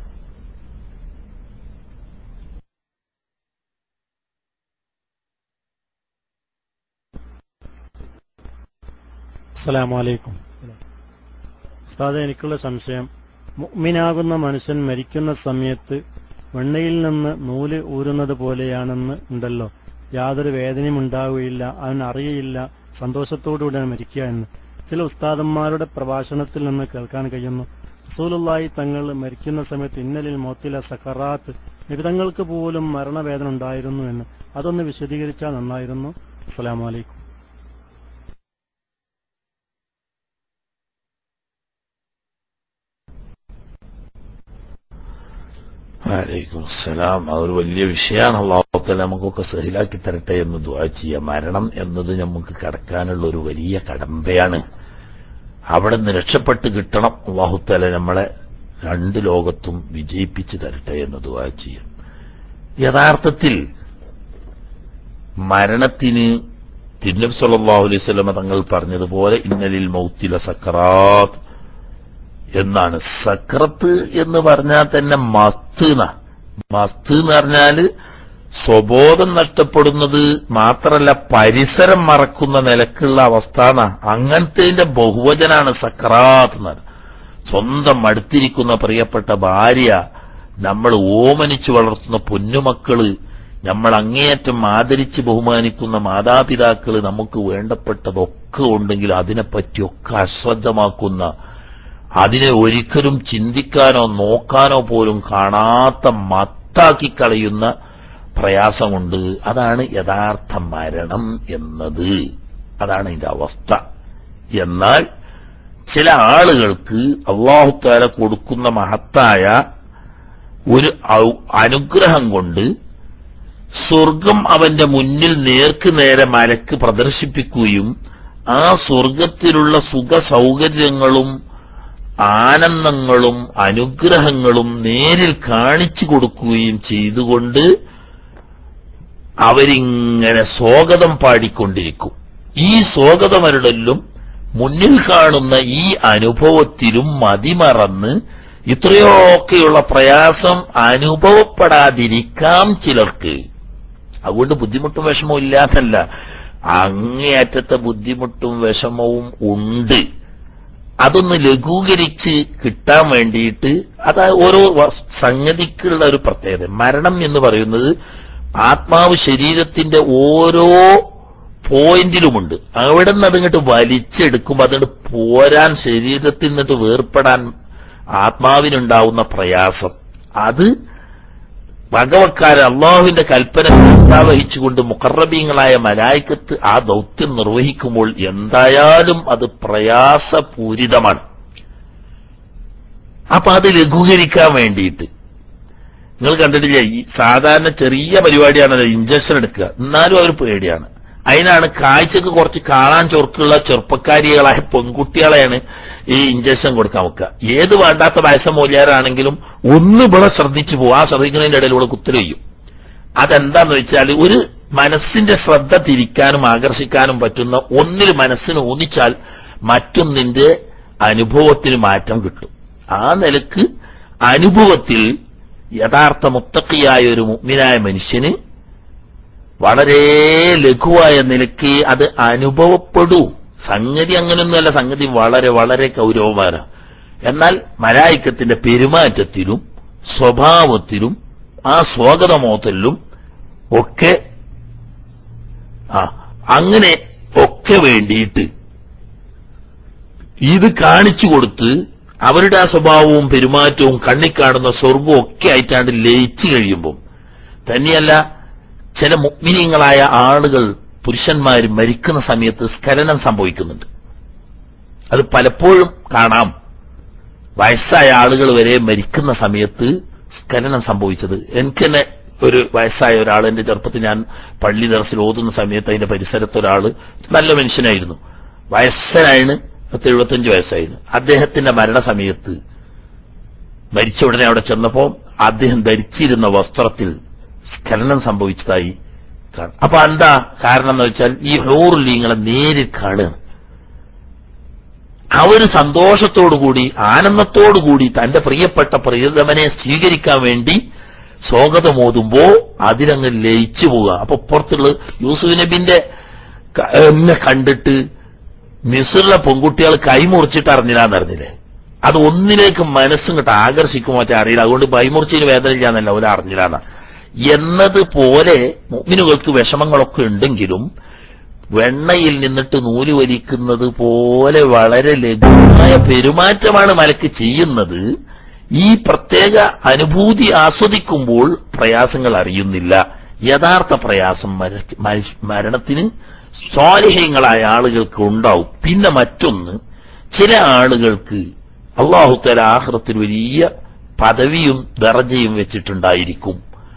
അസ്സലാമലൈക്കും ഉസ്താദെ എനിക്കുള്ള സംശയം മുഅ്മിനാകുന്ന മനുഷ്യൻ മരിക്കുന്ന സമയത്ത് വെണ്ണയിൽ നിന്ന് നൂല് ഊരുന്നത് പോലെയാണെന്ന് ഉണ്ടല്ലോ യാതൊരു വേദനയും ഉണ്ടാവുകയില്ല അവൻ അറിയയില്ല സന്തോഷത്തോടുകൂടിയാണ് മരിക്കുക എന്ന് ചില ഉസ്താദന്മാരുടെ പ്രഭാഷണത്തിൽ നിന്ന് കേൾക്കാൻ കഴിയുന്നു റസൂലുള്ളാഹി തങ്ങൾ മരിക്കുന്ന സമയത്ത് ഇന്നലിൽ മോത്തില സക്കറാത്ത് നിബിതങ്ങൾക്ക് പോലും മരണവേദന ഉണ്ടായിരുന്നു എന്ന് അതൊന്ന് വിശദീകരിച്ചാൽ നന്നായിരുന്നു അസ്സലാമു അലൈക്കും വലൈക്കും അസ്സലാം അതൊരു വലിയ വിഷയമാണ് അള്ളാഹുത്തല നമുക്കൊക്കെ സഹിലാക്കി തരട്ടെ എന്ന് ദുആ ചെയ്യാം മരണം എന്നത് നമുക്ക് കടക്കാനുള്ള ഒരു വലിയ കടമ്പയാണ് അവിടെ നിന്ന് രക്ഷപ്പെട്ട് കിട്ടണം അള്ളാഹുത്തല നമ്മളെ രണ്ട് ലോകത്തും വിജയിപ്പിച്ച് തരട്ടെ എന്ന് ദുആ ചെയ്യാം യഥാർത്ഥത്തിൽ മരണത്തിന് തിരുനബി സല്ലല്ലാഹു അലൈഹി വസല്ലമ തങ്ങൾ പറഞ്ഞതുപോലെ ഇന്നലിൽ മൗത്തില സക്കറാത്ത് എന്നാണ് സക്രത്ത് എന്ന് പറഞ്ഞാൽ തന്നെ മസ്ത് എന്നാ മസ്ത് എന്ന് പറഞ്ഞാല് സ്വബോധം നഷ്ടപ്പെടുന്നത് മാത്രല്ല പരിസരം മറക്കുന്ന നിലക്കുള്ള അവസ്ഥ എന്നാ അങ്ങനത്തെ ബഹുവചനാണ് സക്രാത്ത് എന്ന് സ്വന്തം അടുത്തിരിക്കുന്ന പ്രിയപ്പെട്ട ഭാര്യ നമ്മൾ ഓമനിച്ചു വളർത്തുന്ന പൊന്നുമക്കള് നമ്മൾ അങ്ങേയറ്റം ആദരിച്ച് ബഹുമാനിക്കുന്ന മാതാപിതാക്കള് നമുക്ക് വേണ്ടപ്പെട്ടതൊക്കെ ഉണ്ടെങ്കിൽ അതിനെപ്പറ്റിയൊക്കെ അശ്രദ്ധമാക്കുന്ന അതിനെ ഒരിക്കലും ചിന്തിക്കാനോ നോക്കാനോ പോലും കാണാത്ത മത്താക്കി കളയുന്ന പ്രയാസമുണ്ട് അതാണ് യഥാർത്ഥ മരണം എന്നത് അതാണ് ഇതിന്റെ അവസ്ഥ എന്നാൽ ചില ആളുകൾക്ക് അള്ളാഹുത്താല കൊടുക്കുന്ന മഹത്തായ ഒരു ഔ- അനുഗ്രഹം കൊണ്ട് സ്വർഗം അവന്റെ മുന്നിൽ നേർക്ക് നേരെ മലക്ക് പ്രദർശിപ്പിക്കുകയും ആ സ്വർഗത്തിലുള്ള സുഖ സൗകര്യങ്ങളും ആനന്ദങ്ങളും അനുഗ്രഹങ്ങളും നേരിൽ കാണിച്ചു കൊടുക്കുകയും ചെയ്തുകൊണ്ട് അവരിങ്ങനെ സ്വാഗതം പാടിക്കൊണ്ടിരിക്കും ഈ സ്വാഗതമരുടലും മുന്നിൽ കാണുന്ന ഈ അനുഭവത്തിലും മതിമറന്ന് ഇത്രയൊക്കെയുള്ള പ്രയാസം അനുഭവപ്പെടാതിരിക്കാം ചിലർക്ക് അതുകൊണ്ട് ബുദ്ധിമുട്ടും വിഷമവും ഇല്ലാത്തല്ല അങ്ങേയറ്റത്തെ ബുദ്ധിമുട്ടും വിഷമവും ഉണ്ട് അതൊന്ന് ലഘൂകരിച്ച് കിട്ടാൻ വേണ്ടിയിട്ട് അത് ഓരോ വ- സംഗതിക്കുള്ള ഒരു പ്രത്യേകത മരണം എന്ന് പറയുന്നത് ആത്മാവ് ശരീരത്തിന്റെ ഓരോ പോയിന്റിലുമുണ്ട് അവിടെ നിന്ന് അതിങ്ങോട്ട് വലിച്ചെടുക്കുമ്പോൾ അതുകൊണ്ട് പോരാൻ ശരീരത്തിൽ നിന്നിട്ട് വേർപ്പെടാൻ ആത്മാവിനുണ്ടാവുന്ന പ്രയാസം അത് വകവക്കാരെ അള്ളാഹുവിന്റെ കൽപ്പന ശിരസാവഹിച്ചുകൊണ്ട് മുഖറബീങ്ങളായ മലായിക്കത്ത് ആ ദൗത്യം നിർവഹിക്കുമ്പോൾ എന്തായാലും അത് പ്രയാസപൂരിതമാണ് അപ്പൊ അത് ലഘൂകരിക്കാൻ വേണ്ടിയിട്ട് നിങ്ങൾ കണ്ടിട്ടില്ലേ ഈ സാധാരണ ചെറിയ പരിപാടിയാണല്ലോ ഇഞ്ചക്ഷൻ എടുക്കുക എന്നാലും അവർ പേടിയാണ് അതിനാണ് കാഴ്ചക്ക് കുറച്ച് കാണാൻ ചൊറുക്കുള്ള ചെറുപ്പക്കാരികളായ പെൺകുട്ടികളെയാണ് ഈ ഇഞ്ചക്ഷൻ കൊടുക്കാൻ വെക്കുക ഏത് വേണ്ടാത്ത വയസ്സ മൂല്യാരാണെങ്കിലും ഒന്ന് ഇവിടെ ശ്രദ്ധിച്ചു പോകും ആ ശ്രദ്ധിക്കുന്നതിന്റെ ഇടയിൽ ഇവിടെ കുത്തല് ചെയ്യും അതെന്താന്ന് വെച്ചാൽ ഒരു മനസ്സിന്റെ ശ്രദ്ധ തിരിക്കാനും ആകർഷിക്കാനും പറ്റുന്ന ഒന്നിൽ മനസ്സിന് ഊന്നിച്ചാൽ മറ്റൊന്നിന്റെ അനുഭവത്തിന് മാറ്റം കിട്ടും ആ നിലക്ക് അനുഭവത്തിൽ യഥാർത്ഥ മുത്തക്കിയായ ഒരു മുഗ്മിനായ മനുഷ്യന് വളരെ ലഘുവായ നിലയ്ക്ക് അത് അനുഭവപ്പെടൂ സംഗതി അങ്ങനെയൊന്നുമല്ല സംഗതി വളരെ വളരെ ഗൗരവമാണ് എന്നാൽ മലായിക്കത്തിന്റെ പെരുമാറ്റത്തിലും സ്വഭാവത്തിലും ആ സ്വാഗതമോത്തലിലും ഒക്കെ ആ അങ്ങനെ ഒക്കെ വേണ്ടിയിട്ട് ഇത് കാണിച്ചു കൊടുത്ത് അവരുടെ ആ സ്വഭാവവും പെരുമാറ്റവും കണ്ണി കാണുന്ന സ്വർഗവും ഒക്കെ ആയിട്ടാണ്ട് ലയിച്ചു കഴിയുമ്പോൾ തന്നെയല്ല ചില മുഗ്മിനീങ്ങളായ ആളുകൾ പുരുഷന്മാർ മരിക്കുന്ന സമയത്ത് സ്ഖലനം സംഭവിക്കുന്നുണ്ട് അത് പലപ്പോഴും കാണാം വയസ്സായ ആളുകൾ വരെ മരിക്കുന്ന സമയത്ത് സ്ഖലനം സംഭവിച്ചത് എനിക്ക് തന്നെ ഒരു വയസ്സായ ഒരാൾ എന്റെ ചെറുപ്പത്തിൽ ഞാൻ പള്ളി ദർസിൽ ഓതുന്ന സമയത്ത് അതിന്റെ പരിസരത്ത് ഒരാള് നല്ല മനുഷ്യനായിരുന്നു വയസ്സനാണ് പത്ത് എഴുപത്തഞ്ച് വയസ്സായിരുന്നു അദ്ദേഹത്തിന്റെ മരണസമയത്ത് മരിച്ച ഉടനെ അവിടെ ചെന്നപ്പോ അദ്ദേഹം ധരിച്ചിരുന്ന വസ്ത്രത്തിൽ സ്ഖലനം സംഭവിച്ചതായി കാണും അപ്പൊ എന്താ കാരണം എന്ന് വെച്ചാൽ ഈ ഹോറുലീങ്ങളെ നേരിൽ കാണുകയാണ് അവര് സന്തോഷത്തോടുകൂടി ആനന്ദത്തോടുകൂടി തന്റെ പ്രിയപ്പെട്ട പ്രിയതമനെ സ്വീകരിക്കാൻ വേണ്ടി സ്വാഗതമോതുമ്പോ അതിലങ്ങ് ലയിച്ചു പോവുക അപ്പൊ പുറത്തുള്ള യൂസുഫ് നബിന്റെ ക- എന്നെ കണ്ടിട്ട് മിസറിലെ പെൺകുട്ടികൾ കൈമുറിച്ചിട്ട് അറിഞ്ഞില്ലാന്ന് അറിഞ്ഞില്ലേ അത് ഒന്നിലേക്ക് മനസ്സിങ്ങോട്ട് ആകർഷിക്കും മറ്റേ അറിയില്ല അതുകൊണ്ട് കൈമുറിച്ചതിന് വേദന ഇല്ലാന്നല്ല ഒരു അറിഞ്ഞില്ലാന്ന എന്നതുപോലെ മുഅ്മിനുകൾക്ക് വിഷമങ്ങളൊക്കെ ഉണ്ടെങ്കിലും വെണ്ണയിൽ നിന്നിട്ട് നൂല് വലിക്കുന്നത് പോലെ വളരെ ലഘുവായ പെരുമാറ്റമാണ് മലക്ക് ചെയ്യുന്നത് ഈ പ്രത്യേക അനുഭൂതി ആസ്വദിക്കുമ്പോൾ പ്രയാസങ്ങൾ അറിയുന്നില്ല യഥാർത്ഥ പ്രയാസം മര- മനുഷ്യ- മരണത്തിന് സ്വാലിഹ്യങ്ങളായ ആളുകൾക്ക് ഉണ്ടാവും പിന്നെ മറ്റൊന്ന് ചില ആളുകൾക്ക് അള്ളാഹുത്തല ആഹ്റത്തിൽ വലിയ പദവിയും ദർജയും വെച്ചിട്ടുണ്ടായിരിക്കും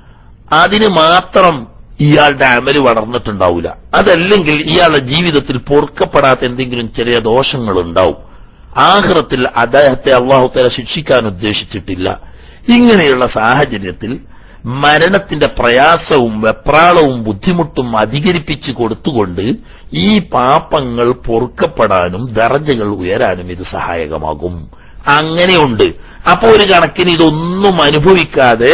അതിന് മാത്രം ഇയാളുടെ അമല് വളർന്നിട്ടുണ്ടാവില്ല അതല്ലെങ്കിൽ ഇയാളുടെ ജീവിതത്തിൽ പൊറുക്കപ്പെടാത്ത എന്തെങ്കിലും ചെറിയ ദോഷങ്ങൾ ഉണ്ടാവും ആഹ്റത്തിൽ അദ്ദേഹത്തെ അള്ളാഹുത്തല ശിക്ഷിക്കാൻ ഉദ്ദേശിച്ചിട്ടില്ല ഇങ്ങനെയുള്ള സാഹചര്യത്തിൽ മരണത്തിന്റെ പ്രയാസവും വെപ്രാളവും ബുദ്ധിമുട്ടും അധികരിപ്പിച്ചു കൊടുത്തുകൊണ്ട് ഈ പാപങ്ങൾ പൊറുക്കപ്പെടാനും ദർജകൾ ഉയരാനും ഇത് സഹായകമാകും അങ്ങനെയുണ്ട് അപ്പൊ ഒരു കണക്കിന് ഇതൊന്നും അനുഭവിക്കാതെ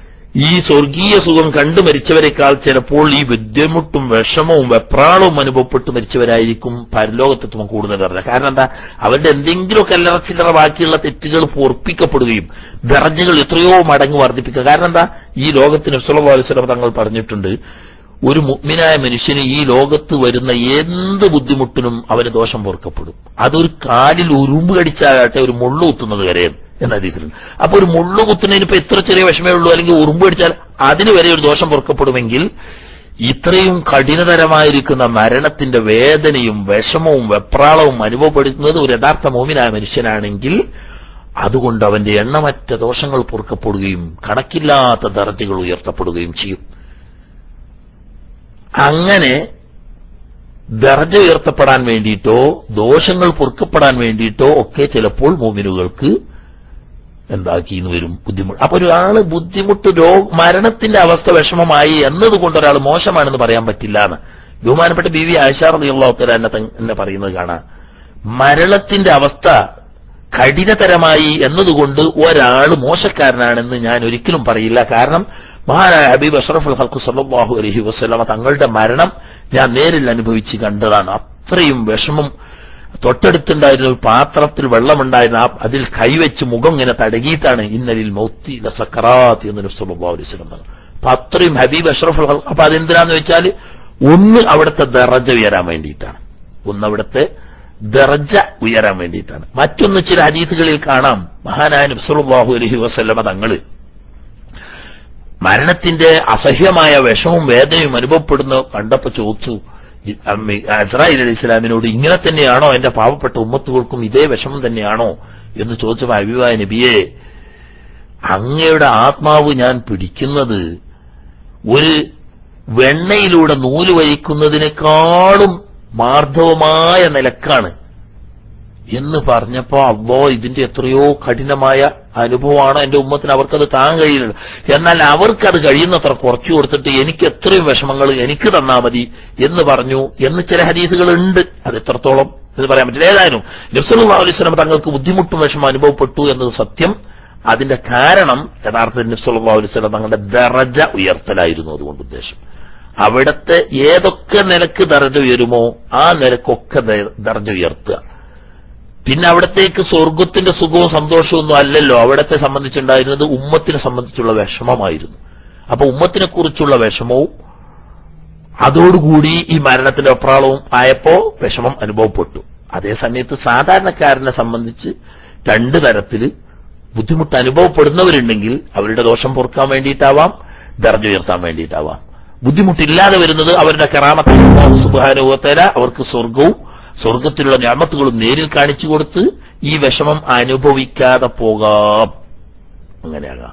ഈ സ്വർഗീയ സുഖം കണ്ടു മരിച്ചവരെക്കാൾ ചിലപ്പോൾ ഈ ബുദ്ധിമുട്ടും വിഷമവും വെപ്രാളവും അനുഭവപ്പെട്ട് മരിച്ചവരായിരിക്കും പരലോകത്തെത്തുമ്പോൾ കൂടുതൽ അറിഞ്ഞ കാരണം എന്താ അവരുടെ എന്തെങ്കിലുമൊക്കെ അല്ലറ ചില്ലറ ബാക്കിയുള്ള തെറ്റുകൾ പൊറപ്പിക്കപ്പെടുകയും ദർജകൾ എത്രയോ മടങ്ങ് വർദ്ധിപ്പിക്കുക കാരണം എന്താ ഈ ലോകത്തിന് സുലഭ തങ്ങൾ പറഞ്ഞിട്ടുണ്ട് ഒരു മുഗ്മിനായ മനുഷ്യന് ഈ ലോകത്ത് വരുന്ന എന്ത് ബുദ്ധിമുട്ടിനും അവന് ദോഷം പൊറുക്കപ്പെടും അതൊരു കാലിൽ ഉരുമ്പ് കടിച്ചാകട്ടെ ഒരു മുള്ളു കുത്തുന്നത് വരെ എന്ന രീതിയിലുണ്ട് അപ്പൊ ഒരു മുള്ളു കുത്തുന്നതിന് ഇപ്പൊ എത്ര ചെറിയ വിഷമേ ഉള്ളൂ അല്ലെങ്കിൽ ഉറുമ്പ് കടിച്ചാൽ അതിന് വരെ ഒരു ദോഷം പൊറുക്കപ്പെടുമെങ്കിൽ ഇത്രയും കഠിനതരമായിരിക്കുന്ന മരണത്തിന്റെ വേദനയും വിഷമവും വെപ്രാളവും അനുഭവപ്പെടുന്നത് ഒരു യഥാർത്ഥ മോമിനായ മനുഷ്യനാണെങ്കിൽ അതുകൊണ്ട് അവന്റെ എണ്ണമറ്റ ദോഷങ്ങൾ പൊറുക്കപ്പെടുകയും കണക്കില്ലാത്ത ദർജകൾ ഉയർത്തപ്പെടുകയും ചെയ്യും അങ്ങനെ ദർജ ഉയർത്തപ്പെടാൻ വേണ്ടിയിട്ടോ ദോഷങ്ങൾ പൊറുക്കപ്പെടാൻ വേണ്ടിയിട്ടോ ഒക്കെ ചിലപ്പോൾ മോമിനുകൾക്ക് എന്താക്കിന്ന് വരും ബുദ്ധിമുട്ട് അപ്പൊ ഒരാള് ബുദ്ധിമുട്ട് രോഗ മരണത്തിന്റെ അവസ്ഥ വിഷമമായി എന്നതുകൊണ്ട് ഒരാൾ മോശമാണെന്ന് പറയാൻ പറ്റില്ല എന്ന് ബഹുമാനപ്പെട്ട ബി വി ആയിഷാർ അള്ളാഹുത്തല എന്നെ തങ്- എന്നെ പറയുന്നത് കാണാം മരണത്തിന്റെ അവസ്ഥ കഠിനതരമായി എന്നതുകൊണ്ട് ഒരാൾ മോശക്കാരനാണെന്ന് ഞാൻ ഒരിക്കലും പറയില്ല കാരണം മഹാനായ ഹബീബ് അഷ്റഫ് ഹൽക്കു സല്ലാഹു അലഹി വസ്ലമ തങ്ങളുടെ മരണം ഞാൻ നേരിൽ അനുഭവിച്ച് കണ്ടതാണ് അത്രയും വിഷമം തൊട്ടടുത്തുണ്ടായിരുന്ന ഒരു പാത്രത്തിൽ വെള്ളമുണ്ടായിരുന്ന ആ അതിൽ കൈവച്ച് മുഖം ഇങ്ങനെ തടകിയിട്ടാണ് ഇന്നലിൽ മൗത്തി സക്കറാത്ത് എന്ന് നബി സല്ലല്ലാഹു അലൈഹി വസല്ലം പറഞ്ഞു അപ്പൊ അത്രയും ഹബീബ് അഷ്റഫ് അപ്പൊ അതെന്തിനാന്ന് വെച്ചാൽ ഒന്ന് അവിടുത്തെ ദറജ ഉയരാൻ വേണ്ടിയിട്ടാണ് ഒന്ന് അവിടുത്തെ ദർജ ഉയരാൻ വേണ്ടിയിട്ടാണ് മറ്റൊന്ന് ചില ഹദീസുകളിൽ കാണാം മഹാനായ നബി സല്ലല്ലാഹു അലൈഹി വസല്ലമ തങ്ങള് മരണത്തിന്റെ അസഹ്യമായ വിഷമവും വേദനയും അനുഭവപ്പെടുന്ന കണ്ടപ്പോ ചോദിച്ചു അസ്രായിൽ അലി ഇസ്ലാമിനോട് ഇങ്ങനെ തന്നെയാണോ എന്റെ പാവപ്പെട്ട ഉമ്മത്തുകൾക്കും ഇതേ വിഷമം തന്നെയാണോ എന്ന് ചോദിച്ചപ്പോ അഭിവായ നബിയെ അങ്ങയുടെ ആത്മാവ് ഞാൻ പിടിക്കുന്നത് ഒരു വെണ്ണയിലൂടെ നൂല് വലിക്കുന്നതിനേക്കാളും മാർദ്ദവമായ നിലക്കാണ് എന്ന് പറഞ്ഞപ്പോ അല്ലോ ഇതിന്റെ എത്രയോ കഠിനമായ അനുഭവമാണ് എന്റെ ഉമ്മത്തിന് അവർക്കത് താങ്ങാൻ കഴിയില്ല എന്നാൽ അവർക്കത് കഴിയുന്നത്ര കുറച്ചു കൊടുത്തിട്ട് എനിക്ക് എത്രയും വിഷമങ്ങൾ എനിക്ക് തന്നാ മതി എന്ന് പറഞ്ഞു എന്ന് ചില ഹദീസുകൾ ഉണ്ട് അത് എത്രത്തോളം എന്ന് പറയാൻ പറ്റില്ല ഏതായാലും നബ്സല്ലാ അലൈവലം തങ്ങൾക്ക് ബുദ്ധിമുട്ടും വിഷമം അനുഭവപ്പെട്ടു എന്നത് സത്യം അതിന്റെ കാരണം യഥാർത്ഥത്തിൽ നബ്സല്ലാ അലൈവലം തങ്ങളുടെ ദറജ ഉയർത്തലായിരുന്നു അതുകൊണ്ട് ഉദ്ദേശം അവിടത്തെ ഏതൊക്കെ നിലക്ക് ദറജ ഉയരുമോ ആ നിലക്കൊക്കെ ദ- ദറജ ഉയർത്തുക പിന്നെ അവിടത്തേക്ക് സ്വർഗത്തിന്റെ സുഖവും സന്തോഷവും ഒന്നും അല്ലല്ലോ അവിടത്തെ സംബന്ധിച്ചുണ്ടായിരുന്നത് ഉമ്മത്തിനെ സംബന്ധിച്ചുള്ള വിഷമമായിരുന്നു അപ്പൊ ഉമ്മത്തിനെ കുറിച്ചുള്ള വിഷമവും അതോടുകൂടി ഈ മരണത്തിന്റെ അപ്രാളവും ആയപ്പോ വിഷമം അനുഭവപ്പെട്ടു അതേ സമയത്ത് സാധാരണക്കാരനെ സംബന്ധിച്ച് രണ്ട് തരത്തില് ബുദ്ധിമുട്ട് അനുഭവപ്പെടുന്നവരുണ്ടെങ്കിൽ അവരുടെ ദോഷം പൊറുക്കാൻ വേണ്ടിയിട്ടാവാം ദർജ ഉയർത്താൻ വേണ്ടിയിട്ടാവാം ബുദ്ധിമുട്ടില്ലാതെ വരുന്നത് അവരുടെ കറാമത്ത് സുബാനുഭവത്തേല അവർക്ക് സ്വർഗവും സ്വർഗത്തിലുള്ള ഞാമത്തുകളും നേരിൽ കാണിച്ചു കൊടുത്ത് ഈ വിഷമം അനുഭവിക്കാതെ പോകാം അങ്ങനെയാകാം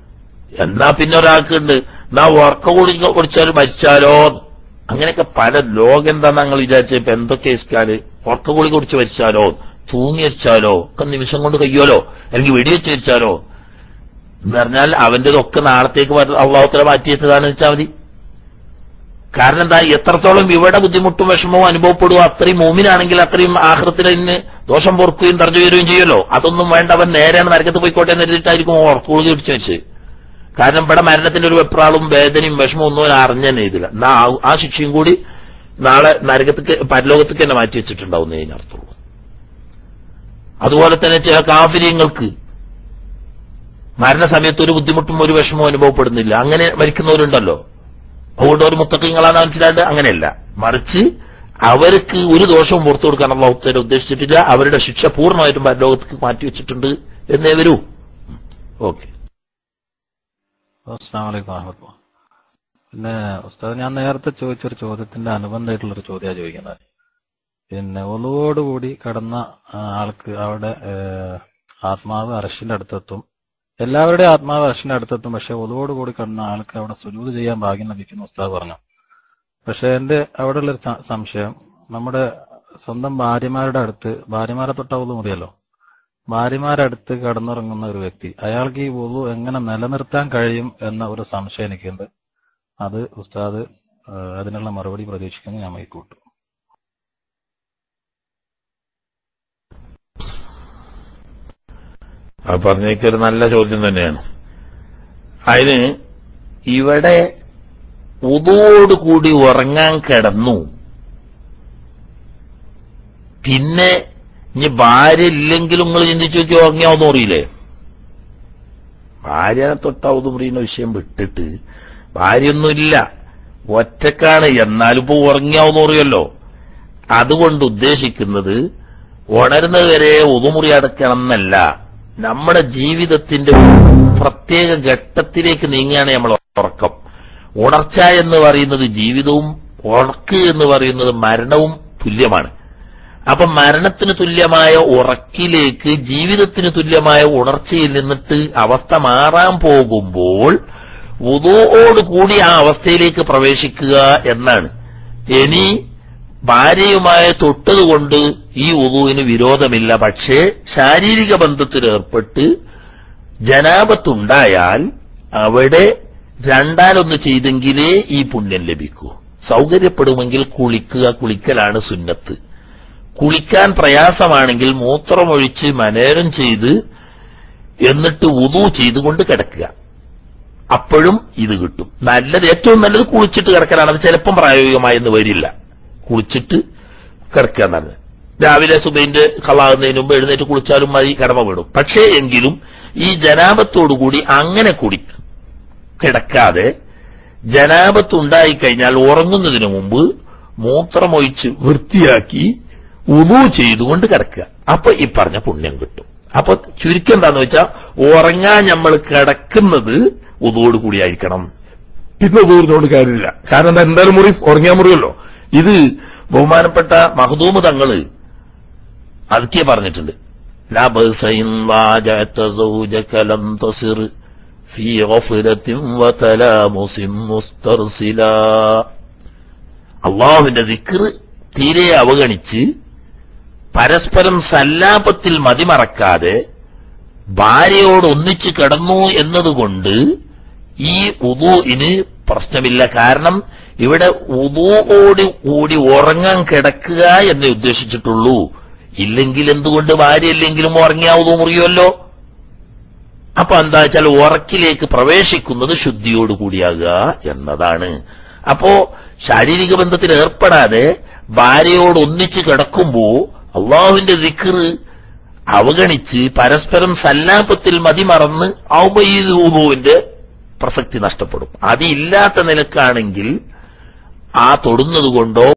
എന്നാ പിന്നെ ഒരാൾക്കുണ്ട് എന്നാ ഉറക്ക കുളിക്ക കുടിച്ചാലും മരിച്ചാലോ അങ്ങനെയൊക്കെ പല ലോകം എന്താ ഞങ്ങൾ വിചാരിച്ച ഇപ്പൊ എന്തൊക്കെ ഇസ്കാല് ഉറക്ക കുളി കുടിച്ച് മരിച്ചാലോ തൂങ്ങി മരിച്ചാലോ ഒക്കെ നിമിഷം കൊണ്ട് കഴിയുമല്ലോ അല്ലെങ്കിൽ വെടിവെച്ച് മരിച്ചാലോ എന്ന് പറഞ്ഞാൽ അവന്റേതൊക്കെ നാളത്തേക്ക് അള്ളാഹുത്തല മാറ്റി വെച്ചതാണെന്ന് വെച്ചാൽ മതി കാരണം എന്താ എത്രത്തോളം ഇവിടെ ബുദ്ധിമുട്ടും വിഷമവും അനുഭവപ്പെടുക അത്രയും മോമിനാണെങ്കിൽ അത്രയും ആഹൃത്തിൽ അതിന് ദോഷം പൊറുക്കുകയും തർജ്ജ വരികയും ചെയ്യുമല്ലോ അതൊന്നും വേണ്ട അവൻ നേരെയാണ് നരകത്ത് പോയിക്കോട്ടെ എന്ന് എഴുതിയിട്ടായിരിക്കും ഉറക്കുകുളി പിടിച്ചു വെച്ച് കാരണം ഇവിടെ മരണത്തിന്റെ ഒരു വെപ്രാളും വേദനയും വിഷമവും ഒന്നും അവൻ അറിഞ്ഞു തന്നെ ചെയ്തില്ല എന്നാ ആ- ആ ശിക്ഷയും കൂടി നാളെ നരകത്തേക്ക് പരലോകത്തേക്ക് തന്നെ മാറ്റി വെച്ചിട്ടുണ്ടാവും എന്നേ അർത്ഥമുള്ളൂ അതുപോലെ തന്നെ ചില കാഫര്യങ്ങൾക്ക് മരണസമയത്ത് ഒരു ബുദ്ധിമുട്ടും ഒരു വിഷമവും അനുഭവപ്പെടുന്നില്ല അങ്ങനെ മരിക്കുന്നവരുണ്ടല്ലോ അതുകൊണ്ട് ഒരു മുത്തക്കിങ്ങളാണ് മനസ്സിലാണ്ട് അങ്ങനെയല്ല മറിച്ച് അവർക്ക് ഒരു ദോഷവും പുറത്തു കൊടുക്കാൻ അള്ളാഹുത്തേരെ ഉദ്ദേശിച്ചിട്ടില്ല അവരുടെ ശിക്ഷ പൂർണ്ണമായിട്ടും പരലോകത്തേക്ക് മാറ്റി വെച്ചിട്ടുണ്ട് എന്നേ വരൂ ഓക്കെ അസ്സാം വലൈക്കും വാഹമത്തുള്ള പിന്നെ ഉസ്താദ് ഞാൻ നേരത്തെ ചോദിച്ചൊരു ചോദ്യത്തിന്റെ അനുബന്ധമായിട്ടുള്ളൊരു ചോദ്യമാണ് ചോദിക്കുന്നത് പിന്നെ ഒളിവോടുകൂടി കടന്ന ആ, ആൾക്ക് അവിടെ ഏഹ്, ആത്മാവ് അറഷിന്റെ അടുത്തെത്തും എല്ലാവരുടെയും ആത്മാവ് അറഷിന്റെ അടുത്തെത്തും പക്ഷെ ഒളിവോടുകൂടി കടന്ന ആൾക്ക് അവിടെ സുലൂത് ചെയ്യാൻ ഭാഗ്യം ലഭിക്കുന്നു ഉസ്താദ് പറഞ്ഞു പക്ഷെ എന്റെ അവിടെ ഉള്ളൊരു സ- സംശയം നമ്മുടെ സ്വന്തം ഭാര്യമാരുടെ അടുത്ത് ഭാര്യമാരെ തൊട്ടാവുന്നു മുറിയല്ലോ ഭാര്യമാരടുത്ത് കടന്നുറങ്ങുന്ന ഒരു വ്യക്തി അയാൾക്ക് ഈ വുളു എങ്ങനെ നിലനിർത്താൻ കഴിയും എന്ന ഒരു സംശയം എനിക്കുണ്ട് അത് ഉസ്താദ് ആ, അതിനുള്ള മറുപടി പ്രതീക്ഷിക്കുന്നു ഞാൻ മൈക്കൂട്ടു ആ പറഞ്ഞേക്ക് ഒരു നല്ല ചോദ്യം തന്നെയാണ് അതിന് ഇവിടെ ഉതോടുകൂടി ഉറങ്ങാൻ കിടന്നു പിന്നെ ഇനി ഭാര്യ ഇല്ലെങ്കിലും നിങ്ങൾ ചിന്തിച്ചു നോക്കി ഉറങ്ങിയാവുന്ന അറിയില്ലേ ഭാര്യനെ തൊട്ടാവുന്ന പറയുന്ന വിഷയം വിട്ടിട്ട് ഭാര്യയൊന്നുമില്ല ഒറ്റക്കാണ് എന്നാലും ഇപ്പൊ ഉറങ്ങിയാവുന്ന അറിയല്ലോ അതുകൊണ്ട് ഉദ്ദേശിക്കുന്നത് ഉണരുന്നത് വരെ ഉതുമുറി അടക്കണം എന്നല്ല നമ്മുടെ ജീവിതത്തിന്റെ പ്രത്യേക ഘട്ടത്തിലേക്ക് നീങ്ങുകയാണ് നമ്മൾ ഉറക്കം ഉണർച്ച എന്ന് പറയുന്നത് ജീവിതവും ഉറക്ക് എന്ന് പറയുന്നത് മരണവും തുല്യമാണ് അപ്പൊ മരണത്തിന് തുല്യമായ ഉറക്കിലേക്ക് ജീവിതത്തിന് തുല്യമായ ഉണർച്ചയിൽ നിന്നിട്ട് അവസ്ഥ മാറാൻ പോകുമ്പോൾ വുതുവോട് കൂടി ആ അവസ്ഥയിലേക്ക് പ്രവേശിക്കുക എന്നാണ് ഇനി ഭാര്യയുമായി തൊട്ടതുകൊണ്ട് ഈ ഉദുവിന് വിരോധമില്ല പക്ഷേ ശാരീരിക ബന്ധത്തിൽ ഏർപ്പെട്ട് ജനാപത്തുണ്ടായാൽ അവിടെ രണ്ടാലൊന്ന് ചെയ്തെങ്കിലേ ഈ പുണ്യം ലഭിക്കൂ സൗകര്യപ്പെടുമെങ്കിൽ കുളിക്കുക കുളിക്കലാണ് സുന്നത്ത് കുളിക്കാൻ പ്രയാസമാണെങ്കിൽ മൂത്രമൊഴിച്ച് മനേരം ചെയ്ത് എന്നിട്ട് ഉദു ചെയ്തുകൊണ്ട് കിടക്കുക അപ്പോഴും ഇത് കിട്ടും നല്ലത് ഏറ്റവും നല്ലത് കുളിച്ചിട്ട് കിടക്കലാണ് അത് ചിലപ്പം പ്രായോഗികമായെന്ന് വരില്ല കുളിച്ചിട്ട് കിടക്കുക എന്നാണ് രാവിലെ സുബൈന്റെ കളാകുന്നതിന് മുമ്പ് എഴുന്നേറ്റ് കുളിച്ചാലും മതി കടമ വിടും പക്ഷേ എങ്കിലും ഈ ജനാപത്തോടുകൂടി അങ്ങനെ കുടി കിടക്കാതെ ജനാപത്ത് ഉണ്ടായിക്കഴിഞ്ഞാൽ ഉറങ്ങുന്നതിന് മുമ്പ് മൂത്രമൊഴിച്ച് വൃത്തിയാക്കി ഉമു ചെയ്തുകൊണ്ട് കിടക്കുക അപ്പൊ ഈ പറഞ്ഞ പുണ്യം കിട്ടും അപ്പൊ ചുരുക്കം എന്താന്ന് വെച്ചാൽ ഉറങ്ങാൻ നമ്മൾ കിടക്കുന്നത് ഉതോട് കൂടിയായിരിക്കണം പിന്നെ ദൂരത്തോട് കാര്യമില്ല കാരണം എന്താ എന്തായാലും മുറി ഉറങ്ങിയാ മുറിയല്ലോ ഇത് ബഹുമാനപ്പെട്ട മഹദൂമ് തങ്ങള് അതൊക്കെ പറഞ്ഞിട്ടുണ്ട് ലാ ബഅസഇൻ വാജഅത സൗജക ലം തസിർ ഫീ ഗഫലത്തിൻ വതലാമുസിൻ മുസ്തർസിലാ അള്ളാഹുവിന്റെ ദിക്ർ തീരെ അവഗണിച്ച് പരസ്പരം സല്ലാപത്തിൽ മതിമറക്കാതെ ഭാര്യയോട് ഒന്നിച്ച് കിടന്നു എന്നതുകൊണ്ട് ഈ ഉദൂഇന് പ്രശ്നമില്ല കാരണം ഇവിടെ ഉദൂഓട് കൂടി ഉറങ്ങാൻ കിടക്കുക എന്നേ ഉദ്ദേശിച്ചിട്ടുള്ളൂ ഇല്ലെങ്കിൽ എന്തുകൊണ്ട് ഭാര്യ ഇല്ലെങ്കിലും ഉറങ്ങിയാ ഉദൂ മുറിയുമല്ലോ അപ്പൊ എന്താ വെച്ചാൽ ഉറക്കിലേക്ക് പ്രവേശിക്കുന്നത് ശുദ്ധിയോട് കൂടിയാകുക എന്നതാണ് അപ്പോ ശാരീരിക ബന്ധത്തിൽ ഏർപ്പെടാതെ ഭാര്യയോട് ഒന്നിച്ച് കിടക്കുമ്പോ അള്ളാഹുവിന്റെ ദിക്റ് അവഗണിച്ച് പരസ്പരം സല്ലാപത്തിൽ മതിമറന്ന് ആവുമ്പോ ഈ ഊബുവിന്റെ പ്രസക്തി നഷ്ടപ്പെടും അതില്ലാത്ത നിലക്കാണെങ്കിൽ ആ തൊടുന്നത് കൊണ്ടോ